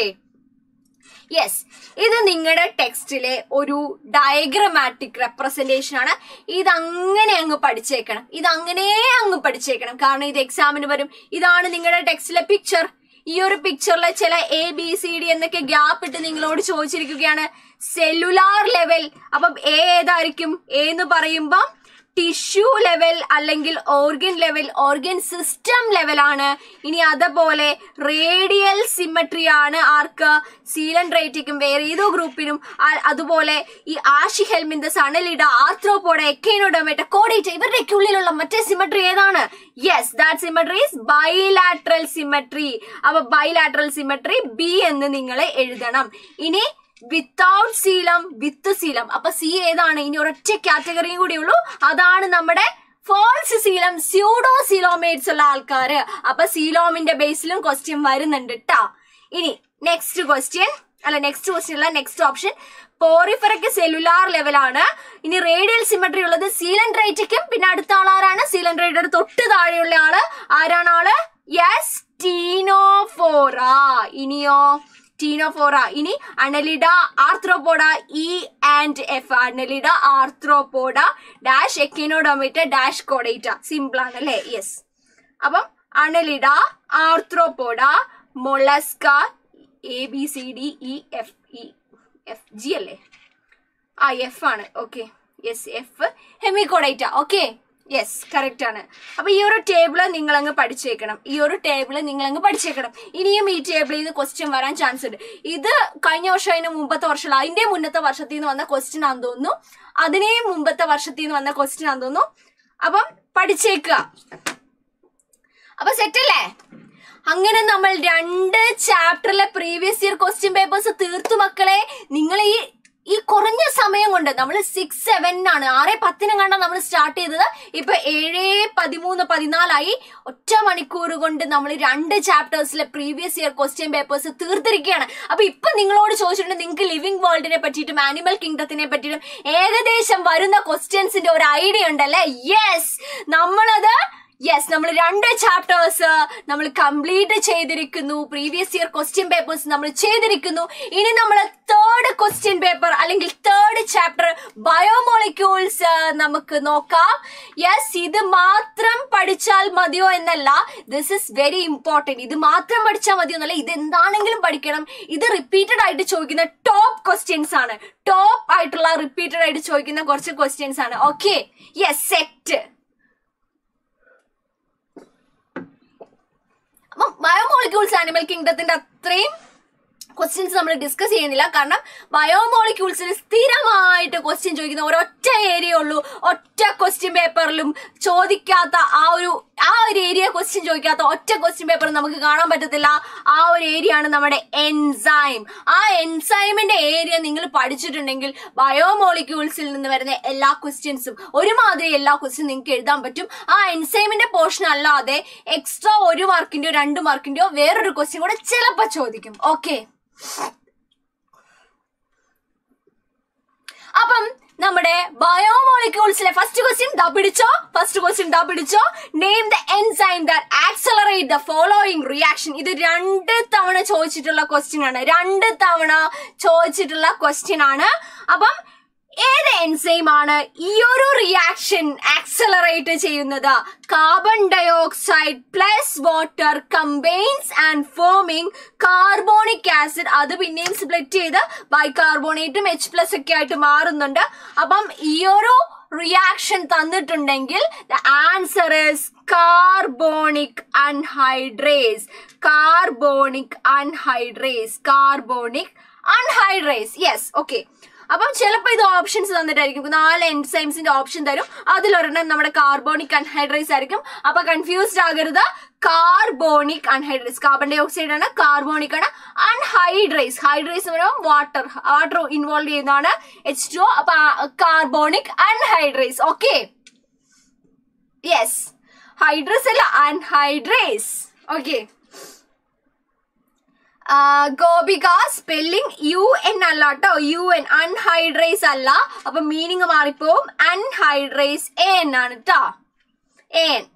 yes ഇത് നിങ്ങളുടെ ടെക്സ്റ്റിലെ ഒരു ഡയഗ്രമാറ്റിക് റെപ്രസെന്റേഷൻ ആണ് ഇത് അങ്ങനെ അങ്ങ് പഠിച്ചേക്കണം ഇത് അങ്ങനെ അങ്ങ് പഠിച്ചേക്കണം കാരണം ഇത് എക്സാമിന് വരും ഇതാണ് നിങ്ങളുടെ ടെക്സ്റ്റിലെ പിക്ചർ ഈ ഒരു പിക്ചറിലെ ചില എ ബി സി ഡി എന്നൊക്കെ ഗ്യാപ്പ് ഇട്ട് നിങ്ങളോട് ചോദിച്ചിരിക്കുകയാണ് സെല്ലുലാർ ലെവൽ അപ്പം എ ഏതായിരിക്കും എ എന്ന് പറയുമ്പം ടിഷ്യൂ ലെവൽ അല്ലെങ്കിൽ ഓർഗൻ ലെവൽ ഓർഗൻ സിസ്റ്റം ലെവലാണ് ഇനി അതുപോലെ റേഡിയൽ സിമട്രി ആണ് ആർക്ക് സീലൻഡ്രേറ്റിക്കും വേറെ ഏതോ ഗ്രൂപ്പിനും ആ- അതുപോലെ ഈ ആഷി ഹെൽമിന്തസ് അണലിഡ ആർത്രോപോഡ എക്കേനോഡമേറ്റ കോഡേറ്റ ഇവരുടെയൊക്കെ ഉള്ളിലുള്ള മറ്റേ സിമട്രി ഏതാണ് yes that symmetry is bilateral symmetry അപ്പൊ ബൈലാട്രൽ സിമട്രി ബി എന്ന് നിങ്ങൾ എഴുതണം ഇനി വിത്തൗട്ട് സീലം വിത്ത് സീലം അപ്പൊ സി ഏതാണ് ഇനി ഒരൊറ്റ കാറ്റഗറിയും കൂടി ഉള്ളൂ അതാണ് നമ്മുടെ ഫോൾസ് സീലം സ്യൂഡോ സീലോമേറ്റ്സ് ഉള്ള ആൾക്കാര് അപ്പൊ സീലോമിന്റെ ബേസിലും ക്വസ്റ്റ്യൻ വരുന്നുണ്ട് ട്ടാ ഇനി നെക്സ്റ്റ് ക്വസ്റ്റ്യൻ അല്ല നെക്സ്റ്റ് ക്വസ്റ്റ്യൻ അല്ല നെക്സ്റ്റ് ഓപ്ഷൻ പോറിഫറയ്ക്ക് സെല്ലുലാർ ലെവലാണ് ഇനി റേഡിയൽ സിമട്രി ഉള്ളത് സീലൻഡ്രൈറ്റിക്കും പിന്നെ അടുത്ത ആളാരാണ് സീലൻഡ്രൈറ്റയുടെ തൊട്ട് താഴെയുള്ള ആള് ആരാണ് ആള് യെസ് ടീനോഫോറ ഇനിയോ ടീനോഫോറ ഇനി annelida arthropoda E and F annelida arthropoda dash echinodermata dash കോഡേറ്റ സിമ്പിൾ ആണ് അല്ലേ യെസ് അപ്പം annelida arthropoda mollusca A B C D E F E F G അല്ലേ ആ എഫ് ആണ് okay yes F hemichordata okay yes correct ആണ് അപ്പൊ ഈ ഒരു ടേബിള് നിങ്ങൾ അങ്ങ് പഠിച്ചേക്കണം ഈ ഒരു ടേബിള് നിങ്ങൾ അങ്ങ് പഠിച്ചേക്കണം ഇനിയും ഈ ടേബിളിൽ നിന്ന് ക്വസ്റ്റ്യൻ വരാൻ ചാൻസ് ഉണ്ട് ഇത് കഴിഞ്ഞ വർഷം അതിന് മുമ്പത്തെ വർഷം അതിന്റെ മുന്നത്തെ വർഷത്തിൽ നിന്ന് വന്ന ക്വസ്റ്റ്യൻ ആണെന്ന് തോന്നുന്നു അതിനെയും മുമ്പത്തെ വർഷത്തിൽ നിന്ന് വന്ന ക്വസ്റ്റ്യൻ ആണെന്ന് തോന്നുന്നു അപ്പം പഠിച്ചേക്കുക അപ്പൊ സെറ്റ് അല്ലേ അങ്ങനെ നമ്മൾ രണ്ട് ചാപ്റ്ററിലെ പ്രീവിയസ് ഇയർ ക്വസ്റ്റ്യൻ പേപ്പേഴ്സ് തീർത്തു മക്കളെ നിങ്ങൾ ഈ ഈ കുറഞ്ഞ സമയം കൊണ്ട് നമ്മൾ സിക്സ് സെവനാണ് ആറ് പത്തിനും കണ്ടാണ് നമ്മൾ സ്റ്റാർട്ട് ചെയ്തത് ഇപ്പൊ ഏഴ് പതിമൂന്ന് പതിനാലായി ഒറ്റ മണിക്കൂർ കൊണ്ട് നമ്മൾ രണ്ട് ചാപ്റ്റേഴ്സിലെ പ്രീവിയസ് ഇയർ ക്വസ്റ്റ്യൻ പേപ്പേഴ്സ് തീർത്തിരിക്കുകയാണ് അപ്പൊ ഇപ്പൊ നിങ്ങളോട് ചോദിച്ചിട്ടുണ്ട് നിങ്ങൾക്ക് ലിവിംഗ് വേൾഡിനെ പറ്റിയിട്ടും ആനിമൽ കിങ്ഡത്തിനെ പറ്റിയിട്ടും ഏകദേശം വരുന്ന ക്വസ്റ്റ്യൻസിന്റെ ഒരു ഐഡിയ ഉണ്ടല്ലേ യെസ് നമ്മളത് യെസ് നമ്മൾ രണ്ട് ചാപ്റ്റേഴ്സ് നമ്മൾ കംപ്ലീറ്റ് ചെയ്തിരിക്കുന്നു പ്രീവിയസ് ഇയർ ക്വസ്റ്റ്യൻ പേപ്പേഴ്സ് നമ്മൾ ചെയ്തിരിക്കുന്നു ഇനി നമ്മൾ തേർഡ് ക്വസ്റ്റ്യൻ പേപ്പർ അല്ലെങ്കിൽ തേർഡ് ചാപ്റ്റർ ബയോമോളിക്യൂൾസ് നമുക്ക് നോക്കാം യെസ് ഇത് മാത്രം പഠിച്ചാൽ മതിയോ എന്നല്ല ദിസ് ഇസ് വെരി ഇമ്പോർട്ടന്റ് ഇത് മാത്രം പഠിച്ചാൽ മതിയോ എന്നല്ല ഇത് എന്താണെങ്കിലും പഠിക്കണം ഇത് റിപ്പീറ്റഡ് ആയിട്ട് ചോദിക്കുന്ന ടോപ്പ് ക്വസ്റ്റ്യൻസ് ആണ് ടോപ്പ് ആയിട്ടുള്ള റിപ്പീറ്റഡ് ആയിട്ട് ചോദിക്കുന്ന കുറച്ച് ക്വസ്റ്റ്യൻസ് ആണ് ഓക്കെ യെസ് സെറ്റ് അപ്പം ബയോമോളിക്യൂൾസ് ആനിമൽ കിങ്ഡത്തിന്റെ അത്രയും ക്വസ്റ്റ്യൻസ് നമ്മൾ ഡിസ്കസ് ചെയ്യുന്നില്ല കാരണം ബയോമോളിക്യൂൾസിന് സ്ഥിരമായിട്ട് ക്വസ്റ്റ്യൻ ചോദിക്കുന്ന ഒരൊറ്റ ഏരിയ ഉള്ളൂ ഒറ്റ ക്വസ്റ്റ്യൻ പേപ്പറിലും ചോദിക്കാത്ത ആ ഒരു ആ ഒരു ഏരിയ ക്വസ്റ്റ്യൻ ചോദിക്കാത്ത ഒറ്റ ക്വസ്റ്റ്യൻ പേപ്പർ നമുക്ക് കാണാൻ പറ്റത്തില്ല ആ ഒരു ഏരിയ ആണ് നമ്മുടെ എൻസൈം ആ എൻസൈമിന്റെ ഏരിയ നിങ്ങൾ പഠിച്ചിട്ടുണ്ടെങ്കിൽ ബയോമോളിക്യൂൾസിൽ നിന്ന് വരുന്ന എല്ലാ ക്വസ്റ്റ്യൻസും ഒരുമാതിരി എല്ലാ ക്വസ്റ്റ്യൻ നിങ്ങൾക്ക് എഴുതാൻ പറ്റും ആ എൻസൈമിന്റെ പോർഷൻ അല്ലാതെ എക്സ്ട്രാ ഒരു മാർക്കിന്റെയോ രണ്ട് മാർക്കിന്റെയോ വേറൊരു ക്വസ്റ്റ്യൻ കൂടെ ചിലപ്പോൾ ചോദിക്കും ഓക്കെ അപ്പം നമ്മുടെ ബയോമോളിക്യൂൾസിലെ ഫസ്റ്റ് ക്വസ്റ്റ്യൻ ദാ പിടിച്ചോ ഫസ്റ്റ് ക്വസ്റ്റ്യൻ ദാ പിടിച്ചോ name the enzyme that accelerate the following reaction ഇത് രണ്ട് തവണ ചോദിച്ചിട്ടുള്ള ക്വസ്റ്റ്യൻ ആണ് രണ്ട് തവണ ചോദിച്ചിട്ടുള്ള ക്വസ്റ്റ്യൻ ആണ് അപ്പം ഏത് എൻസൈം ആണ് ഈ ഒരു റിയാക്ഷൻ ആക്സലറേറ്റ് ചെയ്യുന്നത് carbon dioxide plus water combines and forming carbonic acid അത് പിന്നെയും സ്പ്ലിറ്റ് ചെയ്ത് ബൈകാർബോണേറ്റും എച്ച് പ്ലസ് ഒക്കെ ആയിട്ട് മാറുന്നുണ്ട് അപ്പം ഈ ഒരു റിയാക്ഷൻ തന്നിട്ടുണ്ടെങ്കിൽ the answer is carbonic anhydrase carbonic anhydrase carbonic anhydrase yes okay അപ്പം ചിലപ്പോൾ ഇത് ഓപ്ഷൻസ് തന്നിട്ടായിരിക്കും നാല് എൻസൈംസിന്റെ ഓപ്ഷൻ തരും അതിലൊരെണ്ണം നമ്മുടെ കാർബോണിക് അൺഹൈഡ്രേസ് ആയിരിക്കും അപ്പൊ കൺഫ്യൂസ്ഡ് ആകരുത് carbonic anhydrase carbon dioxide ആണ് കാർബോണിക് ആണ് അൺഹൈഡ്രേസ് ഹൈഡ്രേസ് എന്ന് പറയുമ്പോൾ വാട്ടർ വാട്ടർ ഇൻവോൾവ് ചെയ്യുന്നതാണ് എച്ച് ടു അപ്പൊ carbonic anhydrase okay yes hydrase അല്ല anhydrase okay Gopika spelling U N അല്ല കേട്ടോ യു എൻ അൺഹൈഡ്രേസ് അല്ല അപ്പൊ മീനിങ് മാറിപ്പോവും അൺഹൈഡ്രേസ് എ എൻ ആണ് കേട്ടോ A N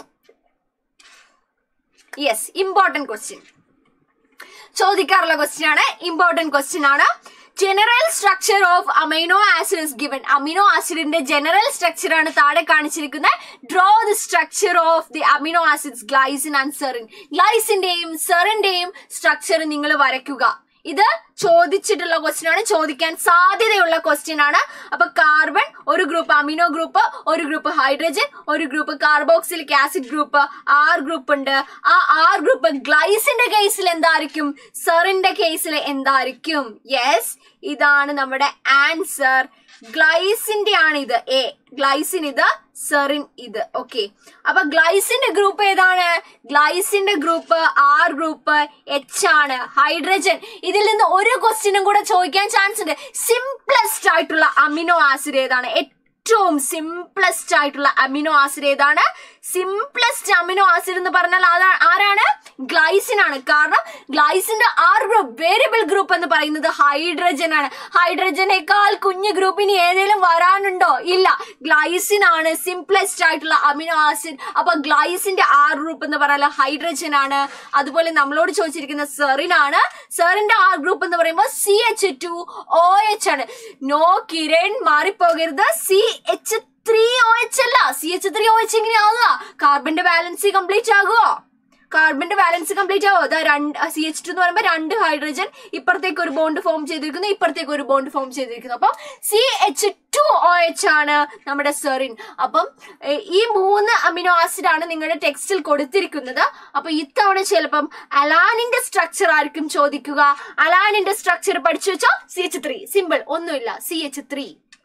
yes important question ചോദിക്കാറുള്ള ക്വസ്റ്റ്യൻ ആണ് ഇമ്പോർട്ടന്റ് ക്വസ്റ്റ്യൻ ആണ് general structure of amino acid is given amino ആസിഡിന്റെ ജനറൽ സ്ട്രക്ചർ ആണ് താഴെ കാണിച്ചിരിക്കുന്നത് draw the structure of the amino acids glycine and serine ഗ്ലൈസിന്റെയും സെറിന്റെയും സ്ട്രക്ചർ നിങ്ങൾ വരയ്ക്കുക ഇത് ചോദിച്ചിട്ടുള്ള ക്വസ്റ്റ്യൻ ആണ് ചോദിക്കാൻ സാധ്യതയുള്ള ക്വസ്റ്റ്യൻ ആണ് അപ്പൊ കാർബൺ ഒരു ഗ്രൂപ്പ് അമിനോ ഗ്രൂപ്പ് ഒരു ഗ്രൂപ്പ് ഹൈഡ്രജൻ ഒരു group carboxylic acid group R group ഉണ്ട് ആ ആർ ഗ്രൂപ്പ് ഗ്ലൈസിന്റെ കേസിൽ എന്തായിരിക്കും സെറിന്റെ കേസിൽ എന്തായിരിക്കും യെസ് ഇതാണ് നമ്മുടെ ആൻസർ ഗ്ലൈസിന്റെ ആണ് ഇത് എ ഗ്ലൈസിൻ ഇത് സെറിൻ ഇത് ഓക്കെ അപ്പൊ ഗ്ലൈസിന്റെ ഗ്രൂപ്പ് ഏതാണ് ഗ്ലൈസിന്റെ ഗ്രൂപ്പ് ആർ ഗ്രൂപ്പ് എച്ച് ആണ് ഹൈഡ്രജൻ ഇതിൽ നിന്ന് ഒരു ക്വസ്റ്റ്യനും കൂടെ ചോദിക്കാൻ ചാൻസ് ഉണ്ട് സിംപ്ലസ്റ്റ് ആയിട്ടുള്ള അമിനോ ആസിഡ് ഏതാണ് ഏറ്റവും സിംപ്ലസ്റ്റ് ആയിട്ടുള്ള അമിനോ ആസിഡ് ഏതാണ് സിംപ്ലസ്റ്റ് അമിനോ ആസിഡ് എന്ന് പറഞ്ഞാൽ ആരാ- ആരാണ് ഗ്ലൈസിൻ ആണ് കാരണം ഗ്ലൈസിന്റെ ആർ ഗ്രൂപ്പ് വേരിയബിൾ ഗ്രൂപ്പ് എന്ന് പറയുന്നത് ഹൈഡ്രജൻ ആണ് ഹൈഡ്രജനേക്കാൾ കുഞ്ഞു ഗ്രൂപ്പ് ഇനി ഏതെങ്കിലും വരാനുണ്ടോ ഇല്ല ഗ്ലൈസിൻ ആണ് സിംപ്ലസ്റ്റ് ആയിട്ടുള്ള അമിനോ ആസിഡ് അപ്പൊ ഗ്ലൈസിന്റെ ആർ ഗ്രൂപ്പ് എന്ന് പറഞ്ഞാൽ ഹൈഡ്രജൻ ആണ് അതുപോലെ നമ്മളോട് ചോദിച്ചിരിക്കുന്ന സെറിൻ ആണ് സെറിന്റെ ആർ ഗ്രൂപ്പ് എന്ന് പറയുമ്പോൾ C H two O H ആണ് നോ കിരൺ മാറിപ്പോകരുത് C H three O H അല്ല C H three O H എങ്ങനെയാവുക കാർബന്റെ ബാലൻസ് കംപ്ലീറ്റ് ആകുമോ കാർബന്റെ ബാലൻസ് കംപ്ലീറ്റ് ആവോ അതാ രണ്ട് സി എച്ച് ടു എന്ന് പറയുമ്പോൾ രണ്ട് ഹൈഡ്രജൻ ഇപ്പുറത്തേക്ക് ഒരു ബോണ്ട് ഫോം ചെയ്തിരിക്കുന്നു ഇപ്പുറത്തേക്ക് ഒരു ബോണ്ട് ഫോം ചെയ്തിരിക്കുന്നു അപ്പം C H two O H ആണ് നമ്മുടെ സെറിൻ അപ്പം ഏ, ഈ മൂന്ന് അമിനോ ആസിഡ് ആണ് നിങ്ങളുടെ ടെക്സ്റ്റിൽ കൊടുത്തിരിക്കുന്നത് അപ്പൊ ഇത്തവണ ചിലപ്പം അലാനിന്റെ സ്ട്രക്ചർ ആയിരിക്കും ചോദിക്കുക അലാനിന്റെ സ്ട്രക്ചർ പഠിച്ചു വെച്ചോ സി എച്ച് ത്രീ സിമ്പിൾ ഒന്നുമില്ല സി എച്ച് ത്രീ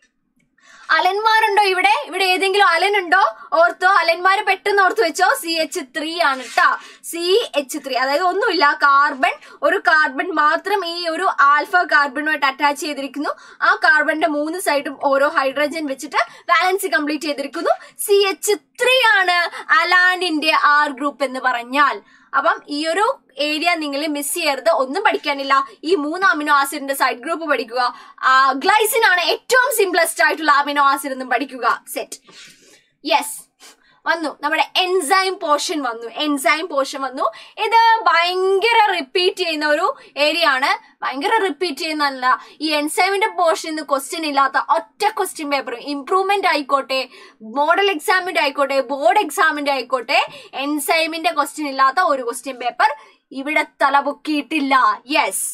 അലന്മാരുണ്ടോ ഇവിടെ ഇവിടെ ഏതെങ്കിലും അലൻ ഉണ്ടോ ഓർത്തോ അലന്മാര് പെട്ടെന്ന് ഓർത്ത് വെച്ചോ സി എച്ച് ത്രീ ആണ് കേട്ടാ സി എച്ച് ത്രീ അതായത് ഒന്നുമില്ല കാർബൺ ഒരു കാർബൺ മാത്രം ഈ ഒരു ആൽഫ കാർബണുമായിട്ട് അറ്റാച്ച് ചെയ്തിരിക്കുന്നു ആ കാർബണിന്റെ മൂന്ന് സൈഡും ഓരോ ഹൈഡ്രജൻ വെച്ചിട്ട് ബാലൻസ് കംപ്ലീറ്റ് ചെയ്തിരിക്കുന്നു സി എച്ച് ത്രീ ആണ് അലാനിന്റെ ആർ ഗ്രൂപ്പ് എന്ന് പറഞ്ഞാൽ അപ്പം ഈ ഒരു ഏരിയ നിങ്ങൾ മിസ് ചെയ്യരുത് ഒന്നും പഠിക്കാനില്ല ഈ മൂന്ന് അമിനോ ആസിഡിന്റെ സൈഡ് ഗ്രൂപ്പ് പഠിക്കുക ഗ്ലൈസിൻ ആണ് ഏറ്റവും സിംപ്ലസ്റ്റ് ആയിട്ടുള്ള അമിനോ ആസിഡ് എന്നും പഠിക്കുക സെറ്റ് യെസ് വന്നു നമ്മുടെ എൻസൈം പോർഷൻ വന്നു എൻസൈം പോർഷൻ വന്നു ഇത് ഭയങ്കര റിപ്പീറ്റ് ചെയ്യുന്ന ഒരു ഏരിയ ആണ് ഭയങ്കര റിപ്പീറ്റ് ചെയ്യുന്നതല്ല ഈ എൻസൈമിന്റെ പോർഷൻ ഇന്ന് ക്വസ്റ്റ്യൻ ഇല്ലാത്ത ഒറ്റ ക്വസ്റ്റ്യൻ പേപ്പറും ഇംപ്രൂവ്മെന്റ് ആയിക്കോട്ടെ മോഡൽ എക്സാമിന്റെ ആയിക്കോട്ടെ ബോർഡ് എക്സാമിന്റെ ആയിക്കോട്ടെ എൻസൈമിന്റെ ക്വസ്റ്റ്യൻ ഇല്ലാത്ത ഒരു ക്വസ്റ്റ്യൻ പേപ്പർ ഇവിടെ തലപൊക്കിയിട്ടില്ല യെസ്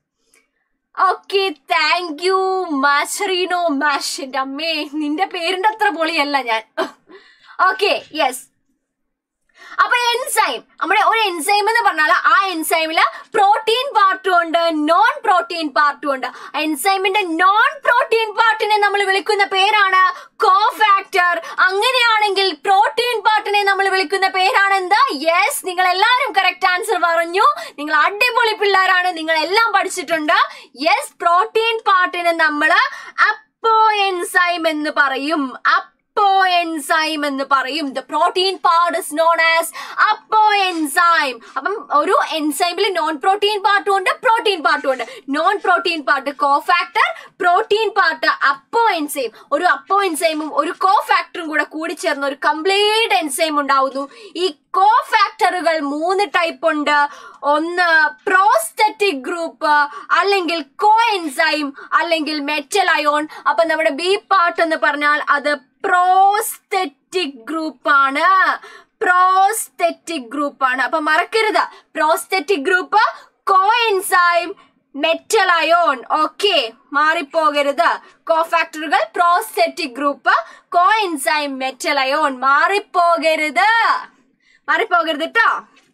ഓക്കെ താങ്ക് യു മാഷറീനോ മാഷ് എന്റെ അമ്മേ നിന്റെ പേരിന്റെ അത്ര പൊളിയല്ല ഞാൻ ഓക്കെ യെസ് അപ്പൊ എൻസൈം നമ്മുടെ ഒരു എൻസൈം എന്ന് പറഞ്ഞാൽ ആ എൻസൈമില് പ്രോട്ടീൻ പാർട്ടും ഉണ്ട് നോൺ പ്രോട്ടീൻ പാർട്ടും ഉണ്ട് എൻസൈമിന്റെ നോൺ പ്രോട്ടീൻ പാർട്ടിനെ നമ്മൾ വിളിക്കുന്ന പേരാണ് കോഫാക്ടർ അങ്ങനെയാണെങ്കിൽ പ്രോട്ടീൻ പാർട്ടിനെ നമ്മൾ വിളിക്കുന്ന പേരാണ് എന്താ യെസ് നിങ്ങൾ എല്ലാവരും കറക്റ്റ് ആൻസർ പറഞ്ഞു നിങ്ങൾ അടിപൊളി പിള്ളേരാണ് നിങ്ങൾ എല്ലാം പഠിച്ചിട്ടുണ്ട് യെസ് പ്രോട്ടീൻ പാർട്ടിനെ നമ്മൾ അപ്പോ എൻസൈം എന്ന് പറയും അപ്പോ എൻസൈം എന്ന് പറയും the protein part is known as apoenzyme അപ്പം ഒരു എൻസൈമിൽ നോൺ പ്രോട്ടീൻ പാർട്ടും ഉണ്ട് പ്രോട്ടീൻ പാർട്ടും ഉണ്ട് non protein part cofactor protein part apoenzyme ഒരു അപ്പോ എൻസൈമും ഒരു കോഫാക്ടറും കൂടെ കൂടിച്ചേർന്ന് ഒരു കംപ്ലീറ്റ് എൻസൈം ഉണ്ടാവുന്നു ഈ കോഫാക്ടറുകൾ മൂന്ന് ടൈപ്പ് ഉണ്ട് ഒന്ന് പ്രോസ്തറ്റിക് ഗ്രൂപ്പ് അല്ലെങ്കിൽ കോ എൻസൈം അല്ലെങ്കിൽ മെറ്റൽ അയോൺ അപ്പൊ നമ്മുടെ ബി പാർട്ട് എന്ന് പറഞ്ഞാൽ അത് പ്രോസ്തെറ്റിക് ഗ്രൂപ്പ് ആണ് പ്രോസ്തെറ്റിക് ഗ്രൂപ്പ് ആണ് അപ്പൊ മറക്കരുത് prosthetic group coenzyme metal ion okay മാറിപ്പോകരുത് കോഫാക്ടറുകൾ prosthetic group coenzyme metal ion മാറിപ്പോകരുത് മാറിപ്പോകരുത് കേട്ടോ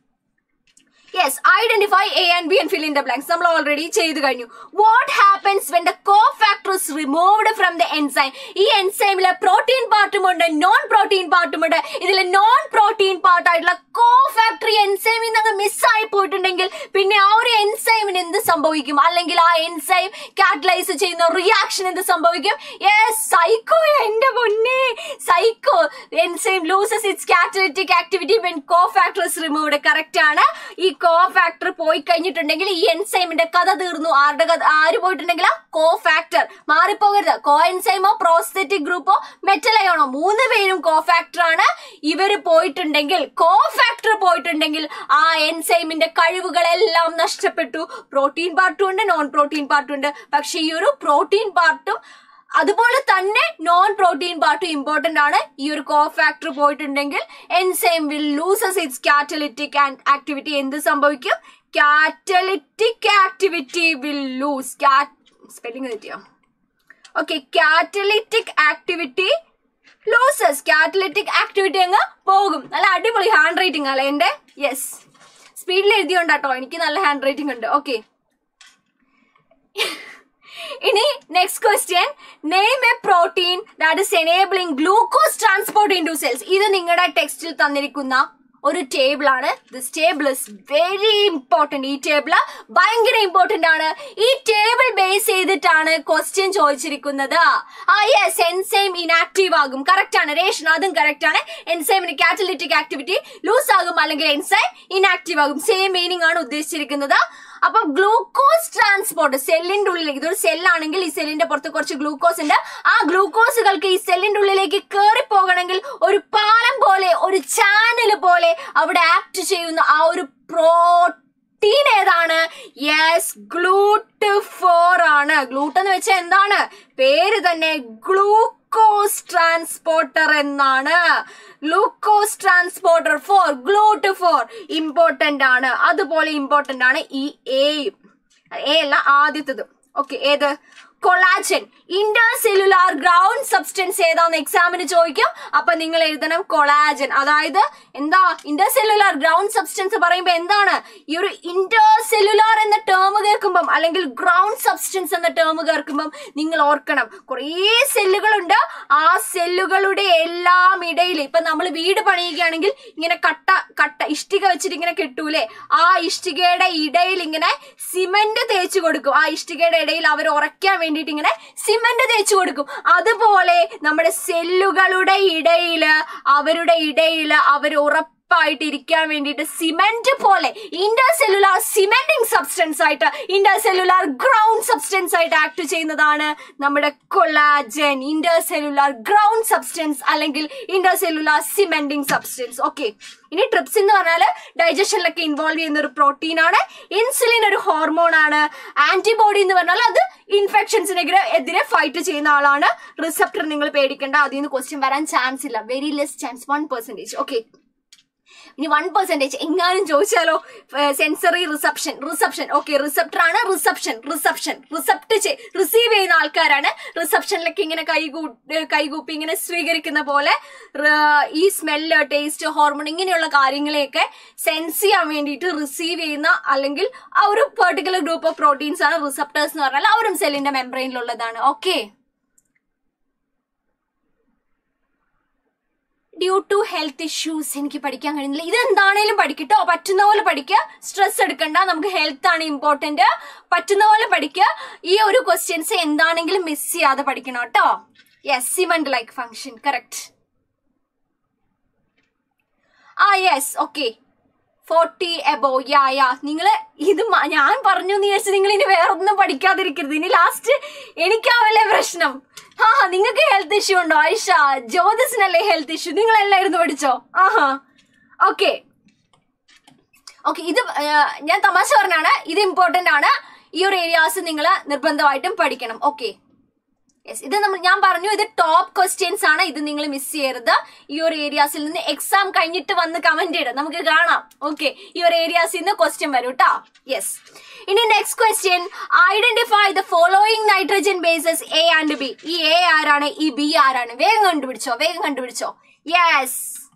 yes identify A and B and fill in the blanks നമ്മൾ ഓൾറെഡി ചെയ്തു കഴിഞ്ഞു what happens when the cofactor is removed from the enzyme ഈ എൻസൈമിലെ പ്രോട്ടീൻ പാർട്ടും ഉണ്ട് നോൺ പ്രോട്ടീൻ പാർട്ടും ഉണ്ട് ഇതിൽ നോൺ പ്രോട്ടീൻ പാർട്ട് ആയിട്ടുള്ള കോ ഫാക്ടറി എൻസൈമിൽ നിന്ന് അങ്ങ് മിസ്സായി പോയിട്ടുണ്ടെങ്കിൽ പിന്നെ ആ ഒരു എൻസൈമിന് എന്ത് സംഭവിക്കും അല്ലെങ്കിൽ ആ എൻസൈം കാറ്റലൈസ് ചെയ്യുന്ന റിയാക്ഷൻ എന്ത് സംഭവിക്കും സൈക്കോ എന്റെ പൊന്നെ psycho enzyme loses its catalytic activity when cofactor is removed correct ആണ് ഈ കോ ഫാക്ടർ പോയി കഴിഞ്ഞിട്ടുണ്ടെങ്കിൽ ഈ എൻസൈമിന്റെ കഥ തീർന്നു ആരുടെ കഥ ആര് പോയിട്ടുണ്ടെങ്കിൽ കോ ഫാക്ടർ മാറിപ്പോകരുത് കോ എൻസൈമോ പ്രോസ്തെറ്റിക് ഗ്രൂപ്പോ മെറ്റലയോണോ മൂന്ന് പേരും കോ ഫാക്ടർ ആണ് ഇവര് പോയിട്ടുണ്ടെങ്കിൽ കോ ഫാക്ടർ പോയിട്ടുണ്ടെങ്കിൽ ആ എൻസൈമിന്റെ കഴിവുകളെല്ലാം നഷ്ടപ്പെട്ടു പ്രോട്ടീൻ പാർട്ടും ഉണ്ട് നോൺ പ്രോട്ടീൻ പാർട്ടും ഉണ്ട് പക്ഷെ ഈ ഒരു പ്രോട്ടീൻ പാർട്ടും അതുപോലെ തന്നെ നോൺ പ്രോട്ടീൻ പാർട്ടും ഇമ്പോർട്ടന്റ് ആണ് ഈ ഒരു കോ ഫാക്ടർ പോയിട്ടുണ്ടെങ്കിൽ enzyme will loses its catalytic activity എന്ത് സംഭവിക്കും catalytic activity will lose spelling തെറ്റിയോ okay catalytic activity loses catalytic activity അങ്ങ് പോകും നല്ല അടിപൊളി ഹാൻഡ് റൈറ്റിംഗ് അല്ലേ എന്റെ യെസ് സ്പീഡിൽ എഴുതിയോണ്ടാട്ടോ എനിക്ക് നല്ല ഹാൻഡ് റൈറ്റിംഗ് ഉണ്ട് ഓക്കെ ഇനി next question name a protein that is enabling glucose transport into cells ഇത് നിങ്ങളുടെ ടെക്സ്റ്റിൽ തന്നിരിക്കുന്ന ഒരു ടേബിൾ ആണ് this table is very important ഈ ടേബിൾ ഭയങ്കര ഇമ്പോർട്ടന്റ് ആണ് ഈ ടേബിൾ ബേസ് ചെയ്തിട്ടാണ് ക്വസ്റ്റ്യൻ ചോദിച്ചിരിക്കുന്നത് ആ യെസ് എൻസൈം ഇനാക്റ്റീവ് ആകും കറക്റ്റ് ആണ് റേഷൻ അതും കറക്റ്റ് ആണ് എൻസൈമിന് കാറ്റലിറ്റിക് ആക്ടിവിറ്റി ലൂസ് ആകും അല്ലെങ്കിൽ എൻസൈം ഇനാക്റ്റീവ് ആകും സെയിം മീനിങ് ആണ് ഉദ്ദേശിച്ചിരിക്കുന്നത് അപ്പൊ ഗ്ലൂക്കോസ് ട്രാൻസ്പോർട്ട് സെല്ലിന്റെ ഉള്ളിലേക്ക് ഇതൊരു സെല്ലാണെങ്കിൽ ഈ സെല്ലിന്റെ പുറത്ത് കുറച്ച് ഗ്ലൂക്കോസ് ഉണ്ട് ആ ഗ്ലൂക്കോസുകൾക്ക് ഈ സെല്ലിന്റെ ഉള്ളിലേക്ക് കയറി പോകണമെങ്കിൽ ഒരു പാലം പോലെ ഒരു ചാനൽ പോലെ അവിടെ ആക്ട് ചെയ്യുന്ന ആ ഒരു പ്രോട്ടീൻ ഏതാണ് യെസ് ഗ്ലൂട്ട് ഫോർ ആണ് ഗ്ലൂട്ട് എന്ന് വെച്ചാൽ എന്താണ് പേര് തന്നെ ഗ്ലൂക്കോസ് ട്രാൻസ്പോർട്ടർ എന്നാണ് glucose transporter four GLUT four important ആണ് അതുപോലെ ഇമ്പോർട്ടന്റ് ആണ് ഈ എയും എ അല്ല ആദ്യത്തത് ഓക്കെ ഏത് കൊളാജൻ ഇന്റർസെല്ലുലാർ ഗ്രൗണ്ട് സബ്സ്റ്റൻസ് ഏതാന്ന് എക്സാമിന് ചോദിക്കും അപ്പൊ നിങ്ങൾ എഴുതണം കൊളാജൻ അതായത് എന്താ ഇന്റർസെല്ലുലാർ ഗ്രൗണ്ട് സബ്സ്റ്റൻസ് പറയുമ്പോ എന്താണ് ഈ ഒരു ഇന്റർസെല്ലുലാർ എന്ന ടേം കേൾക്കുമ്പം അല്ലെങ്കിൽ ഗ്രൗണ്ട് സബ്സ്റ്റൻസ് എന്ന ടേം കേൾക്കുമ്പം നിങ്ങൾ ഓർക്കണം കുറേ സെല്ലുകളുണ്ട് ആ സെല്ലുകളുടെ എല്ലാം ഇടയിൽ ഇപ്പൊ നമ്മൾ വീട് പണിയുകയാണെങ്കിൽ ഇങ്ങനെ കട്ട കട്ട ഇഷ്ടിക വെച്ചിട്ട് ഇങ്ങനെ കെട്ടൂലേ ആ ഇഷ്ടികയുടെ ഇടയിൽ ഇങ്ങനെ സിമന്റ് തേച്ച് കൊടുക്കും ആ ഇഷ്ടികയുടെ ഇടയിൽ അവർ ഉറയ്ക്കാൻ വേണ്ടിയിട്ട് ഇങ്ങനെ സിമന്റ് തേച്ച് കൊടുക്കും അതുപോലെ നമ്മുടെ സെല്ലുകളുടെ ഇടയില് അവരുടെ ഇടയില് അവർ ഉറപ്പായിട്ട് ഇരിക്കാൻ വേണ്ടിയിട്ട് സിമെന്റ് പോലെ ഇന്റർസെല്ലുലാർ സിമെന്റിങ് സബ്സ്റ്റൻസ് ആയിട്ട് ഇന്റർസെല്ലുലാർ ഗ്രൗണ്ട് സബ്സ്റ്റൻസ് ആയിട്ട് ആക്ട് ചെയ്യുന്നതാണ് നമ്മുടെ കൊളാജൻ ഇന്റർസെല്ലുലാർ ഗ്രൗണ്ട് സബ്സ്റ്റൻസ് അല്ലെങ്കിൽ ഇന്റർസെല്ലുലാർ സിമെന്റിങ് സബ്സ്റ്റൻസ് ഓക്കെ ഇനി ട്രിപ്സ് എന്ന് പറഞ്ഞാൽ ഡൈജഷനിലൊക്കെ ഇൻവോൾവ് ചെയ്യുന്ന ഒരു പ്രോട്ടീൻ ആണ് ഇൻസുലിൻ ഒരു ഹോർമോൺ ആണ് ആന്റിബോഡി എന്ന് പറഞ്ഞാൽ അത് ഇൻഫെക്ഷൻസിനെതിരെ എതിരെ ഫൈറ്റ് ചെയ്യുന്ന ആളാണ് റിസപ്റ്റർ നിങ്ങൾ പേടിക്കേണ്ട അതിൽ നിന്ന് ക്വസ്റ്റ്യൻ വരാൻ ചാൻസ് ഇല്ല very less chance one percentage okay ഇനി വൺ പെർസെന്റേജ് എങ്ങാനും ചോദിച്ചാലോ sensory reception reception okay receptor ആണ് റിസപ്ഷൻ റിസപ്ഷൻ റിസപ്റ്റ് റിസീവ് ചെയ്യുന്ന ആൾക്കാരാണ് റിസപ്ഷനിലൊക്കെ ഇങ്ങനെ കൈകൂ കൈകൂപ്പി ഇങ്ങനെ സ്വീകരിക്കുന്ന പോലെ റ്- ഈ സ്മെല്ല് ടേസ്റ്റ് ഹോർമോൺ ഇങ്ങനെയുള്ള കാര്യങ്ങളെയൊക്കെ സെൻസ് ചെയ്യാൻ വേണ്ടിയിട്ട് റിസീവ് ചെയ്യുന്ന അല്ലെങ്കിൽ ആ ഒരു പെർട്ടിക്കുലർ ഗ്രൂപ്പ് ഓഫ് പ്രോട്ടീൻസ് ആണ് റിസപ്റ്റേഴ്സ് എന്ന് പറഞ്ഞാൽ അവരും സെല്ലിന്റെ മെംബ്രെയിനിലുള്ളതാണ് okay due to health issues എനിക്ക് പഠിക്കാൻ കഴിയുന്നില്ല ഇത് എന്താണേലും പഠിക്കട്ടോ പറ്റുന്ന പോലെ പഠിക്കുക സ്ട്രെസ് എടുക്കണ്ട നമുക്ക് ഹെൽത്ത് ആണ് ഇമ്പോർട്ടന്റ് പറ്റുന്ന പോലെ പഠിക്കുക ഈ ഒരു ക്വസ്റ്റ്യൻസ് എന്താണെങ്കിലും മിസ് ചെയ്യാതെ പഠിക്കണം കേട്ടോ yes cement like function correct ആ yes okay forty above yeah yeah നിങ്ങൾ ഇത് മ- ഞാൻ പറഞ്ഞു എന്ന് വിചാരിച്ച് നിങ്ങൾ ഇനി വേറെ ഒന്നും പഠിക്കാതിരിക്കരുത് ഇനി ലാസ്റ്റ് എനിക്കാവല്ലേ പ്രശ്നം ആ നിങ്ങൾക്ക് ഹെൽത്ത് ഇഷ്യൂ ഉണ്ടോ ഐഷ ജ്യോതിസിനല്ലേ ഹെൽത്ത് ഇഷ്യൂ നിങ്ങൾ എല്ലായിരുന്നു പഠിച്ചോ ആഹാ ഓക്കെ ഓക്കെ ഇത് ആ, ഞാൻ തമാശ പറഞ്ഞാണ് ഇത് ഇമ്പോർട്ടന്റ് ആണ് ഈ ഒരു ഏരിയാസ് നിങ്ങൾ നിർബന്ധമായിട്ടും പഠിക്കണം ഓക്കെ യെസ് ഇത് നമ്മൾ ഞാൻ പറഞ്ഞു ഇത് ടോപ്പ് ക്വസ്റ്റ്യൻസ് ആണ് ഇത് നിങ്ങൾ മിസ് ചെയ്യരുത് ഈ ഒരു ഏരിയാസിൽ നിന്ന് എക്സാം കഴിഞ്ഞിട്ട് വന്ന് കമന്റ് ഇടും നമുക്ക് കാണാം ഓക്കെ ഈ ഒരു ഏരിയാസിൽ നിന്ന് ക്വസ്റ്റ്യൻ വരും കേട്ടോ യെസ് ഇനി next question identify the following nitrogen bases A and B ഈ എ ആരാണ് ഈ ബി ആരാണ് വേഗം കണ്ടുപിടിച്ചോ വേഗം കണ്ടുപിടിച്ചോ യെസ്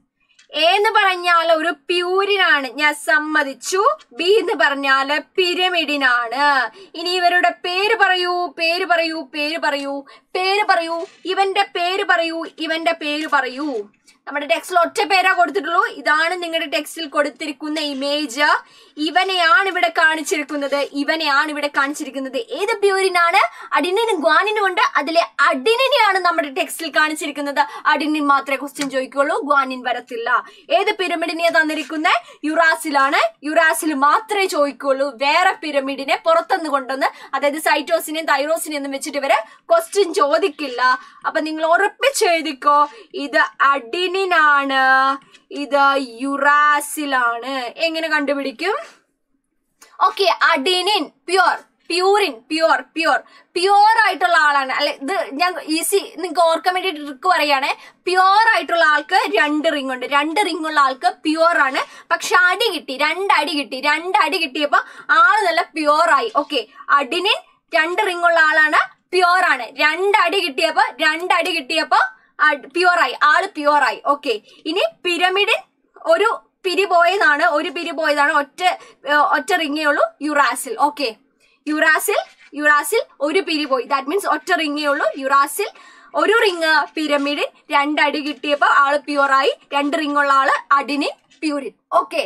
എ എന്ന് പറഞ്ഞാൽ ഒരു പ്യൂരിനാണ് ഞാൻ സമ്മതിച്ചു ബി എന്ന് പറഞ്ഞാൽ പിരമിഡിനാണ് ഇനി ഇവരുടെ പേര് പറയൂ പേര് പറയൂ പേര് പറയൂ പേര് പറയൂ ഇവന്റെ പേര് പറയൂ ഇവന്റെ പേര് പറയൂ നമ്മുടെ ടെക്സ്റ്റിൽ ഒറ്റ പേരാ കൊടുത്തിട്ടുള്ളൂ ഇതാണ് നിങ്ങളുടെ ടെക്സ്റ്റിൽ കൊടുത്തിരിക്കുന്ന ഇമേജ് ഇവനെയാണ് ഇവിടെ കാണിച്ചിരിക്കുന്നത് ഇവനെയാണ് ഇവിടെ കാണിച്ചിരിക്കുന്നത് ഏത് പ്യൂരിനാണ് അഡിനിനും ഗ്വാനിനും ഉണ്ട് അതിലെ അഡിനിനെയാണ് നമ്മുടെ ടെക്സ്റ്റിൽ കാണിച്ചിരിക്കുന്നത് അഡിനിൻ മാത്രമേ ക്വസ്റ്റ്യൻ ചോദിക്കുള്ളൂ ഗ്വാനിൻ വരത്തില്ല ഏത് പിരമിഡിനെ തന്നിരിക്കുന്നത് യുറാസിലാണ് യുറാസിൽ മാത്രമേ ചോദിക്കുള്ളൂ വേറെ പിരമിഡിനെ പുറത്തുനിന്ന് കൊണ്ടുവന്ന് അതായത് സൈറ്റോസിനെയും തൈറോസിനെയും ഒന്നും വെച്ചിട്ട് ഇവരെ ക്വസ്റ്റ്യൻ ചോദിക്കില്ല അപ്പൊ നിങ്ങൾ ഉറപ്പിച്ച് എഴുതിക്കോ ഇത് അഡിനിനാണ് ഇത് യുറാസിലാണ് എങ്ങനെ കണ്ടുപിടിക്കും okay adenine pure purine pure pure pure ആയിട്ടുള്ള ആളാണ് അല്ലെ ഇത് ഞാൻ ഈസി നിങ്ങൾക്ക് ഓർക്കാൻ വേണ്ടി ട്രിക്ക് പറയാണ് പ്യുവർ ആയിട്ടുള്ള ആൾക്ക് രണ്ട് റിംഗ് ഉണ്ട് രണ്ട് റിംഗ് ഉള്ള ആൾക്ക് പ്യുവർ ആണ് പക്ഷെ അടി കിട്ടി രണ്ടടി കിട്ടി രണ്ടടി കിട്ടിയപ്പോ ആള് നല്ല പ്യുവർ ആയി ഓക്കെ അഡിനിൻ രണ്ട് റിംഗ് ഉള്ള ആളാണ് പ്യുവർ ആണ് രണ്ടടി കിട്ടിയപ്പോ രണ്ടടി കിട്ടിയപ്പോ പ്യുവർ ആയി ആള് പ്യുവർ ആയി ഓക്കെ ഇനി പിരമിഡിൻ ഒരു പിരി പോയതാണ് ഒരു പിരി പോയതാണ് ഒറ്റ ഏർ, ഒറ്റ റിങ്ങേ ഉള്ളൂ യുറാസിൽ ഓക്കെ യുറാസിൽ യുറാസിൽ ഒരു പിരി പോയി ദാറ്റ് മീൻസ് ഒറ്റ റിങ്ങേ ഉള്ളൂ യുറാസിൽ ഒരു റിങ് പിരമിഡിൻ രണ്ടടി കിട്ടിയപ്പോ ആള് പ്യുവർ ആയി രണ്ട് റിങ് ഉള്ള ആള് adenine purine okay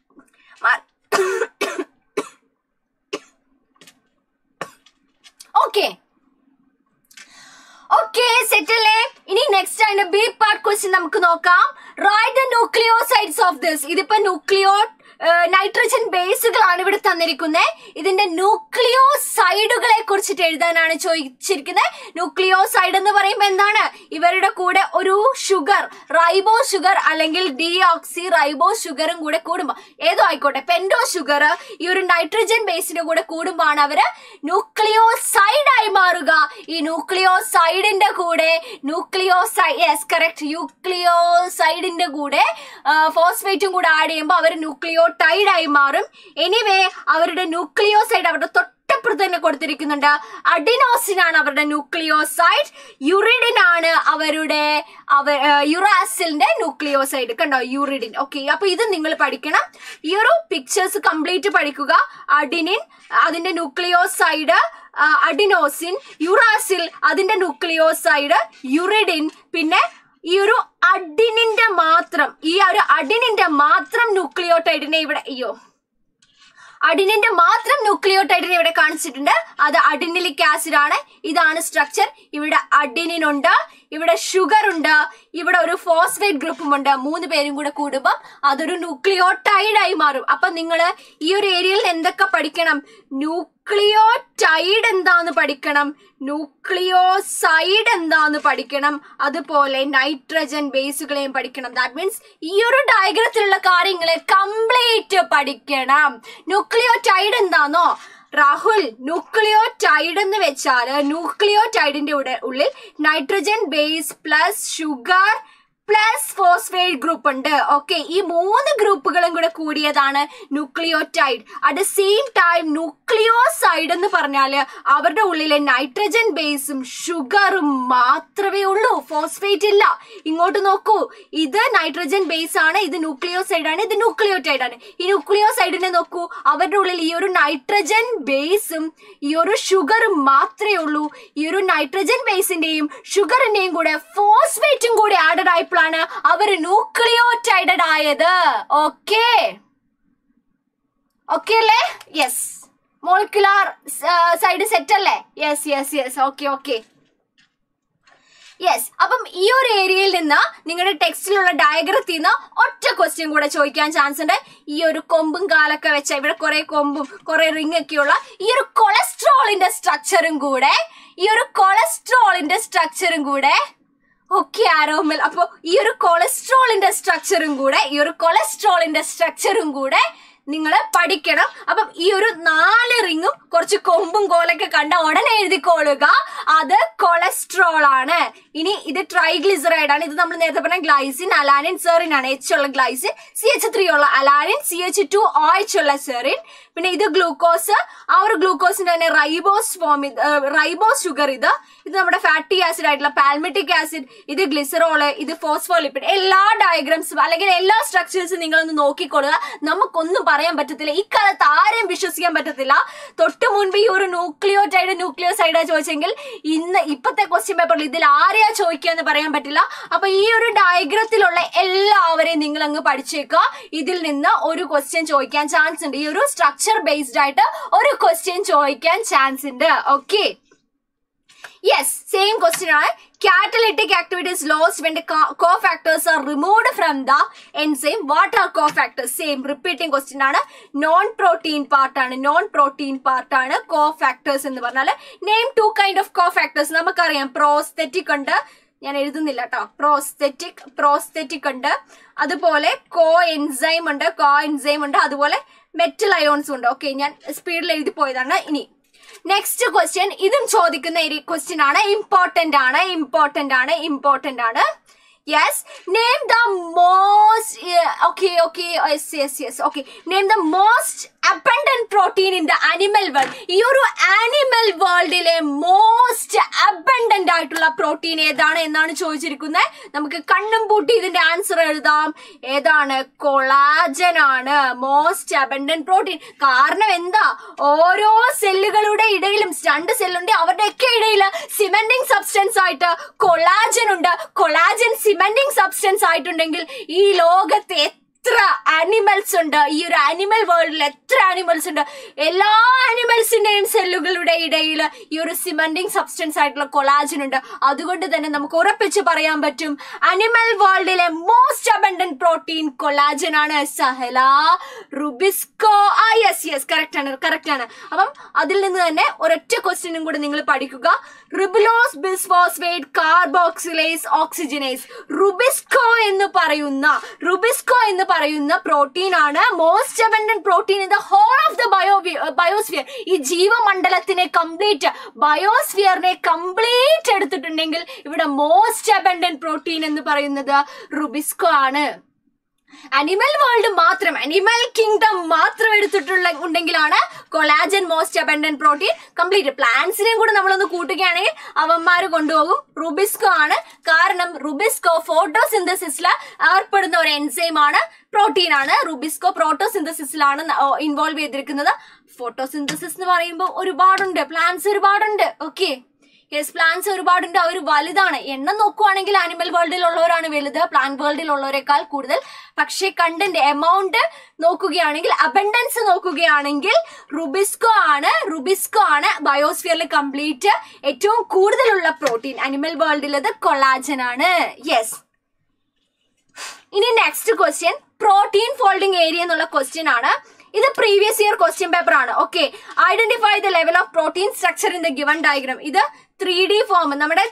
okay okay set അല്ലേ ഇനി നെക്സ്റ്റ് അതിന്റെ ബി പാർട്ട് ക്വസ്റ്റ്യൻ നമുക്ക് നോക്കാം write the nucleosides of this ഇതിപ്പോ ന്യൂക്ലിയോ നൈട്രജൻ ബേസുകളാണ് ഇവിടെ തന്നിരിക്കുന്നത് ഇതിന്റെ ന്യൂക്ലിയോസൈഡുകളെ കുറിച്ചിട്ട് എഴുതാനാണ് ചോദിച്ചിരിക്കുന്നത് ന്യൂക്ലിയോസൈഡ് എന്ന് പറയുമ്പോൾ എന്താണ് ഇവരുടെ കൂടെ ഒരു ഷുഗർ റൈബോ ഷുഗർ അല്ലെങ്കിൽ ഡി ഓക്സി റൈബോ ഷുഗറും കൂടെ കൂടുമ്പോൾ ഏതോ ആയിക്കോട്ടെ പെൻഡോ ഷുഗർ ഈ ഒരു നൈട്രജൻ ബേസിന്റെ കൂടെ കൂടുമ്പോഴാണ് അവര് ന്യൂക്ലിയോസൈഡ് ആയി മാറുക ഈ ന്യൂക്ലിയോസൈഡിന്റെ കൂടെ ന്യൂക്ലിയോസൈഡ് യെസ് കറക്റ്റ് ന്യൂക്ലിയോസൈഡിന്റെ കൂടെ ഫോസ്ഫേറ്റും കൂടെ ആഡ് ചെയ്യുമ്പോൾ അവർ ന്യൂക്ലിയോടൈഡ് ആയി മാറും എനിവേ അവരുടെ ന്യൂക്ലിയോസൈഡ് അവരുടെ തൊട്ടപ്പുറത്ത് തന്നെ കൊടുത്തിരിക്കുന്നുണ്ട് അഡിനോസിനാണ് അവരുടെ ന്യൂക്ലിയോസൈഡ് യുറിഡിൻ ആണ് അവരുടെ അവർ യുറാസിലിന്റെ ന്യൂക്ലിയോസൈഡ് കണ്ടോ യുറിഡിൻ ഓക്കെ അപ്പൊ ഇത് നിങ്ങൾ പഠിക്കണം ഈ ഒരു പിക്ചേഴ്സ് കംപ്ലീറ്റ് പഠിക്കുക അഡിനിൻ അതിന്റെ ന്യൂക്ലിയോസൈഡ് അഡിനോസിൻ യുറാസിൽ അതിന്റെ ന്യൂക്ലിയോസൈഡ് യുറിഡിൻ പിന്നെ ഈ ഒരു അഡിനിന്റെ മാത്രം ഈ ഒരു അഡിനിന്റെ മാത്രം ന്യൂക്ലിയോടൈഡിനെ ഇവിടെ അയ്യോ അഡിനിന്റെ മാത്രം ന്യൂക്ലിയോടൈഡിനെ ഇവിടെ കാണിച്ചിട്ടുണ്ട് അത് അഡിനിലിക് ആസിഡ് ആണ് ഇതാണ് സ്ട്രക്ചർ ഇവിടെ അഡിനിൻ ഉണ്ട് ഇവിടെ ഷുഗർ ഉണ്ട് ഇവിടെ ഒരു ഫോസ്ഫേറ്റ് ഗ്രൂപ്പും ഉണ്ട് മൂന്ന് പേരും കൂടെ കൂടുമ്പോൾ അതൊരു ന്യൂക്ലിയോടൈഡ് ആയി മാറും അപ്പൊ നിങ്ങൾ ഈ ഒരു ഏരിയയിൽ എന്തൊക്കെ പഠിക്കണം ന്യൂക്ലിയോടൈഡ് എന്താന്ന് പഠിക്കണം ന്യൂക്ലിയോസൈഡ് എന്താന്ന് പഠിക്കണം അതുപോലെ നൈട്രജൻ ബേസുകളെയും പഠിക്കണം ദാറ്റ് മീൻസ് ഈ ഒരു ഡയഗ്രത്തിലുള്ള കാര്യങ്ങളെ കംപ്ലീറ്റ് പഠിക്കണം ന്യൂക്ലിയോടൈഡ് എന്താന്നോ രാഹുൽ ന്യൂക്ലിയോടൈഡ് എന്ന് വെച്ചാല് ന്യൂക്ലിയോടൈഡിന്റെ ഉള്ളിൽ nitrogen base plus sugar plus phosphate group ഉണ്ട് ഓക്കെ ഈ മൂന്ന് ഗ്രൂപ്പുകളും കൂടെ കൂടിയതാണ് nucleotide at the same time nucleoside എന്ന് പറഞ്ഞാല് അവരുടെ ഉള്ളിലെ നൈട്രജൻ ബേസും ഷുഗറും മാത്രമേ ഉള്ളൂ ഫോസ്ഫേറ്റ് ഇല്ല ഇങ്ങോട്ട് നോക്കൂ ഇത് നൈട്രജൻ ബേസ് ആണ് ഇത് ന്യൂക്ലിയോസൈഡ് ആണ് ഇത് ന്യൂക്ലിയോടൈഡ് ആണ് ഈ ന്യൂക്ലിയോസൈഡിനെ നോക്കൂ അവരുടെ ഉള്ളിൽ ഈ ഒരു നൈട്രജൻ ബേസും ഈ ഒരു ഷുഗറും മാത്രമേ ഉള്ളൂ ഈ ഒരു നൈട്രജൻ ബേസിന്റെയും ഷുഗറിന്റെയും കൂടെ ഫോസ്ഫേറ്റും കൂടി ആഡഡ് ആയപ്പോഴാണ് അവര് ന്യൂക്ലിയോടൈഡഡ് ആയത് ഓക്കെ ഓക്കെ അല്ലേ യെസ് മോളിക്കുലാർ സൈഡ് സെറ്റ് അല്ലേ yes yes yes okay okay yes അപ്പം ഈ ഒരു ഏരിയയിൽ നിന്ന് നിങ്ങളുടെ ടെക്സ്റ്റിലുള്ള ഡയഗ്രത്തിൽ നിന്ന് ഒറ്റ ക്വസ്റ്റ്യൻ കൂടെ ചോദിക്കാൻ ചാൻസ് ഉണ്ട് ഈ ഒരു കൊമ്പും കാലൊക്കെ വെച്ച ഇവിടെ കുറെ കൊമ്പും കുറെ റിംഗ് ഒക്കെയുള്ള ഈ ഒരു കൊളസ്ട്രോളിന്റെ സ്ട്രക്ചറും കൂടെ ഈ ഒരു കൊളസ്ട്രോളിന്റെ സ്ട്രക്ചറും കൂടെ ഓക്കെ ആരോമൽ അപ്പൊ ഈ ഒരു കൊളസ്ട്രോളിന്റെ സ്ട്രക്ചറും കൂടെ ഈ ഒരു കൊളസ്ട്രോളിന്റെ സ്ട്രക്ചറും കൂടെ നിങ്ങൾ പഠിക്കണം അപ്പം ഈ ഒരു നാല് റിങ്ങും കുറച്ച് കൊമ്പും കോലൊക്കെ കണ്ട ഉടനെ എഴുതിക്കോളുക അത് കൊളസ്ട്രോൾ ആണ് ഇനി ഇത് ട്രൈഗ്ലിസറൈഡ് ആണ് ഇത് നമ്മൾ നേരത്തെ പറഞ്ഞ ഗ്ലൈസിൻ അലാനിൻ സെറിൻ ആണ് എച്ച് ഉള്ള ഗ്ലൈസിൻ സി എച്ച് ത്രീ ഉള്ള alanine C H two O H ഉള്ള സെറിൻ പിന്നെ ഇത് ഗ്ലൂക്കോസ് ആ ഒരു ഗ്ലൂക്കോസിന്റെ തന്നെ റൈബോസ് ഫോം ഇത് റൈബോസ് ഷുഗർ ഇത് ഇത് നമ്മുടെ ഫാറ്റി ആസിഡ് ആയിട്ടുള്ള പാൽമെറ്റിക് ആസിഡ് ഇത് ഗ്ലിസറോള് ഇത് ഫോസ്ഫോലിപ്പിഡ് എല്ലാ ഡയഗ്രാംസും അല്ലെങ്കിൽ എല്ലാ സ്ട്രക്ചേഴ്സും നിങ്ങളൊന്ന് നോക്കിക്കൊള്ളുക നമുക്കൊന്നും പറയാൻ പറ്റത്തില്ല ഇക്കാലത്ത് ആരെയും വിശ്വസിക്കാൻ പറ്റത്തില്ല തൊട്ട് മുൻപ് ഈ ഒരു ന്യൂക്ലിയോടൈഡ് ന്യൂക്ലിയോസൈഡാ ചോദിച്ചെങ്കിൽ ഇന്ന് ഇപ്പത്തെ ക്വസ്റ്റ്യൻ പേപ്പറിൽ ഇതിൽ ആരെയാ ചോദിക്കുക എന്ന് പറയാൻ പറ്റില്ല അപ്പൊ ഈ ഒരു ഡയഗ്രത്തിലുള്ള എല്ലാവരെയും നിങ്ങൾ അങ്ങ് പഠിച്ചേക്കുക ഇതിൽ നിന്ന് ഒരു ക്വസ്റ്റ്യൻ ചോദിക്കാൻ ചാൻസ് ഉണ്ട് ഈ ഒരു സ്ട്രക്ചർ ബേസ്ഡ് ആയിട്ട് ഒരു ക്വസ്റ്റ്യൻ ചോദിക്കാൻ ചാൻസ് ഉണ്ട് ഓക്കെ യെസ് സെയിം ക്വസ്റ്റ്യൻ ആണ് catalytic activity is lost when the co- cofactors are removed from the enzyme what are cofactors same repeating question ആണ് നോൺ പ്രോട്ടീൻ പാർട്ട് ആണ് നോൺ പ്രോട്ടീൻ പാർട്ട് ആണ് cofactors എന്ന് പറഞ്ഞാൽ name two kind of cofactors നമുക്കറിയാം prosthetic ഉണ്ട് ഞാൻ എഴുതുന്നില്ല കേട്ടോ പ്രോസ്തെറ്റിക് പ്രോസ്തെറ്റിക് ഉണ്ട് അതുപോലെ കോ എൻസൈം ഉണ്ട് കോ എൻസൈം ഉണ്ട് അതുപോലെ മെറ്റൽ അയോൺസും ഉണ്ട് ഓക്കെ ഞാൻ സ്പീഡിൽ എഴുതി പോയതാണ് ഇനി നെക്സ്റ്റ് ക്വസ്റ്റ്യൻ ഇതും ചോദിക്കുന്ന ക്വസ്റ്റ്യൻ ആണ് ഇമ്പോർട്ടന്റ് ആണ് ഇമ്പോർട്ടന്റ് ആണ് ഇമ്പോർട്ടന്റ് ആണ് yes name the most okay okay yes yes yes okay name the most abundant protein in the animal world ഈ ഒരു ആനിമൽ വേൾഡിലെ മോസ്റ്റ് അബണ്ടന്റ് ആയിട്ടുള്ള പ്രോട്ടീൻ ഏതാണ് എന്നാണ് ചോദിച്ചിരിക്കുന്നത് നമുക്ക് കണ്ണും പൂട്ടി ഇതിന്റെ ആൻസർ എഴുതാം ഏതാണ് കൊളാജൻ ആണ് മോസ്റ്റ് അബണ്ടന്റ് പ്രോട്ടീൻ കാരണം എന്താ ഓരോ സെല്ലുകളുടെ ഇടയിലും രണ്ട് സെല്ലുണ്ട് അവരുടെയൊക്കെ ഇടയിൽ സിമെന്റിങ് സബ്സ്റ്റൻസ് ആയിട്ട് കൊളാജൻ ഉണ്ട് കൊളാജൻ സിമെന്റിങ് സബ്സ്റ്റൻസ് ആയിട്ടുണ്ടെങ്കിൽ ഈ ലോകത്തെ എത്ര ആനിമൽസ് ഉണ്ട് ഈ ഒരു ആനിമൽ വേൾഡിൽ എത്ര ആനിമൽസ് ഉണ്ട് എല്ലാ ആനിമൽസിന്റെയും സെല്ലുകളുടെ ഇടയിൽ ഈ ഒരു സിമെന്റിങ് സബ്സ്റ്റൻസ് ആയിട്ടുള്ള കൊളാജൻ ഉണ്ട് അതുകൊണ്ട് തന്നെ നമുക്ക് ഉറപ്പിച്ച് പറയാൻ പറ്റും അനിമൽ വേൾഡിലെ മോസ്റ്റ് അബണ്ടന്റ് പ്രോട്ടീൻ കൊളാജൻ ആണ് സഹല റുബിസ്കോ ആ യെസ് യെസ് കറക്റ്റ് ആണ് കറക്റ്റ് ആണ് അപ്പം അതിൽ നിന്ന് തന്നെ ഒരൊറ്റ ക്വസ്റ്റ്യനും കൂടെ നിങ്ങൾ പഠിക്കുക ribulose bisphosphate carboxylase oxygenase rubisco എന്ന് പറയുന്ന റുബിസ്കോ എന്ന് പറയുന്ന പ്രോട്ടീൻ ആണ് most abundant protein in the whole of the bio biosphere ഈ ജീവമണ്ഡലത്തിനെ കംപ്ലീറ്റ് ബയോസ്ഫിയറിനെ കംപ്ലീറ്റ് എടുത്തിട്ടുണ്ടെങ്കിൽ ഇവിടെ മോസ്റ്റ് അബണ്ടന്റ് പ്രോട്ടീൻ എന്ന് പറയുന്നത് റുബിസ്കോ ആണ് അനിമൽ വേൾഡ് മാത്രം അനിമൽ കിങ്ഡം മാത്രം എടുത്തിട്ടുള്ള ഉണ്ടെങ്കിലാണ് collagen most abundant protein complete പ്ലാന്റ്സിനെയും കൂടെ നമ്മളൊന്ന് കൂട്ടുകയാണെങ്കിൽ അവന്മാര് കൊണ്ടുപോകും റുബിസ്കോ ആണ് കാരണം റുബിസ്കോ ഫോട്ടോസിന്തസിസിൽ ഏർപ്പെടുന്ന ഒരു എൻസൈം ആണ് പ്രോട്ടീൻ ആണ് റുബിസ്കോ പ്രോട്ടോസിന്തസിസിലാണ് ഇൻവോൾവ് ചെയ്തിരിക്കുന്നത് ഫോട്ടോസിന്തസിസ് എന്ന് പറയുമ്പോൾ ഒരുപാടുണ്ട് പ്ലാന്റ്സ് ഒരുപാടുണ്ട് ഓക്കെ യെസ് പ്ലാന്റ്സ് ഒരുപാടുണ്ട് അവർ വലുതാണ് എണ്ണം നോക്കുവാണെങ്കിൽ ആനിമൽ വേൾഡിൽ ഉള്ളവരാണ് വലുത് പ്ലാന്റ് വേൾഡിൽ ഉള്ളവരെക്കാൾ കൂടുതൽ പക്ഷേ കണ്ടന്റ് എമൗണ്ട് നോക്കുകയാണെങ്കിൽ അബണ്ടൻസ് നോക്കുകയാണെങ്കിൽ റുബിസ്കോ ആണ് റുബിസ്കോ ആണ് ബയോസ്ഫിയറിൽ കംപ്ലീറ്റ് ഏറ്റവും കൂടുതലുള്ള പ്രോട്ടീൻ അനിമൽ വേൾഡിൽ അത് കൊളാജൻ ആണ് യെസ് ഇനി next question protein folding area എന്നുള്ള ക്വസ്റ്റ്യൻ ആണ് ഇത് പ്രീവിയസ് ഇയർ ക്വസ്റ്റ്യൻ പേപ്പർ ആണ് okay identify the level of protein structure in the given diagram ഇത് ത്രീ ഡി ഫോം നമ്മുടെ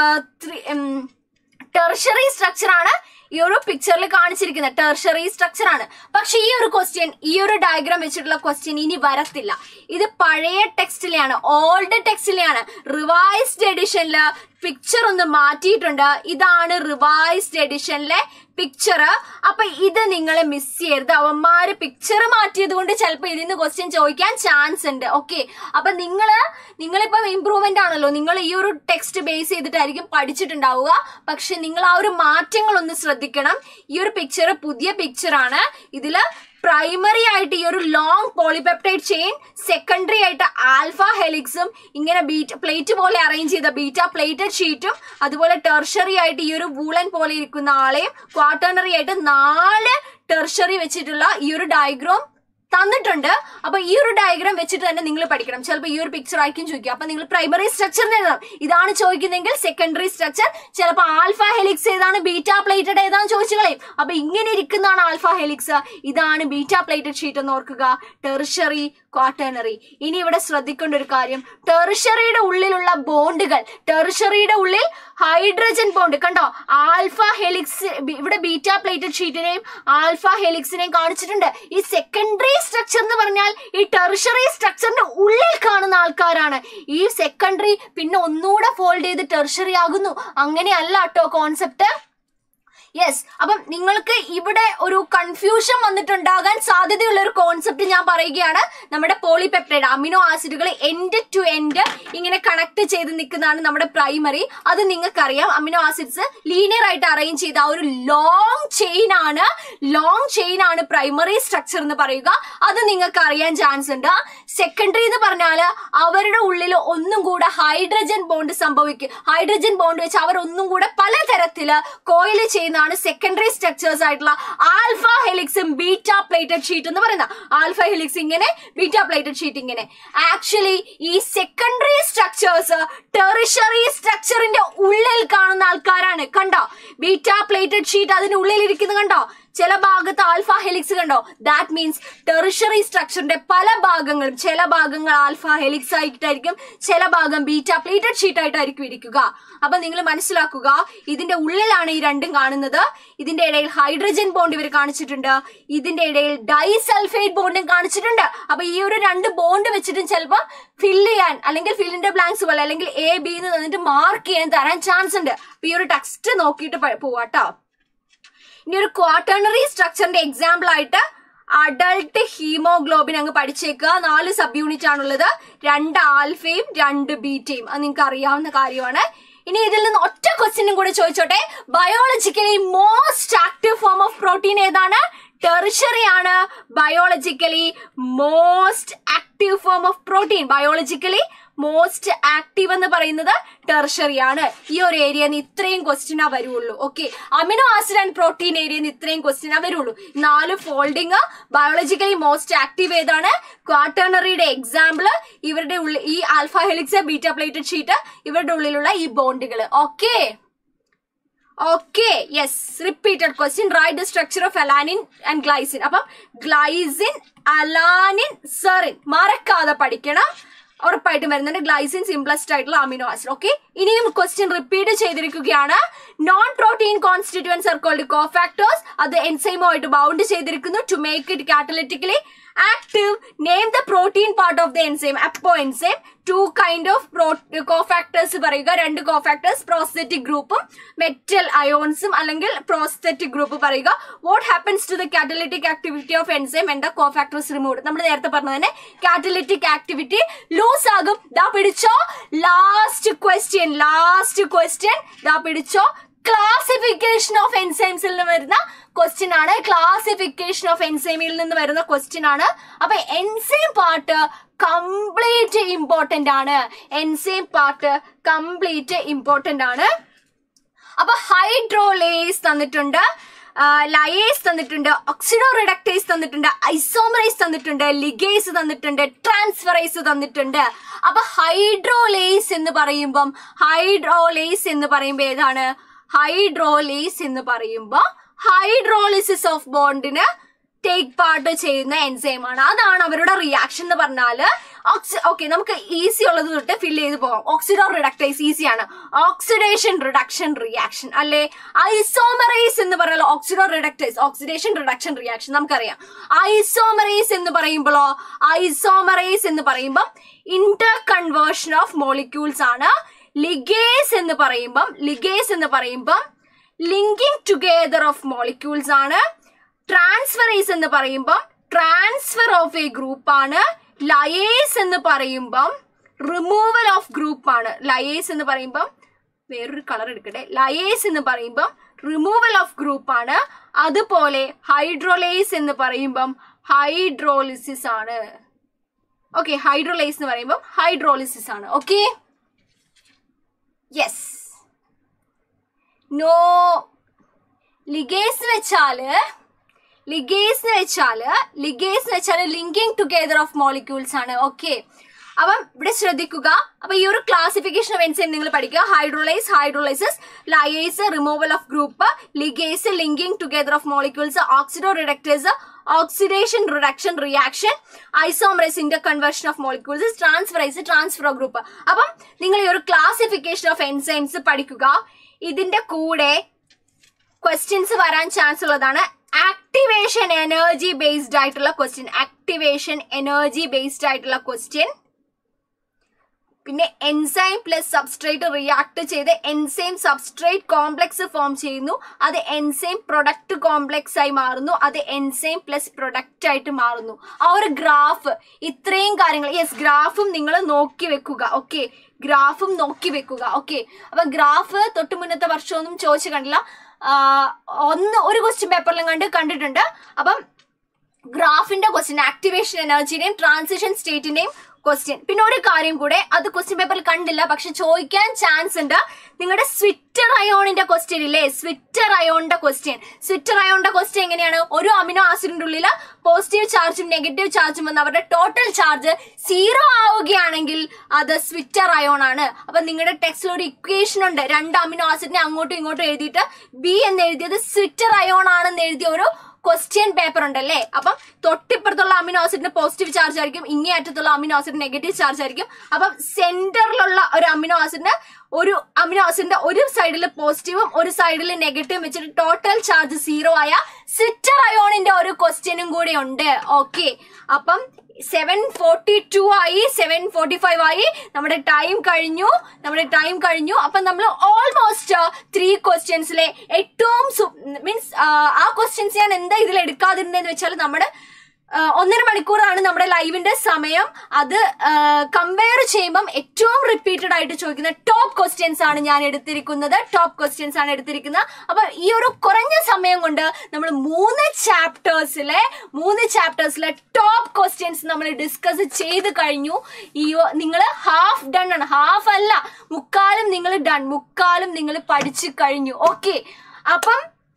ടെർഷറി സ്ട്രക്ചർ ആണ് ഈ ഒരു പിക്ചറിൽ കാണിച്ചിരിക്കുന്നത് ടെർഷറി സ്ട്രക്ചർ ആണ് പക്ഷെ ഈ ഒരു ക്വസ്റ്റ്യൻ ഈ ഒരു ഡയഗ്രാം വെച്ചിട്ടുള്ള ക്വസ്റ്റ്യൻ ഇനി വരത്തില്ല ഇത് പഴയ ടെക്സ്റ്റിലെയാണ് ഓൾഡ് ടെക്സ്റ്റിലെയാണ് റിവൈസ്ഡ് എഡിഷനില് പിക്ചർ ഒന്ന് മാറ്റിയിട്ടുണ്ട് ഇതാണ് റിവൈസ്ഡ് എഡിഷനിലെ പിക്ചർ അപ്പൊ ഇത് നിങ്ങൾ മിസ് ചെയ്യരുത് അവന്മാര് പിക്ചർ മാറ്റിയത് കൊണ്ട് ചിലപ്പോൾ ഇതിന്ന് ക്വസ്റ്റ്യൻ ചോദിക്കാൻ ചാൻസ് ഉണ്ട് ഓക്കെ അപ്പൊ നിങ്ങള് നിങ്ങളിപ്പം ഇമ്പ്രൂവ്മെന്റ് ആണല്ലോ നിങ്ങൾ ഈ ഒരു ടെക്സ്റ്റ് ബേസ് ചെയ്തിട്ടായിരിക്കും പഠിച്ചിട്ടുണ്ടാവുക പക്ഷെ നിങ്ങൾ ആ ഒരു മാറ്റങ്ങൾ ഒന്ന് ശ്രദ്ധിക്കണം ഈ ഒരു പിക്ചർ പുതിയ പിക്ചർ ആണ് ഇതില് പ്രൈമറി ആയിട്ട് ഈ ഒരു ലോങ് പോളിപെപ്റ്റൈഡ് ചെയിൻ സെക്കൻഡറി ആയിട്ട് ആൽഫ ഹെലിക്സും ഇങ്ങനെ ബീറ്റ് പ്ലേറ്റ് പോലെ അറേഞ്ച് ചെയ്ത ബീറ്റ പ്ലേറ്റഡ് ഷീറ്റും അതുപോലെ ടെർഷറി ആയിട്ട് ഈ ഒരു വൂളൻ പോലെ ഇരിക്കുന്ന ആളെയും ക്വാർട്ടർണറി ആയിട്ട് നാല് ടെർഷറി വെച്ചിട്ടുള്ള ഈ ഒരു ഡയഗ്രാം തന്നിട്ടുണ്ട് അപ്പൊ ഈ ഒരു ഡയഗ്രാം വെച്ചിട്ട് തന്നെ നിങ്ങൾ പഠിക്കണം ചിലപ്പോൾ ഈ ഒരു പിക്ചർ ആയിരിക്കും ചോദിക്കുക അപ്പൊ നിങ്ങൾ പ്രൈമറി സ്ട്രക്ചർ എഴുതാം ഇതാണ് ചോദിക്കുന്നെങ്കിൽ സെക്കൻഡറി സ്ട്രക്ചർ ചിലപ്പോൾ ആൽഫ ഹെലിക്സ് ഏതാണ് ബീറ്റ പ്ലേറ്റഡ് ഏതാണ് ചോദിച്ചു കളയും അപ്പൊ ഇങ്ങനെ ഇരിക്കുന്നതാണ് ആൽഫ ഹെലിക്സ് ഇതാണ് ബീറ്റ പ്ലേറ്റഡ് ഷീറ്റ് എന്ന് ഓർക്കുക ടെറിഷറി ക്വാട്ടേണറി ഇനി ഇവിടെ ശ്രദ്ധിക്കേണ്ട ഒരു കാര്യം ടെറിഷറിയുടെ ഉള്ളിലുള്ള ബോണ്ടുകൾ ടെറിഷറിയുടെ ഉള്ളിൽ ഹൈഡ്രജൻ ബോണ്ട് കണ്ടോ ആൽഫ ഹെലിക്സ് ഇവിടെ ബീറ്റ പ്ലേറ്റഡ് ഷീറ്റിനെയും ആൽഫ ഹെലിക്സിനെയും കാണിച്ചിട്ടുണ്ട് ഈ സെക്കൻഡറി സ്ട്രക്ചർ എന്ന് പറഞ്ഞാൽ ഈ ടെറിഷറി സ്ട്രക്ചറിന്റെ ഉള്ളിൽ കാണുന്ന ആൾക്കാരാണ് ഈ സെക്കൻഡറി പിന്നെ ഒന്നുകൂടെ ഫോൾഡ് ചെയ്ത് ടെറിഷറി ആകുന്നു അങ്ങനെയല്ല കേട്ടോ കോൺസെപ്റ്റ് യെസ് അപ്പം നിങ്ങൾക്ക് ഇവിടെ ഒരു കൺഫ്യൂഷൻ വന്നിട്ടുണ്ടാകാൻ സാധ്യതയുള്ള ഒരു കോൺസെപ്റ്റ് ഞാൻ പറയുകയാണ് നമ്മുടെ പോളിപെപ്റ്റൈഡ് അമിനോ ആസിഡുകൾ എൻഡ് ടു എൻഡ് ഇങ്ങനെ കണക്ട് ചെയ്ത് നിൽക്കുന്നതാണ് നമ്മുടെ പ്രൈമറി അത് നിങ്ങൾക്കറിയാം അമിനോ ആസിഡ്സ് ലീനിയർ ആയിട്ട് അറേഞ്ച് ചെയ്ത ആ ഒരു ലോങ് ചെയിൻ ആണ് ലോങ് ചെയിൻ ആണ് പ്രൈമറി സ്ട്രക്ചർ എന്ന് പറയുക അത് നിങ്ങൾക്ക് അറിയാൻ ചാൻസ് ഉണ്ട് സെക്കൻഡറി എന്ന് പറഞ്ഞാൽ അവരുടെ ഉള്ളിൽ ഒന്നും കൂടെ ഹൈഡ്രജൻ ബോണ്ട് സംഭവിക്കും ഹൈഡ്രജൻ ബോണ്ട് വെച്ച് അവർ ഒന്നും കൂടെ പലതരത്തില് കോയിൽ ചെയ്യുന്നതാണ് സെക്കൻഡറി സ്ട്രക്ചേഴ്സ് ആയിട്ടുള്ള ആൽഫ ഹെലിക്സും ബീറ്റ പ്ലേറ്റഡ് ഷീറ്റ് എന്ന് പറയുന്ന ആൽഫ ഹെലിക്സ് ഇങ്ങനെ ബീറ്റ പ്ലേറ്റഡ് ഷീറ്റ് ഇങ്ങനെ ആക്ച്വലി ഈ സെക്കൻഡറി സ്ട്രക്ചേഴ്സ് ടെറിഷറി സ്ട്രക്ചറിന്റെ ഉള്ളിൽ കാണുന്ന ആൾക്കാരാണ് കണ്ടോ ബീറ്റ പ്ലേറ്റഡ് ഷീറ്റ് അതിന്റെ ഉള്ളിൽ ഇരിക്കുന്നത് കണ്ടോ ചില ഭാഗത്ത് ആൽഫ ഹെലിക്സ് കണ്ടോ ദാറ്റ് മീൻസ് ടെറിഷറി സ്ട്രക്ചറിന്റെ പല ഭാഗങ്ങളും ചില ഭാഗങ്ങൾ ആൽഫ ഹെലിക്സ് ആയിട്ടായിരിക്കും ചില ഭാഗം ബീറ്റ പ്ലേറ്റഡ് ഷീറ്റ് ആയിട്ടായിരിക്കും ഇരിക്കുക അപ്പൊ നിങ്ങൾ മനസ്സിലാക്കുക ഇതിന്റെ ഉള്ളിലാണ് ഈ രണ്ടും കാണുന്നത് ഇതിന്റെ ഇടയിൽ ഹൈഡ്രജൻ ബോണ്ട് ഇവർ കാണിച്ചിട്ടുണ്ട് ഇതിന്റെ ഇടയിൽ ഡൈസൾഫേറ്റ് ബോണ്ടും കാണിച്ചിട്ടുണ്ട് അപ്പൊ ഈ ഒരു രണ്ട് ബോണ്ട് വെച്ചിട്ടും ചിലപ്പോൾ ഫില്ല് ചെയ്യാൻ അല്ലെങ്കിൽ ഫില്ലിന്റെ ബ്ലാങ്ക്സ് പോലെ അല്ലെങ്കിൽ എ ബി എന്ന് തന്നിട്ട് മാർക്ക് ചെയ്യാൻ തരാൻ ചാൻസ് ഉണ്ട് അപ്പൊ ഈ ഒരു ടെക്സ്റ്റ് നോക്കിയിട്ട് പ- പോവാട്ടോ ഇനി ഒരു ക്വാട്ടേണറി സ്ട്രക്ചറിന്റെ എക്സാമ്പിൾ ആയിട്ട് അഡൾട്ട് ഹീമോഗ്ലോബിൻ അങ്ങ് പഠിച്ചേക്കുക നാല് സബ് യൂണിറ്റ് ആണുള്ളത് രണ്ട് ആൽഫയും രണ്ട് ബീറ്റയും അത് നിങ്ങൾക്ക് അറിയാവുന്ന കാര്യമാണ് ഇനി ഇതിൽ നിന്ന് ഒറ്റ ക്വസ്റ്റ്യനും കൂടെ ചോദിച്ചോട്ടെ biologically most active form of protein ഏതാണ് ടെറിഷറി ആണ് biologically most active form of protein biologically most active എന്ന് പറയുന്നത് ടെർഷറി ആണ് ഈ ഒരു ഏരിയ ഇത്രയും ക്വസ്റ്റ്യനാ വരുള്ളൂ okay amino acid and protein area ഇത്രയും ക്വസ്റ്റ്യനാ വരുള്ളൂ നാല് ഫോൾഡിങ് ബയോളജിക്കലി മോസ്റ്റ് ആക്റ്റീവ് ഏതാണ് ക്വാട്ടേണറിയുടെ എക്സാമ്പിൾ ഇവരുടെ ഉള്ളിൽ ഈ alpha helix beta pleated sheet ഇവരുടെ ഉള്ളിലുള്ള ഈ ബോണ്ടുകൾ okay okay yes repeated question right the structure of alanine and glycine അപ്പം ഗ്ലൈസിൻ അലാനിൻ സെറിൻ മറക്കാതെ പഠിക്കണം ഉറപ്പായിട്ടും വരുന്നുണ്ട് ഗ്ലൈസിൻ സിംപ്ലസ്റ്റ് ആയിട്ടുള്ള അമിനോ ആസിഡ് ഓക്കെ ഇനിയും ക്വസ്റ്റ്യൻ റിപ്പീറ്റ് ചെയ്തിരിക്കുകയാണ് non protein constituents are called cofactors അത് എൻസൈമുമായിട്ട് ബൗണ്ട് ചെയ്തിരിക്കുന്നു to make it catalytically active name the protein part of the enzyme അപ്പോ enzyme two kind of cofactors പറയുക രണ്ട് cofactors prosthetic ഗ്രൂപ്പും metal അയോൺസും അല്ലെങ്കിൽ പ്രോസ്തെറ്റിക് ഗ്രൂപ്പ് പറയുക what happens to the catalytic activity of enzyme and the cofactors remove നമ്മൾ നേരത്തെ പറഞ്ഞ തന്നെ കാറ്റലിറ്റിക് ആക്ടിവിറ്റി ലൂസ് ആകും ദാ പിടിച്ചോ ലാസ്റ്റ് ക്വസ്റ്റ്യൻ ലാസ്റ്റ് ക്വസ്റ്റ്യൻ ദാ പിടിച്ചോ ക്ലാസിഫിക്കേഷൻ ഓഫ് എൻസൈംസിൽ നിന്ന് വരുന്ന ക്വസ്റ്റ്യൻ ആണ് ക്ലാസിഫിക്കേഷൻ ഓഫ് എൻസൈമിൽ നിന്ന് വരുന്ന ക്വസ്റ്റ്യൻ ആണ് അപ്പൊ എൻസൈം പാർട്ട് കംപ്ലീറ്റ് ഇമ്പോർട്ടന്റ് ആണ് എൻസൈം പാർട്ട് കംപ്ലീറ്റ് ഇമ്പോർട്ടന്റ് ആണ് അപ്പൊ ഹൈഡ്രോലേസ് തന്നിട്ടുണ്ട് ലയേസ് തന്നിട്ടുണ്ട് ഓക്സിഡോ റിഡക്ടേസ് തന്നിട്ടുണ്ട് ഐസോമറൈസ് തന്നിട്ടുണ്ട് ലിഗേസ് തന്നിട്ടുണ്ട് ട്രാൻസ്ഫറൈസ് തന്നിട്ടുണ്ട് അപ്പൊ ഹൈഡ്രോലേസ് എന്ന് പറയുമ്പം ഹൈഡ്രോലേസ് എന്ന് പറയുമ്പോ ഏതാണ് ഹൈഡ്രോലേസ് എന്ന് പറയുമ്പോ ഹൈഡ്രോളിസിസ് ഓഫ് ബോണ്ടിന് ടേക്ക് പാർട്ട് ചെയ്യുന്ന എൻസൈം ആണ് അതാണ് അവരുടെ റിയാക്ഷൻ എന്ന് പറഞ്ഞാല് ഓക്കെ നമുക്ക് ഈസി ഉള്ളത് തൊട്ട് ഫില്ല് ചെയ്ത് പോകാം ഓക്സിഡോ റിഡക്ടൈസ് ഈസിയാണ് ഓക്സിഡേഷൻ റിഡക്ഷൻ റിയാക്ഷൻ അല്ലെ ഐസോമറൈസ് എന്ന് പറയുന്നത് oxido reductase oxidation reduction reaction നമുക്കറിയാം ഐസോമറൈസ് എന്ന് പറയുമ്പോഴോ ഐസോമറൈസ് എന്ന് പറയുമ്പോൾ ഇന്റർ കൺവേർഷൻ ഓഫ് മോളിക്യൂൾസ് ആണ് ലിഗേസ് എന്ന് പറയുമ്പം ലിഗേസ് എന്ന് പറയുമ്പം ലിങ്കിങ് ടുഗെദർ ഓഫ് മോളിക്യൂൾസ് ആണ് ട്രാൻസ്ഫറേസ് എന്ന് പറയുമ്പം ട്രാൻസ്ഫർ ഓഫ് എ ഗ്രൂപ്പ് ആണ് ലയേസ് എന്ന് പറയുമ്പം റിമൂവൽ ഓഫ് ഗ്രൂപ്പ് ആണ് ലയേസ് എന്ന് പറയുമ്പം വേറൊരു കളർ എടുക്കട്ടെ ലയേസ് എന്ന് പറയുമ്പം റിമൂവൽ ഓഫ് ഗ്രൂപ്പ് ആണ് അതുപോലെ ഹൈഡ്രോലേസ് എന്ന് പറയുമ്പം ഹൈഡ്രോളിസിസ് ആണ് ഓക്കെ ഹൈഡ്രോലേസ് എന്ന് പറയുമ്പം ഹൈഡ്രോളിസിസ് ആണ് ഓക്കെ യെസ് നോ ലിഗേസ് വെച്ചാല് ലിഗേസ് എന്ന് വെച്ചാല് ലിഗേസ് എന്ന് വെച്ചാല് ലിങ്കിങ് ടുഗെദർ ഓഫ് മോളിക്യൂൾസ് ആണ് ഓക്കെ അപ്പം ഇവിടെ ശ്രദ്ധിക്കുക അപ്പൊ ഈ ഒരു ക്ലാസിഫിക്കേഷൻ ഓഫ് എൻസൈം നിങ്ങൾ പഠിക്കുക hydrolase hydrolysis lyase removal of group ligase linking together of molecules oxido reductase oxidation reduction reaction isomerase interconversion of molecules transferase transfer of group അപ്പം നിങ്ങൾ ഈ ഒരു ക്ലാസിഫിക്കേഷൻ ഓഫ് എൻസൈംസ് പഠിക്കുക ഇതിന്റെ കൂടെ questions വരാൻ ചാൻസ് ഉള്ളതാണ് ആക്ടിവേഷൻ എനർജി ബേസ്ഡ് ആയിട്ടുള്ള ക്വസ്റ്റ്യൻ ആക്ടിവേഷൻ എനർജി ബേസ്ഡ് ആയിട്ടുള്ള ക്വസ്റ്റ്യൻ പിന്നെ എൻസൈം പ്ലസ് സബ്സ്ട്രേറ്റ് റിയാക്ട് ചെയ്ത് എൻസൈം സബ്സ്ട്രേറ്റ് കോംപ്ലക്സ് ഫോം ചെയ്യുന്നു അത് എൻസൈം പ്രൊഡക്റ്റ് കോംപ്ലക്സ് ആയി മാറുന്നു അത് എൻസൈം പ്ലസ് പ്രൊഡക്റ്റ് ആയിട്ട് മാറുന്നു ആ ഒരു ഗ്രാഫ് ഇത്രയും കാര്യങ്ങൾ യെസ് ഗ്രാഫും നിങ്ങൾ നോക്കി വെക്കുക ഓക്കെ ഗ്രാഫും നോക്കി വെക്കുക ഓക്കെ അപ്പൊ ഗ്രാഫ് തൊട്ട് മുന്നത്തെ വർഷമൊന്നും ചോദിച്ചു കണ്ടില്ല ആ, ഒന്ന് ഒരു ക്വസ്റ്റ്യൻ പേപ്പറിലും കണ്ട് കണ്ടിട്ടുണ്ട് അപ്പം ഗ്രാഫിന്റെ ക്വസ്റ്റ്യൻ ആക്ടിവേഷൻ എനർജിയുടെയും ട്രാൻസിഷൻ സ്റ്റേറ്റിന്റെയും ക്വസ്റ്റ്യൻ പിന്നെ ഒരു കാര്യം കൂടെ അത് ക്വസ്റ്റ്യൻ പേപ്പറിൽ കണ്ടില്ല പക്ഷെ ചോദിക്കാൻ ചാൻസ് ഉണ്ട് നിങ്ങളുടെ സ്വിറ്റർ അയോണിന്റെ ക്വസ്റ്റ്യൻ ഇല്ലേ സ്വിറ്റർ അയോണിന്റെ ക്വസ്റ്റ്യൻ സ്വിറ്റർ അയോണിന്റെ ക്വസ്റ്റ്യൻ എങ്ങനെയാണ് ഒരു അമിനോ ആസിഡിന്റെ ഉള്ളിൽ പോസിറ്റീവ് ചാർജും നെഗറ്റീവ് ചാർജും വന്ന് അവരുടെ ടോട്ടൽ ചാർജ് സീറോ ആവുകയാണെങ്കിൽ അത് സ്വിറ്റർ അയോൺ ആണ് അപ്പൊ നിങ്ങളുടെ ടെക്സ്റ്റിൽ ഒരു ഇക്വേഷൻ ഉണ്ട് രണ്ട് അമിനോ ആസിഡിനെ അങ്ങോട്ടും ഇങ്ങോട്ടും എഴുതിയിട്ട് ബി എന്ന് എഴുതിയത് സ്വിറ്റർ അയോൺ ആണെന്ന് എഴുതിയ ഒരു ക്വസ്റ്റ്യൻ പേപ്പർ ഉണ്ടല്ലേ അപ്പം തൊട്ടിപ്പുറത്തുള്ള അമിനോ ആസിഡിന് പോസിറ്റീവ് ചാർജ് ആയിരിക്കും ഇങ്ങേ അറ്റത്തുള്ള അമിനോ ആസിഡ് നെഗറ്റീവ് ചാർജ് ആയിരിക്കും അപ്പം സെന്ററിലുള്ള ഒരു അമിനോ ആസിഡിന് ഒരു അമിനോ ആസിഡിന്റെ ഒരു സൈഡിൽ പോസിറ്റീവും ഒരു സൈഡിൽ നെഗറ്റീവും വെച്ചിട്ട് ടോട്ടൽ ചാർജ് സീറോ ആയ സിറ്റർ അയോണിന്റെ ഒരു ക്വസ്റ്റ്യനും കൂടെ ഉണ്ട് ഓക്കെ അപ്പം സെവൻ ഫോർട്ടി ടു ആയി സെവൻ ഫോർട്ടി ഫൈവ് ആയി നമ്മുടെ ടൈം കഴിഞ്ഞു നമ്മുടെ ടൈം കഴിഞ്ഞു അപ്പൊ നമ്മൾ ഓൾമോസ്റ്റ് ത്രീ ക്വസ്റ്റ്യൻസിലെ ഏറ്റവും മീൻസ് ആ ക്വസ്റ്റ്യൻസ് ഞാൻ എന്താ ഇതിൽ എടുക്കാതിരുന്നതെന്ന് വെച്ചാൽ നമ്മുടെ ആ, ഒന്നര മണിക്കൂറാണ് നമ്മുടെ ലൈവിന്റെ സമയം അത് കമ്പയർ ചെയ്യുമ്പം ഏറ്റവും റിപ്പീറ്റഡ് ആയിട്ട് ചോദിക്കുന്ന ടോപ്പ് ക്വസ്റ്റ്യൻസ് ആണ് ഞാൻ എടുത്തിരിക്കുന്നത് ടോപ്പ് ക്വസ്റ്റ്യൻസ് ആണ് എടുത്തിരിക്കുന്നത് അപ്പൊ ഈ ഒരു കുറഞ്ഞ സമയം കൊണ്ട് നമ്മൾ മൂന്ന് ചാപ്റ്റേഴ്സിലെ മൂന്ന് ചാപ്റ്റേഴ്സിലെ ടോപ്പ് ക്വസ്റ്റ്യൻസ് നമ്മൾ ഡിസ്കസ് ചെയ്ത് കഴിഞ്ഞു ഈ നിങ്ങൾ ഹാഫ് ഡൺ ആണ് ഹാഫ് അല്ല മുക്കാലും നിങ്ങൾ ഡൺ മുക്കാലും നിങ്ങൾ പഠിച്ചു കഴിഞ്ഞു ഓക്കെ അപ്പം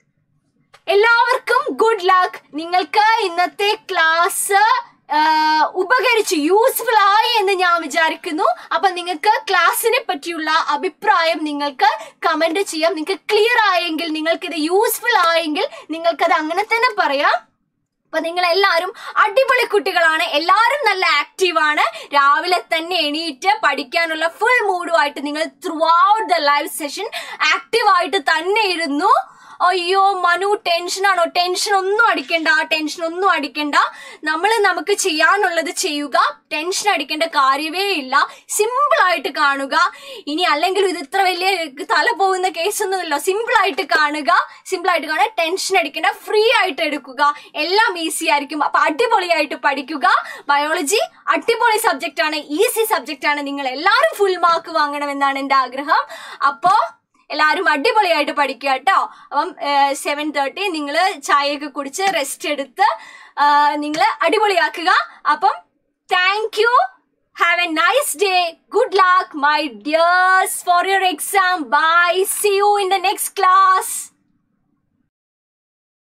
എല്ലാവർക്കും ഗുഡ് ലക്ക് നിങ്ങൾക്ക് ഇന്നത്തെ ക്ലാസ് ഉപകരിച്ചു യൂസ്ഫുൾ ആയി എന്ന് ഞാൻ വിചാരിക്കുന്നു അപ്പൊ നിങ്ങൾക്ക് ക്ലാസ്സിനെ പറ്റിയുള്ള അഭിപ്രായം നിങ്ങൾക്ക് കമന്റ് ചെയ്യാം നിങ്ങൾക്ക് ക്ലിയർ ആയെങ്കിൽ നിങ്ങൾക്ക് ഇത് യൂസ്ഫുൾ ആയെങ്കിൽ നിങ്ങൾക്കത് അങ്ങനെ തന്നെ പറയാം അപ്പൊ നിങ്ങൾ എല്ലാവരും അടിപൊളി കുട്ടികളാണ് എല്ലാവരും നല്ല ആക്റ്റീവ് ആണ് രാവിലെ തന്നെ എണീറ്റ് പഠിക്കാനുള്ള ഫുൾ മൂഡുമായിട്ട് നിങ്ങൾ throughout the live session active ആയിട്ട് തന്നെ ഇരുന്നു അയ്യോ മനു ടെൻഷനാണോ ടെൻഷൻ ഒന്നും അടിക്കണ്ട ടെൻഷൻ ഒന്നും അടിക്കണ്ട നമ്മൾ നമുക്ക് ചെയ്യാനുള്ളത് ചെയ്യുക ടെൻഷൻ അടിക്കേണ്ട കാര്യമേ ഇല്ല സിമ്പിൾ ആയിട്ട് കാണുക ഇനി അല്ലെങ്കിൽ ഇത് ഇത്ര വലിയ തല പോകുന്ന കേസൊന്നുമില്ല സിമ്പിൾ ആയിട്ട് കാണുക സിമ്പിൾ ആയിട്ട് കാണുക ടെൻഷൻ അടിക്കേണ്ട ഫ്രീ ആയിട്ട് എടുക്കുക എല്ലാം ഈസി ആയിരിക്കും അപ്പൊ അടിപൊളിയായിട്ട് പഠിക്കുക ബയോളജി അടിപൊളി സബ്ജക്റ്റ് ആണ് ഈസി സബ്ജക്റ്റ് ആണ് നിങ്ങൾ എല്ലാവരും ഫുൾ മാർക്ക് വാങ്ങണമെന്നാണ് എന്റെ ആഗ്രഹം അപ്പോ എല്ലാവരും അടിപൊളിയായിട്ട് പഠിക്കുക കേട്ടോ അപ്പം സെവൻ തേർട്ടി നിങ്ങൾ ചായയൊക്കെ കുടിച്ച് റെസ്റ്റ് എടുത്ത് നിങ്ങൾ അടിപൊളിയാക്കുക അപ്പം thank you have a nice day good luck my dears for your exam bye see you in the next class